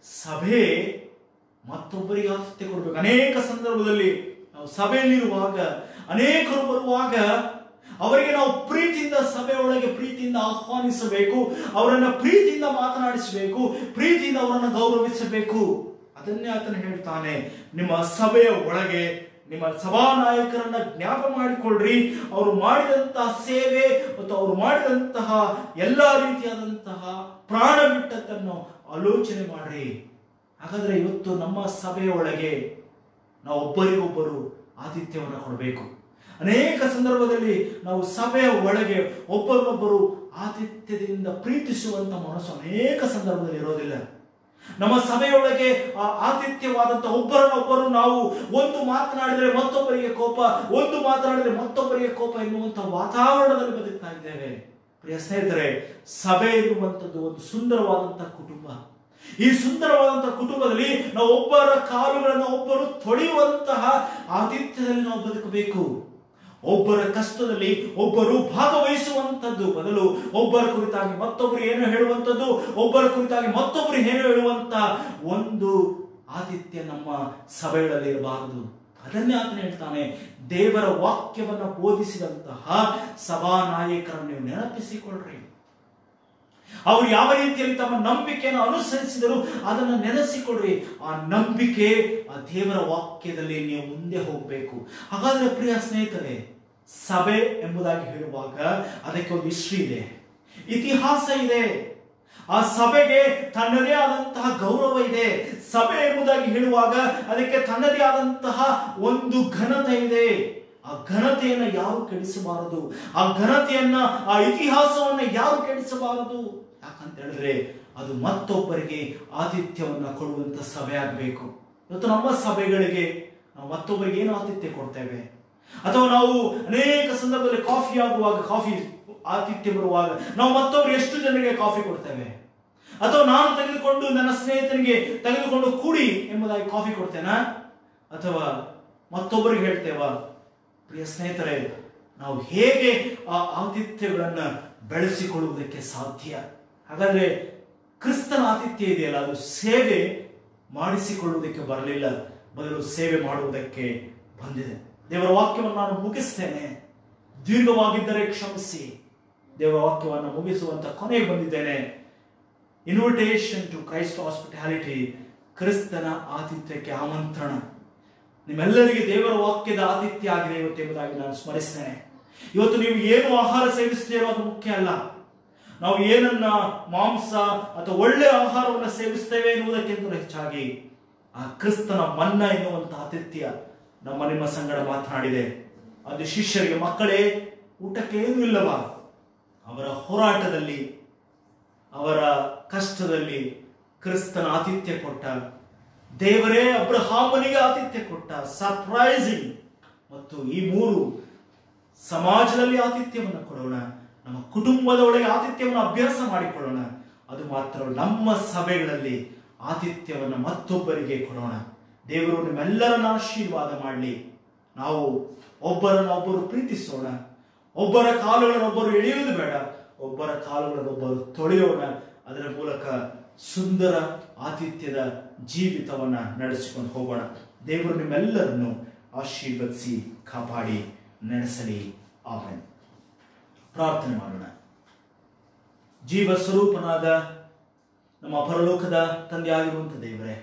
ಸಭೆ ಮತ್ತೊಬ್ಬರಿಗೆ ಆತಿಥ್ಯ ಕೊಡಬೇಕು ಅನೇಕ ಸಂದರ್ಭದಲ್ಲಿ ನಾವು ಸಭೆಯಲ್ಲಿರುವಾಗ ಅನೇಕರು ಬರುವಾಗ ಅವರಿಗೆ ನಾವು ಪ್ರೀತಿಯಿಂದ ಸಭೆಯೊಳಗೆ ಪ್ರೀತಿಯಿಂದ ಆಹ್ವಾನಿಸಬೇಕು ಅವರನ್ನ ಪ್ರೀತಿಯಿಂದ ಮಾತನಾಡಿಸಬೇಕು ಪ್ರೀತಿಯಿಂದ ಅವರನ್ನು ಗೌರವಿಸಬೇಕು ಅದನ್ನೇ ಆತನು ಹೇಳ್ತಾನೆ ನಿಮ್ಮ ಸಭೆಯ ಒಳಗೆ ನಿಮ್ಮ ಸಭಾನಾಯಕರನ್ನ ಜ್ಞಾಪ ಮಾಡಿಕೊಳ್ಳ್ರಿ ಅವರು ಮಾಡಿದಂತಹ ಸೇವೆ ಮತ್ತು ಅವರು ಮಾಡಿದಂತಹ ಎಲ್ಲ ರೀತಿಯಾದಂತಹ ಪ್ರಾಣ ಬಿಟ್ಟದ್ದನ್ನು ಆಲೋಚನೆ ಮಾಡ್ರಿ ಹಾಗಾದ್ರೆ ಇವತ್ತು ನಮ್ಮ ಸಭೆಯ ಒಳಗೆ ನಾವು ಒಬ್ಬರಿಗೊಬ್ಬರು ಆತಿಥ್ಯವನ್ನು ಕೊಡಬೇಕು ಅನೇಕ ಸಂದರ್ಭದಲ್ಲಿ ನಾವು ಸಭೆಯ ಒಳಗೆ ಒಬ್ಬರನ್ನೊಬ್ಬರು ಆತಿಥ್ಯದಿಂದ ಪ್ರೀತಿಸುವಂತ ಮನಸ್ಸು ಅನೇಕ ಸಂದರ್ಭದಲ್ಲಿ ಇರೋದಿಲ್ಲ ನಮ್ಮ ಸಭೆಯೊಳಗೆ ಆ ಆತಿಥ್ಯವಾದಂತ ಒಬ್ಬರನ್ನೊಬ್ಬರು ನಾವು ಒಂದು ಮಾತನಾಡಿದರೆ ಮತ್ತೊಬ್ಬರಿಗೆ ಕೋಪ ಒಂದು ಮಾತನಾಡಿದರೆ ಮತ್ತೊಬ್ಬರಿಗೆ ಕೋಪ ಎನ್ನುವಂತ ವಾತಾವರಣದಲ್ಲಿ ಬದುಕ್ತಾ ಇದ್ದೇವೆ ಪ್ರಿಯ ಸ್ನೇಹಿತರೆ ಸಭೆ ಎನ್ನುವಂಥದ್ದು ಒಂದು ಸುಂದರವಾದಂತಹ ಕುಟುಂಬ ಈ ಸುಂದರವಾದಂತಹ ಕುಟುಂಬದಲ್ಲಿ ನಾವು ಒಬ್ಬರ ಕಾಲುಗಳನ್ನು ಒಬ್ಬರು ತೊಳೆಯುವಂತಹ ಆತಿಥ್ಯದಲ್ಲಿ ನಾವು ಬದುಕಬೇಕು ಒಬ್ಬರ ಕಷ್ಟದಲ್ಲಿ ಒಬ್ಬರು ಭಾಗವಹಿಸುವಂಥದ್ದು ಬದಲು ಒಬ್ಬರ ಕುರಿತಾಗಿ ಮತ್ತೊಬ್ಬರು ಏನು ಹೇಳುವಂಥದ್ದು ಒಬ್ಬರ ಕುರಿತಾಗಿ ಮತ್ತೊಬ್ಬರು ಏನು ಹೇಳುವಂತ ಒಂದು ಆತಿಥ್ಯ ನಮ್ಮ ಸಭೆಗಳಲ್ಲಿ ಇರಬಾರದು ಅದನ್ನೇ ಆತನ ಹೇಳ್ತಾನೆ ದೇವರ ವಾಕ್ಯವನ್ನ ಬೋಧಿಸಿದಂತಹ ಸಭಾನಾಯಕರನ್ನು ನೀವು ನೆನಪಿಸಿಕೊಳ್ಳ್ರಿ ಅವರು ಯಾವ ರೀತಿಯಲ್ಲಿ ತಮ್ಮ ನಂಬಿಕೆಯನ್ನು ಅನುಸರಿಸಿದರು ಅದನ್ನು ನೆನೆಸಿಕೊಡ್ರಿ ಆ ನಂಬಿಕೆ ಆ ದೇವರ ವಾಕ್ಯದಲ್ಲಿ ನೀವು ಮುಂದೆ ಹೋಗಬೇಕು ಹಾಗಾದ್ರೆ ಪ್ರಿಯ ಸ್ನೇಹಿತರೆ ಸಭೆ ಎಂಬುದಾಗಿ ಹೇಳುವಾಗ ಅದಕ್ಕೆ ಒಂದು ಹಿಸ್ಟ್ರಿ ಇದೆ ಇತಿಹಾಸ ಇದೆ ಆ ಸಭೆಗೆ ತನ್ನದೇ ಆದಂತಹ ಗೌರವ ಇದೆ ಸಭೆ ಎಂಬುದಾಗಿ ಹೇಳುವಾಗ ಅದಕ್ಕೆ ತನ್ನದೇ ಆದಂತಹ ಒಂದು ಘನತೆ ಇದೆ ಆ ಘನತೆಯನ್ನ ಯಾರು ಕೆಡಿಸಬಾರದು ಆ ಘನತೆಯನ್ನ ಆ ಇತಿಹಾಸವನ್ನ ಯಾರು ಕೆಡಿಸಬಾರದು ಯಾಕಂತ ಹೇಳಿದ್ರೆ ಅದು ಮತ್ತೊಬ್ಬರಿಗೆ ಆತಿಥ್ಯವನ್ನ ಕೊಡುವಂತ ಸಭೆ ಆಗಬೇಕು ಇವತ್ತು ನಮ್ಮ ಸಭೆಗಳಿಗೆ ನಾವು ಮತ್ತೊಬ್ಬರಿಗೆ ಏನು ಆತಿಥ್ಯ ಕೊಡ್ತೇವೆ ಅಥವಾ ನಾವು ಅನೇಕ ಸಂದರ್ಭದಲ್ಲಿ ಕಾಫಿ ಆಗುವಾಗ ಕಾಫಿ ಆತಿಥ್ಯ ಬರುವಾಗ ನಾವು ಮತ್ತೊಬ್ಬರು ಎಷ್ಟು ಜನರಿಗೆ ಕಾಫಿ ಕೊಡ್ತೇವೆ ಅಥವಾ ನಾನು ತೆಗೆದುಕೊಂಡು ನನ್ನ ಸ್ನೇಹಿತನಿಗೆ ತೆಗೆದುಕೊಂಡು ಕುಡಿ ಎಂಬುದಾಗಿ ಕಾಫಿ ಕೊಡ್ತೇನಾ ಅಥವಾ ಮತ್ತೊಬ್ಬರಿಗೆ ಹೇಳ್ತೇವಾ ಪ್ರಿಯ ಸ್ನೇಹಿತರೆ ನಾವು ಹೇಗೆ ಆ ಆತಿಥ್ಯಗಳನ್ನ ಬೆಳೆಸಿಕೊಳ್ಳುವುದಕ್ಕೆ ಸಾಧ್ಯ ಹಾಗಾದ್ರೆ ಕ್ರಿಸ್ತನ ಆತಿಥ್ಯ ಇದೆಯಲ್ಲ ಅದು ಸೇವೆ ಮಾಡಿಸಿಕೊಳ್ಳುವುದಕ್ಕೆ ಬರಲಿಲ್ಲ ಬದಲು ಸೇವೆ ಮಾಡುವುದಕ್ಕೆ ಬಂದಿದೆ ದೇವರ ವಾಕ್ಯವನ್ನು ನಾನು ಮುಗಿಸ್ತೇನೆ ದೀರ್ಘವಾಗಿದ್ದರೆ ಕ್ಷಮಿಸಿ ದೇವರ ವಾಕ್ಯವನ್ನು ಮುಗಿಸುವಂತ ಕೊನೆಗೆ ಬಂದಿದ್ದೇನೆ ಇನ್ವಿಟೇಷನ್ ಟು ಕ್ರೈಸ್ಟ್ ಹಾಸ್ಪಿಟಾಲಿಟಿ ಕ್ರಿಸ್ತನ ಆತಿಥ್ಯಕ್ಕೆ ಆಮಂತ್ರಣ ನಿಮ್ಮೆಲ್ಲರಿಗೆ ದೇವರ ವಾಕ್ಯದ ಆತಿಥ್ಯ ಆಗಿದೆ ಇವತ್ತು ಎಂಬುದಾಗಿ ನಾನು ಸ್ಮರಿಸ್ತೇನೆ ಇವತ್ತು ನೀವು ಏನು ಆಹಾರ ಸೇವಿಸ್ತೀರೋ ಅದು ಮುಖ್ಯ ಅಲ್ಲ ನಾವು ಏನನ್ನ ಮಾಂಸ ಅಥವಾ ಒಳ್ಳೆ ಆಹಾರವನ್ನು ಸೇವಿಸ್ತೇವೆ ಎನ್ನುವುದಕ್ಕಿಂತ ಹೆಚ್ಚಾಗಿ ಆ ಕ್ರಿಸ್ತನ ಮನ್ನ ಎನ್ನುವಂತ ಆತಿಥ್ಯ ನಮ್ಮ ನಿಮ್ಮ ಸಂಗಡ ಮಾತನಾಡಿದೆ ಅದು ಶಿಷ್ಯರಿಗೆ ಮಕ್ಕಳೇ ಊಟಕ್ಕೆ ಏನೂ ಇಲ್ಲವಾ ಅವರ ಹೋರಾಟದಲ್ಲಿ ಅವರ ಕಷ್ಟದಲ್ಲಿ ಕ್ರಿಸ್ತನ ಆತಿಥ್ಯ ಕೊಟ್ಟ ದೇವರೇ ಅಬ್ರಹಾಮನಿಗೆ ಆತಿಥ್ಯ ಕೊಟ್ಟ ಸರ್ಪ್ರೈಸಿಂಗ್ ಮತ್ತು ಈ ಮೂರು ಸಮಾಜದಲ್ಲಿ ಆತಿಥ್ಯವನ್ನು ಕೊಡೋಣ ನಮ್ಮ ಕುಟುಂಬದ ಒಳಗೆ ಆತಿಥ್ಯವನ್ನು ಅಭ್ಯಾಸ ಮಾಡಿಕೊಳ್ಳೋಣ ಅದು ಮಾತ್ರ ನಮ್ಮ ಸಭೆಗಳಲ್ಲಿ ಆತಿಥ್ಯವನ್ನು ಮತ್ತೊಬ್ಬರಿಗೆ ಕೊಡೋಣ ದೇವರು ನಿಮ್ಮೆಲ್ಲರನ್ನ ಆಶೀರ್ವಾದ ಮಾಡಲಿ ನಾವು ಒಬ್ಬರನ್ನ ಒಬ್ಬರು ಪ್ರೀತಿಸೋಣ ಒಬ್ಬರ ಕಾಲುಗಳನ್ನು ಒಬ್ಬರು ಎಳೆಯುವುದು ಬೇಡ ಒಬ್ಬರ ಕಾಲುಗಳನ್ನು ಒಬ್ಬರು ತೊಳೆಯೋಣ ಅದರ ಮೂಲಕ ಸುಂದರ ಆತಿಥ್ಯದ ಜೀವಿತವನ್ನ ನಡೆಸಿಕೊಂಡು ಹೋಗೋಣ ದೇವರು ನಿಮ್ಮೆಲ್ಲರನ್ನು ಆಶೀರ್ವದಿಸಿ ಕಾಪಾಡಿ ನಡೆಸಲಿ ಆಮೇಲೆ ಪ್ರಾರ್ಥನೆ ಮಾಡೋಣ ಜೀವ ಸ್ವರೂಪನಾದ ನಮ್ಮ ಪರಲೋಕದ ತಂದೆಯಾಗಿರುವಂಥ ದೇವರೇ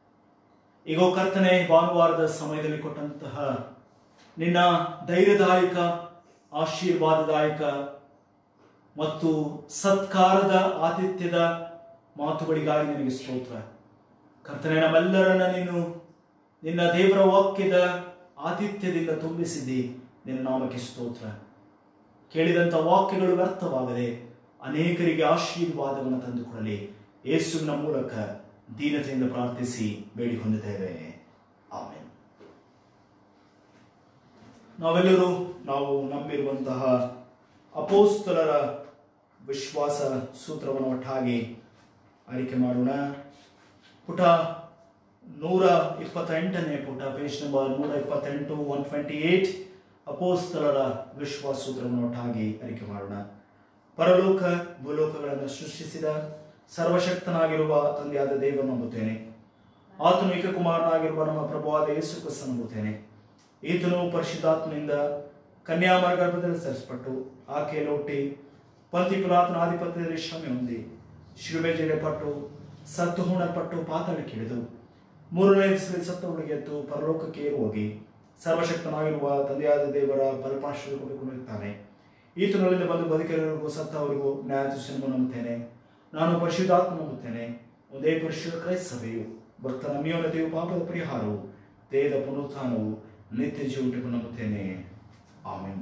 ಈಗ ಕರ್ತನೆ ಭಾನುವಾರದ ಸಮಯದಲ್ಲಿ ಕೊಟ್ಟಂತಹ ನಿನ್ನ ಧೈರ್ಯದಾಯಕ ಆಶೀರ್ವಾದದಾಯಕ ಮತ್ತು ಸತ್ಕಾರದ ಆತಿಥ್ಯದ ಮಾತುಗಳಿಗಾಗಿ ನಿನಗೆ ಸ್ತೋತ್ರ ಕರ್ತನೆ ನಮ್ಮೆಲ್ಲರನ್ನ ನೀನು ನಿನ್ನ ದೇವರ ವಾಕ್ಯದ ಆತಿಥ್ಯದಿಂದ ತುಂಬಿಸಿದ್ದಿ ನಿನ್ನ ನಾಮಕ್ಕೆ ಸ್ತೋತ್ರ ಕೇಳಿದಂಥ ವಾಕ್ಯಗಳು ವ್ಯರ್ಥವಾಗದೆ ಅನೇಕರಿಗೆ ಆಶೀರ್ವಾದವನ್ನು ತಂದುಕೊಡಲಿ ಯೇಸುವಿನ ಮೂಲಕ ದೀನತೆಯಿಂದ ಪ್ರಾರ್ಥಿಸಿ ಬೇಡಿ ಹೊಂದಿದ್ದೇವೆ ಆಮೇಲೆ ನಾವೆಲ್ಲರೂ ನಾವು ನಂಬಿರುವಂತಹ ಅಪೋಸ್ತಲರ ವಿಶ್ವಾಸ ಸೂತ್ರವನ್ನು ಒಟ್ಟಾಗಿ ಆಯ್ಕೆ ಮಾಡೋಣ ಪುಟ ನೂರ ಇಪ್ಪತ್ತೆಂಟನೇ ಪುಟ ಪೇಜ್ ನಂಬರ್ ನೂರ ಇಪ್ಪತ್ತೆಂಟು ಒನ್ ಟ್ವೆಂಟಿ ಏಟ್ ಅಪೋಸ್ತಲರ ವಿಶ್ವಾಸ ಸೂತ್ರವನ್ನು ಒಟ್ಟಾಗಿ ಆಯ್ಕೆ ಮಾಡೋಣ ಪರಲೋಕ ಭೂಲೋಕಗಳನ್ನು ಸೃಷ್ಟಿಸಿದ ಸರ್ವಶಕ್ತನಾಗಿರುವ ತಂದೆಯಾದ ದೇವರನ್ನು ನಂಬುತ್ತೇನೆ ಆತನು ಏಕಕುಮಾರನಾಗಿರುವ ನಮ್ಮ ಪ್ರಭುವಾದ ಯೇಸು ಕ್ರಿಸ್ತನ ನಂಬುತ್ತೇನೆ ಈತನು ಪರಿಶುದ್ಧಾತ್ಮನಿಂದ ಕನ್ಯಾಮರ ಗರ್ಭದಲ್ಲಿ ಸರಿಸಲ್ಪಟ್ಟು ಆಕೆಯಲ್ಲಿ ಹುಟ್ಟಿ ಪಂತಿ ಪುರಾತನ ಆಧಿಪತ್ಯದಲ್ಲಿ ಶ್ರಮೆ ಹೊಂದಿ ಶಿಲುಬೆ ಪಟ್ಟು ಸತ್ತು ಹೂಣಲ್ಪಟ್ಟು ಪಾತಾಳಕ್ಕೆ ಇಳಿದು ಮೂರನೇ ದಿವಸದಲ್ಲಿ ಸತ್ತವಳಿಗೆ ಎದ್ದು ಪರಲೋಕಕ್ಕೆ ಏರಿ ಹೋಗಿ ಸರ್ವಶಕ್ತನಾಗಿರುವ ತಂದೆಯಾದ ದೇವರ ಬಲಪಾರ್ಶ್ವದ ಕೊಡುಕೊಂಡಿರುತ್ತಾನೆ ಈತನಲ್ಲಿಂದ ಬಂದು ಬದುಕಿರೋರಿಗೂ ಸತ್ತವರಿಗೂ ನ್ಯಾಯಾಧೀಶನನ್ನು ನಂಬುತ್ತೇನೆ ನಾನು ಪರಿಶುದ್ಧಾತ್ಮ ನಂಬುತ್ತೇನೆ ಒಂದೇ ಪರಿಶುದ್ಧ ಕ್ರೈಸ್ತ ಸಭೆಯು ಭಕ್ತನ ಅಮಿಯೋನತೆಯು ಪಾಪದ ಪರಿಹಾರವು ದೇಹದ ಪುನರುತ್ಥಾನವು ನಿತ್ಯ ಜೀವಟಕ್ಕೆ ನಂಬುತ್ತೇನೆ ಆಮೆನ್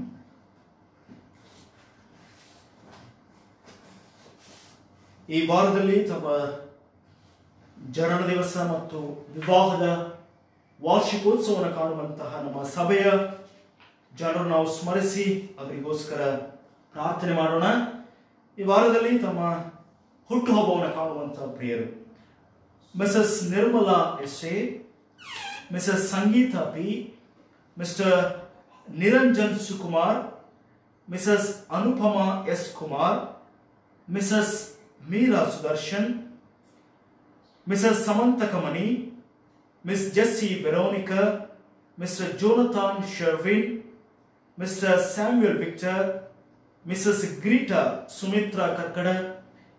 ಈ ವಾರದಲ್ಲಿ ತಮ್ಮ ಜನನ ದಿವಸ ಮತ್ತು ವಿವಾಹದ ವಾರ್ಷಿಕೋತ್ಸವವನ್ನು ಕಾಣುವಂತಹ ನಮ್ಮ ಸಭೆಯ ಜನರು ನಾವು ಸ್ಮರಿಸಿ ಅವರಿಗೋಸ್ಕರ ಪ್ರಾರ್ಥನೆ ಮಾಡೋಣ ಈ ವಾರದಲ್ಲಿ ತಮ್ಮ ಹುಟ್ಟುಹಬ್ಬವನ್ನು ಕಾಣುವಂತಹ ಪ್ರಿಯರು Mrs Nirmala S A Mrs Sangeetha P Mr Niranjan Sukumar Mrs Anupama S Kumar Mrs Meera Sudarshan Mrs Samantha Kamani Miss Jessie Veronica Mr Jonathan Sherwin Mr Samuel Victor Mrs Greta Sumitra Kakkada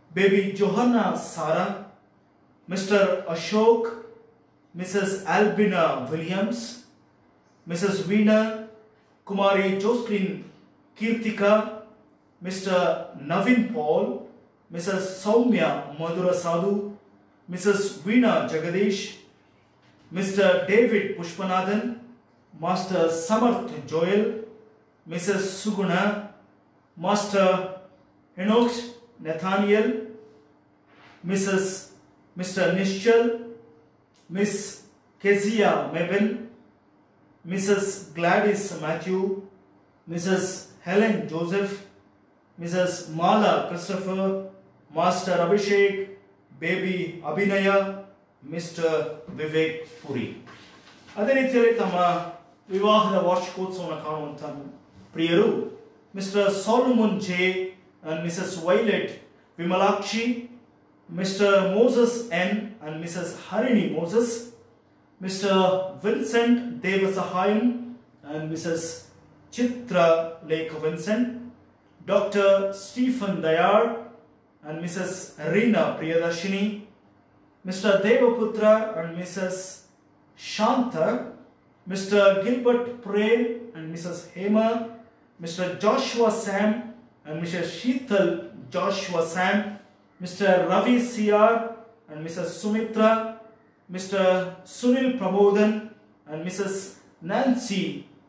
baby Johanna Sarah Mr Ashok Mrs Albina Williams Mrs Veena Kumari Jocelyn Keerthika Mr Naveen Paul Mrs Soumya Madhura Sadhu Mrs Veena Jagadish Mr David Pushpanathan master Samarth Joel Mrs Suguna master ಹೆನೋಕ್ಸ್ ನೆಥಾನಿಯಲ್ Mrs Mr Nischal Miss Keziah Mebin Mrs Gladys Matthew Mrs Helen Joseph Mrs Mala Christopher master Abhishek baby Abhinaya Mr Vivek Puri ಅದೇ ರೀತಿಯಲ್ಲಿ ತಮ್ಮ ವಿವಾಹದ ವಾರ್ಷಿಕೋತ್ಸವವನ್ನು ಕಾಣುವಂತಹ ಪ್ರಿಯರು Mr Solomon J and Mrs Violet Vimalakshi Mr Moses N and Mrs Harini Moses Mr Vincent Devasahayam and Mrs Chitra Lekha Vincent doctor Stephen Dayal and Mrs Reena Priyadarshini Mr. Devaputra and Mrs. Shanta, Mr. Gilbert Prem and Mrs. Hema, Mr. Joshua Sam and Mrs. Sheetal Joshua Sam, Mr. Ravi Siar and Mrs. Sumitra, Mr. Sunil Prabodhan and Mrs. Nancy,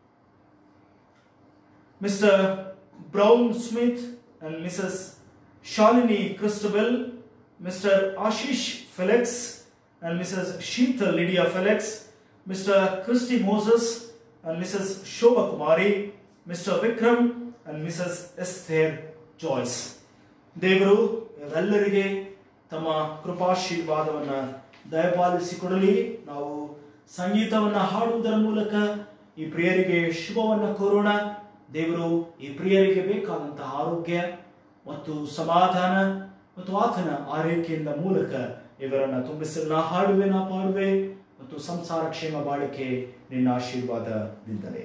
Mr. Brown Smith and Mrs. Shalini Christabel, Mr. Ashish Felix and Mrs. Sheetal Lydia Felix, Mr. Christy Moses and Mrs. Shobha Kumari, Mr. Vikram and Mrs. Esther Joyce. ದೇವರು ಇವರೆಲ್ಲರಿಗೆ ತಮ್ಮ ಕೃಪಾಶೀರ್ವಾದವನ್ನ ದಯಪಾಲಿಸಿಕೊಡಲಿ ನಾವು ಸಂಗೀತವನ್ನ ಹಾಡುವುದರ ಮೂಲಕ ಈ ಪ್ರಿಯರಿಗೆ ಶುಭವನ್ನ ಕೋರೋಣ ದೇವರು ಈ ಪ್ರಿಯರಿಗೆ ಬೇಕಾದಂತಹ ಆರೋಗ್ಯ ಮತ್ತು ಸಮಾಧಾನ ಮತ್ತು ಆತನ ಆರೈಕೆಯಿಂದ ಮೂಲಕ ಇವರನ್ನ ತುಂಬಿಸಲು ನಾ ಹಾಡುವೆ ನಾ ಪಾಡುವೆ ಮತ್ತು ಸಂಸಾರ ಕ್ಷೇಮ ಬಾಳಿಕೆ ನಿನ್ನ ಆಶೀರ್ವಾದದಿಂದಲೇ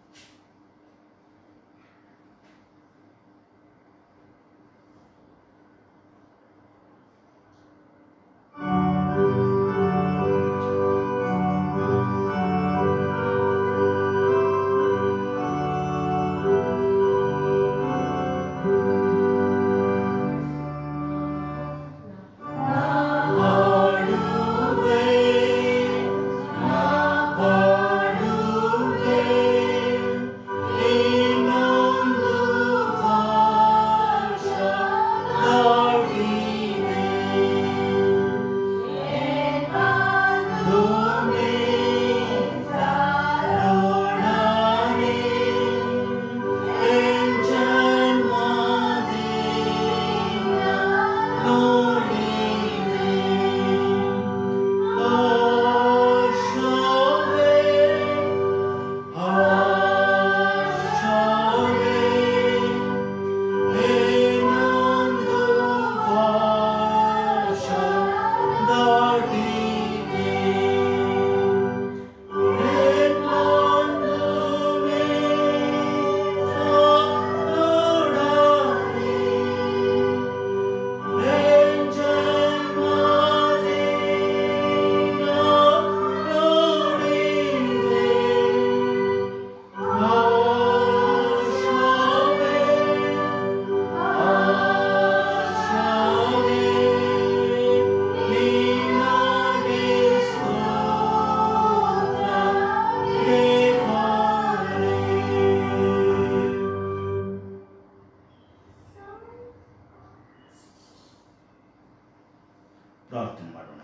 ಪ್ರಾರ್ಥನೆ ಮಾಡೋಣ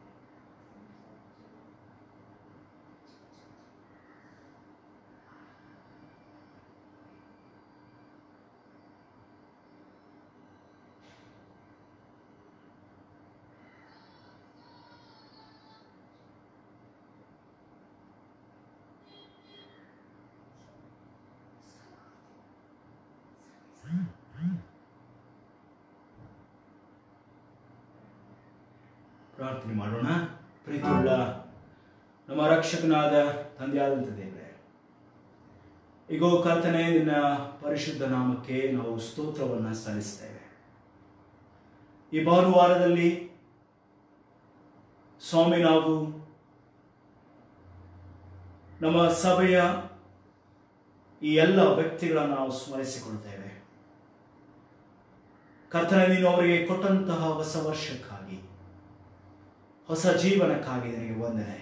ಪ್ರಾರ್ಥನೆ ಮಾಡೋಣ ಪ್ರೀತಿಯುಳ್ಳ ನಮ್ಮ ರಕ್ಷಕನಾದ ತಂದೆಯಾದಂಥ ದೇವರೇ ಈಗೋ ಕರ್ತನೆ ನಿನ್ನ ಪರಿಶುದ್ಧ ನಾಮಕ್ಕೆ ನಾವು ಸ್ತೋತ್ರವನ್ನು ಸಲ್ಲಿಸ್ತೇವೆ ಈ ಭಾನುವಾರದಲ್ಲಿ ಸ್ವಾಮಿ ನಾವು ನಮ್ಮ ಸಭೆಯ ಈ ಎಲ್ಲ ವ್ಯಕ್ತಿಗಳನ್ನು ನಾವು ಸ್ಮರಿಸಿಕೊಳ್ತೇವೆ ಕರ್ತನ ನೀನು ಅವರಿಗೆ ಕೊಟ್ಟಂತಹ ಹೊಸ ವರ್ಷಕ್ಕಾಗಿ ಹೊಸ ಜೀವನಕ್ಕಾಗಿ ನಿನಗೆ ವಂದನೆ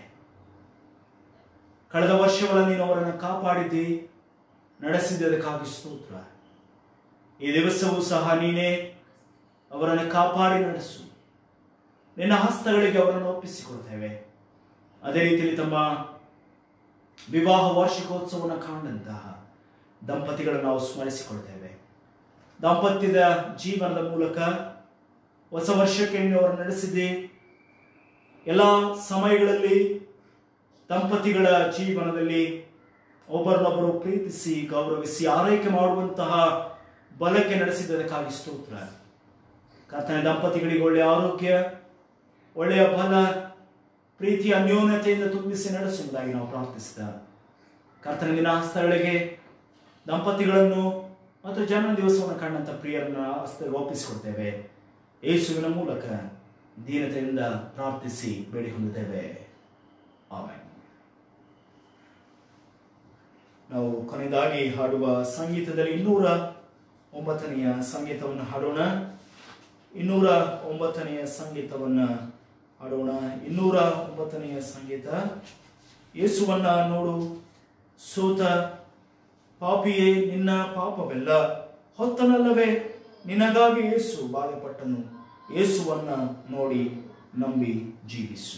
ಕಳೆದ ವರ್ಷಗಳ ನೀನು ಅವರನ್ನು ಕಾಪಾಡಿದ್ದಿ ನಡೆಸಿದ್ದಕ್ಕಾಗಿ ಸ್ತೋತ್ರ ಈ ದಿವಸವೂ ಸಹ ನೀನೇ ಅವರನ್ನು ಕಾಪಾಡಿ ನಡೆಸು ನಿನ್ನ ಹಸ್ತಗಳಿಗೆ ಅವರನ್ನು ಒಪ್ಪಿಸಿಕೊಳ್ತೇವೆ ಅದೇ ರೀತಿಯಲ್ಲಿ ತಮ್ಮ ವಿವಾಹ ವಾರ್ಷಿಕೋತ್ಸವವನ್ನು ಕಾಣಂತಹ ದಂಪತಿಗಳನ್ನು ನಾವು ಸ್ಮರಿಸಿಕೊಳ್ತೇವೆ ದಾಂಪತ್ಯದ ಜೀವನದ ಮೂಲಕ ಹೊಸ ವರ್ಷಕ್ಕೆ ನೀನು ಅವರು ನಡೆಸಿದ್ದಿ ಎಲ್ಲ ಸಮಯಗಳಲ್ಲಿ ದಂಪತಿಗಳ ಜೀವನದಲ್ಲಿ ಒಬ್ಬರನ್ನೊಬ್ಬರು ಪ್ರೀತಿಸಿ ಗೌರವಿಸಿ ಆರೈಕೆ ಮಾಡುವಂತಹ ಬಲಕ್ಕೆ ನಡೆಸಿದ್ದಕ್ಕಾಗಿ ಸ್ತೋತ್ರ ಕರ್ತನ ದಂಪತಿಗಳಿಗೆ ಒಳ್ಳೆಯ ಆರೋಗ್ಯ ಒಳ್ಳೆಯ ಬಲ ಪ್ರೀತಿ ಅನ್ಯೋನ್ಯತೆಯಿಂದ ತುಂಬಿಸಿ ನಡೆಸುವುದಾಗಿ ನಾವು ಪ್ರಾರ್ಥಿಸಿದ ಕರ್ತನ ದಿನ ಹಸ್ತಗಳಿಗೆ ದಂಪತಿಗಳನ್ನು ಮತ್ತು ಜನ್ಮ ದಿವಸವನ್ನು ಕಂಡಂತ ಪ್ರಿಯರನ್ನ ಹಸ್ತಕ್ಕೆ ಒಪ್ಪಿಸಿಕೊಡ್ತೇವೆ ಯೇಸುವಿನ ಮೂಲಕ ದೀನತೆಯಿಂದ ಪ್ರಾರ್ಥಿಸಿ ಬೇಡಿ ಹೊಂದಿದ್ದೇವೆ ಆಮೇಲೆ ನಾವು ಕೊನೆಯದಾಗಿ ಹಾಡುವ ಸಂಗೀತದಲ್ಲಿ ಇನ್ನೂರ ಒಂಬತ್ತನೆಯ ಸಂಗೀತವನ್ನು ಹಾಡೋಣ ಇನ್ನೂರ ಒಂಬತ್ತನೆಯ ಸಂಗೀತವನ್ನ ಹಾಡೋಣ ಇನ್ನೂರ ಒಂಬತ್ತನೆಯ ಸಂಗೀತ ಯೇಸುವನ್ನ ನೋಡು ಸೋತ ಪಾಪಿಯೇ ನಿನ್ನ ಪಾಪವೆಲ್ಲ ಹೊತ್ತನಲ್ಲವೇ ನಿನಗಾಗಿ ಯೇಸು ಬಾಧೆಪಟ್ಟನು ಯೇಸುವನ್ನ ನೋಡಿ ನಂಬಿ ಜೀವಿಸು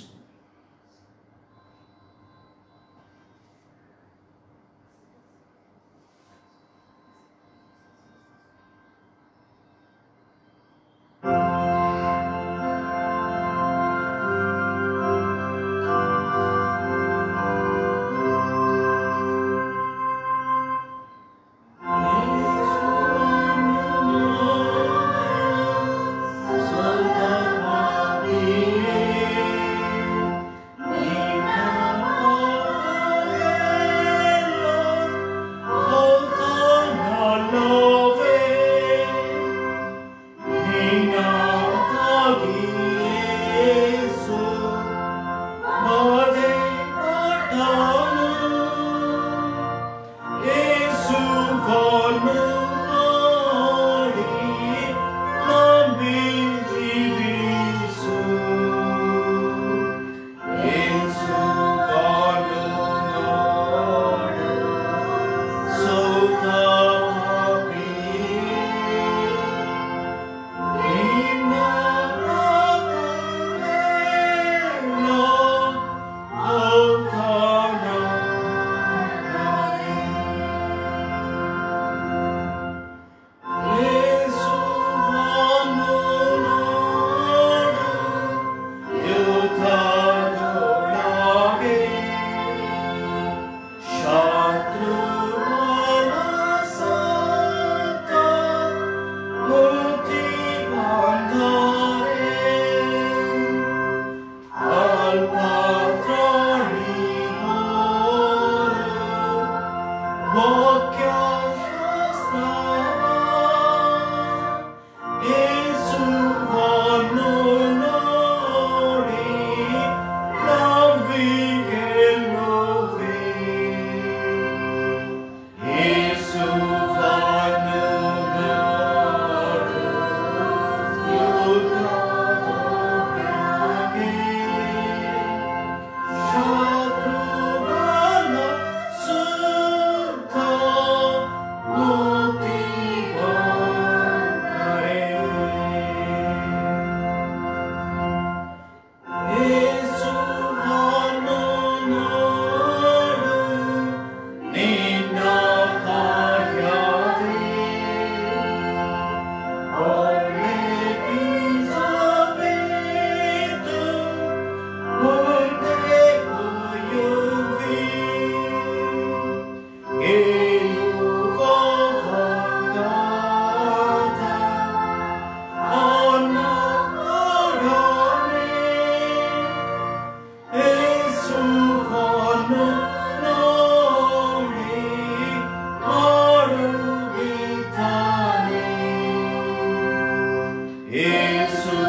ಯೇಸು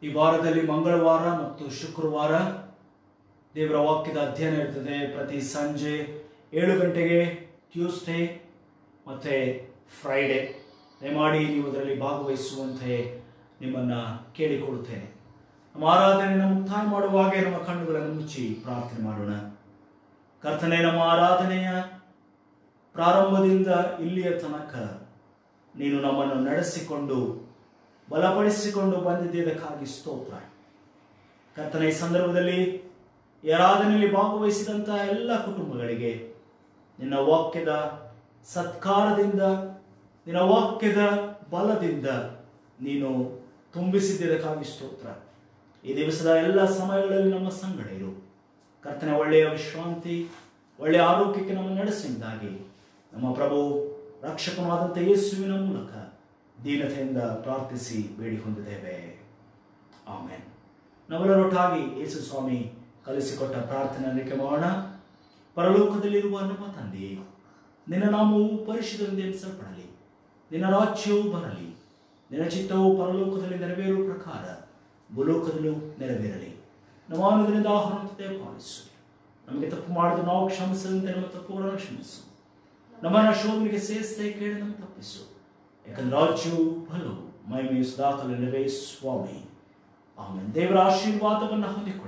ಈ ವಾರದಲ್ಲಿ ಮಂಗಳವಾರ ಮತ್ತು ಶುಕ್ರವಾರ ದೇವರ ವಾಕ್ಯದ ಅಧ್ಯಯನ ಇರ್ತದೆ ಪ್ರತಿ ಸಂಜೆ ಏಳು ಗಂಟೆಗೆ ಟ್ಯೂಸ್ಡೇ ಮತ್ತು ಫ್ರೈಡೆ ದಯಮಾಡಿ ನೀವು ಅದರಲ್ಲಿ ಭಾಗವಹಿಸುವಂತೆ ನಿಮ್ಮನ್ನು ಕೇಳಿಕೊಳ್ಳುತ್ತೇನೆ ನಮ್ಮ ಆರಾಧನೆಯನ್ನು ಮುಕ್ತಾಯ ಮಾಡುವಾಗೆ ನಮ್ಮ ಕಣ್ಣುಗಳನ್ನು ಮುಚ್ಚಿ ಪ್ರಾರ್ಥನೆ ಮಾಡೋಣ ಕರ್ತನೆ ನಮ್ಮ ಆರಾಧನೆಯ ಪ್ರಾರಂಭದಿಂದ ಇಲ್ಲಿಯ ತನಕ ನೀನು ನಮ್ಮನ್ನು ನಡೆಸಿಕೊಂಡು ಬಲಪಡಿಸಿಕೊಂಡು ಬಂದಿದ್ದಕ್ಕಾಗಿ ಸ್ತೋತ್ರ ಕರ್ತನ ಈ ಸಂದರ್ಭದಲ್ಲಿ ಈ ಆರಾಧನೆಯಲ್ಲಿ ಭಾಗವಹಿಸಿದಂತಹ ಎಲ್ಲ ಕುಟುಂಬಗಳಿಗೆ ನಿನ್ನ ವಾಕ್ಯದ ಸತ್ಕಾರದಿಂದ ನಿನ್ನ ವಾಕ್ಯದ ಬಲದಿಂದ ನೀನು ತುಂಬಿಸಿದ್ದಕ್ಕಾಗಿ ಸ್ತೋತ್ರ ಈ ದಿವಸದ ಎಲ್ಲ ಸಮಯಗಳಲ್ಲಿ ನಮ್ಮ ಸಂಗಡ ಇರು ಕರ್ತನ ಒಳ್ಳೆಯ ವಿಶ್ರಾಂತಿ ಒಳ್ಳೆಯ ಆರೋಗ್ಯಕ್ಕೆ ನಮ್ಮ ನಡೆಸಿದ್ದಾಗಿ ನಮ್ಮ ಪ್ರಭು ರಕ್ಷಕನಾದಂಥ ಯೇಸುವಿನ ಮೂಲಕ ದೀನತೆಯಿಂದ ಪ್ರಾರ್ಥಿಸಿ ಬೇಡಿ ಹೊಂದಿದ್ದೇವೆ ಆಮೇನ್ ನಾವೆಲ್ಲರೊಟ್ಟಾಗಿ ಯೇಸು ಸ್ವಾಮಿ ಕಲಿಸಿಕೊಟ್ಟ ಪ್ರಾರ್ಥನೆ ಅಲ್ಲಿಕೆ ಮಾಡೋಣ ಪರಲೋಕದಲ್ಲಿರುವ ನಮ್ಮ ತಂದೆ ನಿನ್ನ ನಾಮವು ಪರಿಶುದ್ಧದಿಂದ ಎನಿಸಲ್ಪಡಲಿ ನಿನ್ನ ರಾಜ್ಯವು ಬರಲಿ ನಿನ್ನ ಚಿತ್ತವು ಪರಲೋಕದಲ್ಲಿ ನೆರವೇರುವ ಪ್ರಕಾರ ಭೂಲೋಕದಲ್ಲೂ ನೆರವೇರಲಿ ನಮ್ಮ ಅನ್ನೋದರಿಂದ ಆಹಾರತೆ ಪಾಲಿಸು ನಮಗೆ ತಪ್ಪು ಮಾಡಿದ ನಾವು ಕ್ಷಮಿಸದಂತೆ ನಮ್ಮ ತಪ್ಪುಗಳನ್ನು ಕ್ಷಮಿಸು ನಮ್ಮನ್ನ ಶೋಧನೆಗೆ ಸೇರಿಸದೆ ಕೇಳಿ ನಮ್ಮ ತಪ್ಪಿಸು ಯಾಕಂದ್ರೆ ರಾಜ್ಯವು ಬಲವು ಮಹಿಮೆಯು ಸದಾಕಾಲ ನೆರವೇ ಸ್ವಾಮಿ ಆಮೇಲೆ ದೇವರ ಆಶೀರ್ವಾದವನ್ನು ಹೊಂದಿಕೊಳ್ಳೋಣ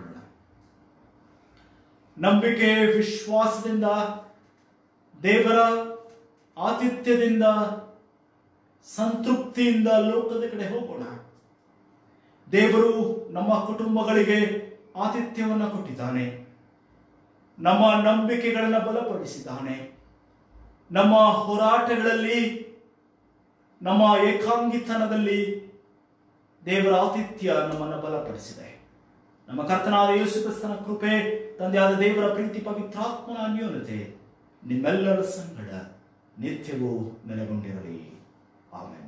ನಂಬಿಕೆ ವಿಶ್ವಾಸದಿಂದ ದೇವರ ಆತಿಥ್ಯದಿಂದ ಸಂತೃಪ್ತಿಯಿಂದ ಲೋಕದ ಕಡೆ ಹೋಗೋಣ ದೇವರು ನಮ್ಮ ಕುಟುಂಬಗಳಿಗೆ ಆತಿಥ್ಯವನ್ನು ಕೊಟ್ಟಿದ್ದಾನೆ ನಮ್ಮ ನಂಬಿಕೆಗಳನ್ನು ಬಲಪಡಿಸಿದ್ದಾನೆ ನಮ್ಮ ಹೋರಾಟಗಳಲ್ಲಿ ನಮ್ಮ ಏಕಾಂಗಿತನದಲ್ಲಿ ದೇವರ ಆತಿಥ್ಯ ನಮ್ಮನ್ನು ಬಲಪಡಿಸಿದೆ ನಮ್ಮ ಕರ್ತನಾದ ಯೇಸು ಕ್ರಿಸ್ತನ ಕೃಪೆ ತಂದೆಯಾದ ದೇವರ ಪ್ರೀತಿ ಪವಿತ್ರಾತ್ಮನ ಅನ್ಯೋನ್ಯತೆ ನಿಮ್ಮೆಲ್ಲರ ಸಂಗಡ ನಿತ್ಯವೂ ನೆಲೆಗೊಂಡಿರಲಿ ಆಮೇಲೆ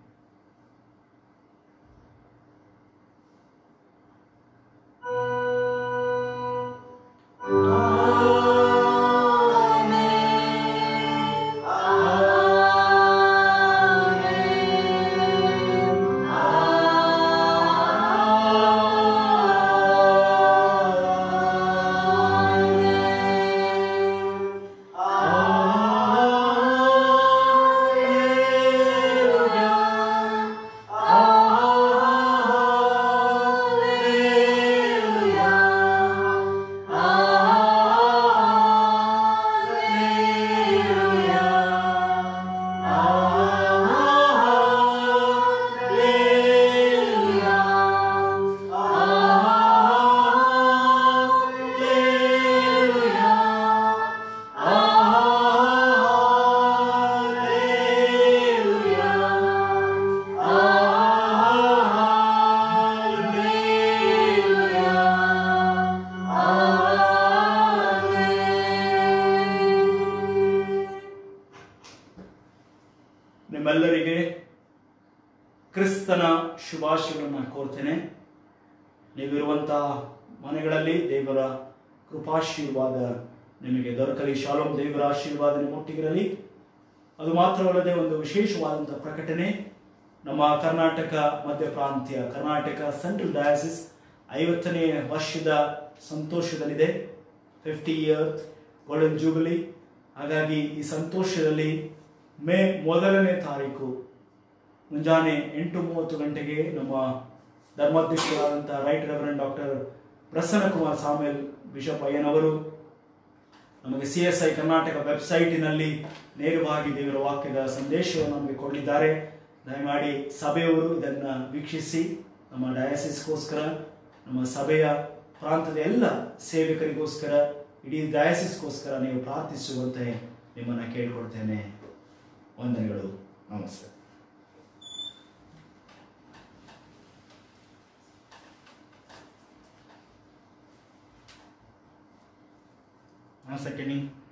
ನಿಮ್ಮೆಲ್ಲರಿಗೆ ಕ್ರಿಸ್ತನ ಶುಭಾಶಯಗಳನ್ನು ಕೋರ್ತೇನೆ ನೀವಿರುವಂತಹ ಮನೆಗಳಲ್ಲಿ ದೇವರ ಕೃಪಾಶೀರ್ವಾದ ನಿಮಗೆ ದೊರಕಲಿ ಶಾಲೋಮ್ ದೇವರ ಆಶೀರ್ವಾದ ನಿಮ್ಮೊಟ್ಟಿಗಿರಲಿ ಅದು ಮಾತ್ರವಲ್ಲದೆ ಒಂದು ವಿಶೇಷವಾದಂತಹ ಪ್ರಕಟಣೆ ನಮ್ಮ ಕರ್ನಾಟಕ ಮಧ್ಯ ಪ್ರಾಂತ್ಯ ಕರ್ನಾಟಕ ಸೆಂಟ್ರಲ್ ಡಯಾಸಿಸ್ ಐವತ್ತನೇ ವರ್ಷದ ಸಂತೋಷದಲ್ಲಿದೆ ಫಿಫ್ಟಿ ಇಯರ್ ಗೋಲ್ಡನ್ ಜೂಬಿಲಿ ಹಾಗಾಗಿ ಈ ಸಂತೋಷದಲ್ಲಿ ಮೇ ಮೊದಲನೇ ತಾರೀಕು ಮುಂಜಾನೆ ಎಂಟು ಮೂವತ್ತು ಗಂಟೆಗೆ ನಮ್ಮ ಧರ್ಮಾಧ್ಯಕ್ಷರಾದಂಥ right reverend doctor Prasanna Kumar Samuel bishop ಅಯ್ಯನವರು ನಮಗೆ ಸಿ ಎಸ್ ಐ ಕರ್ನಾಟಕ ವೆಬ್ಸೈಟಿನಲ್ಲಿ ನೇರವಾಗಿ ದೇವರ ವಾಕ್ಯದ ಸಂದೇಶವನ್ನು ನಮಗೆ ಕೊಡಲಿದ್ದಾರೆ ದಯಮಾಡಿ ಸಭೆಯವರು ಇದನ್ನು ವೀಕ್ಷಿಸಿ ನಮ್ಮ ಡಯಾಸಿಸ್ಗೋಸ್ಕರ ನಮ್ಮ ಸಭೆಯ ಪ್ರಾಂತದ ಎಲ್ಲ ಸೇವಕರಿಗೋಸ್ಕರ ಇಡೀ ಡಯಾಸಿಸ್ಗೋಸ್ಕರ ನೀವು ಪ್ರಾರ್ಥಿಸುವಂತೆ ನಿಮ್ಮನ್ನು ಕೇಳಿಕೊಳ್ತೇನೆ ವಂದನೆಗಳು ನಮಸ್ತೆ ಹಾಂ ಸೆಕೆಂಡಿ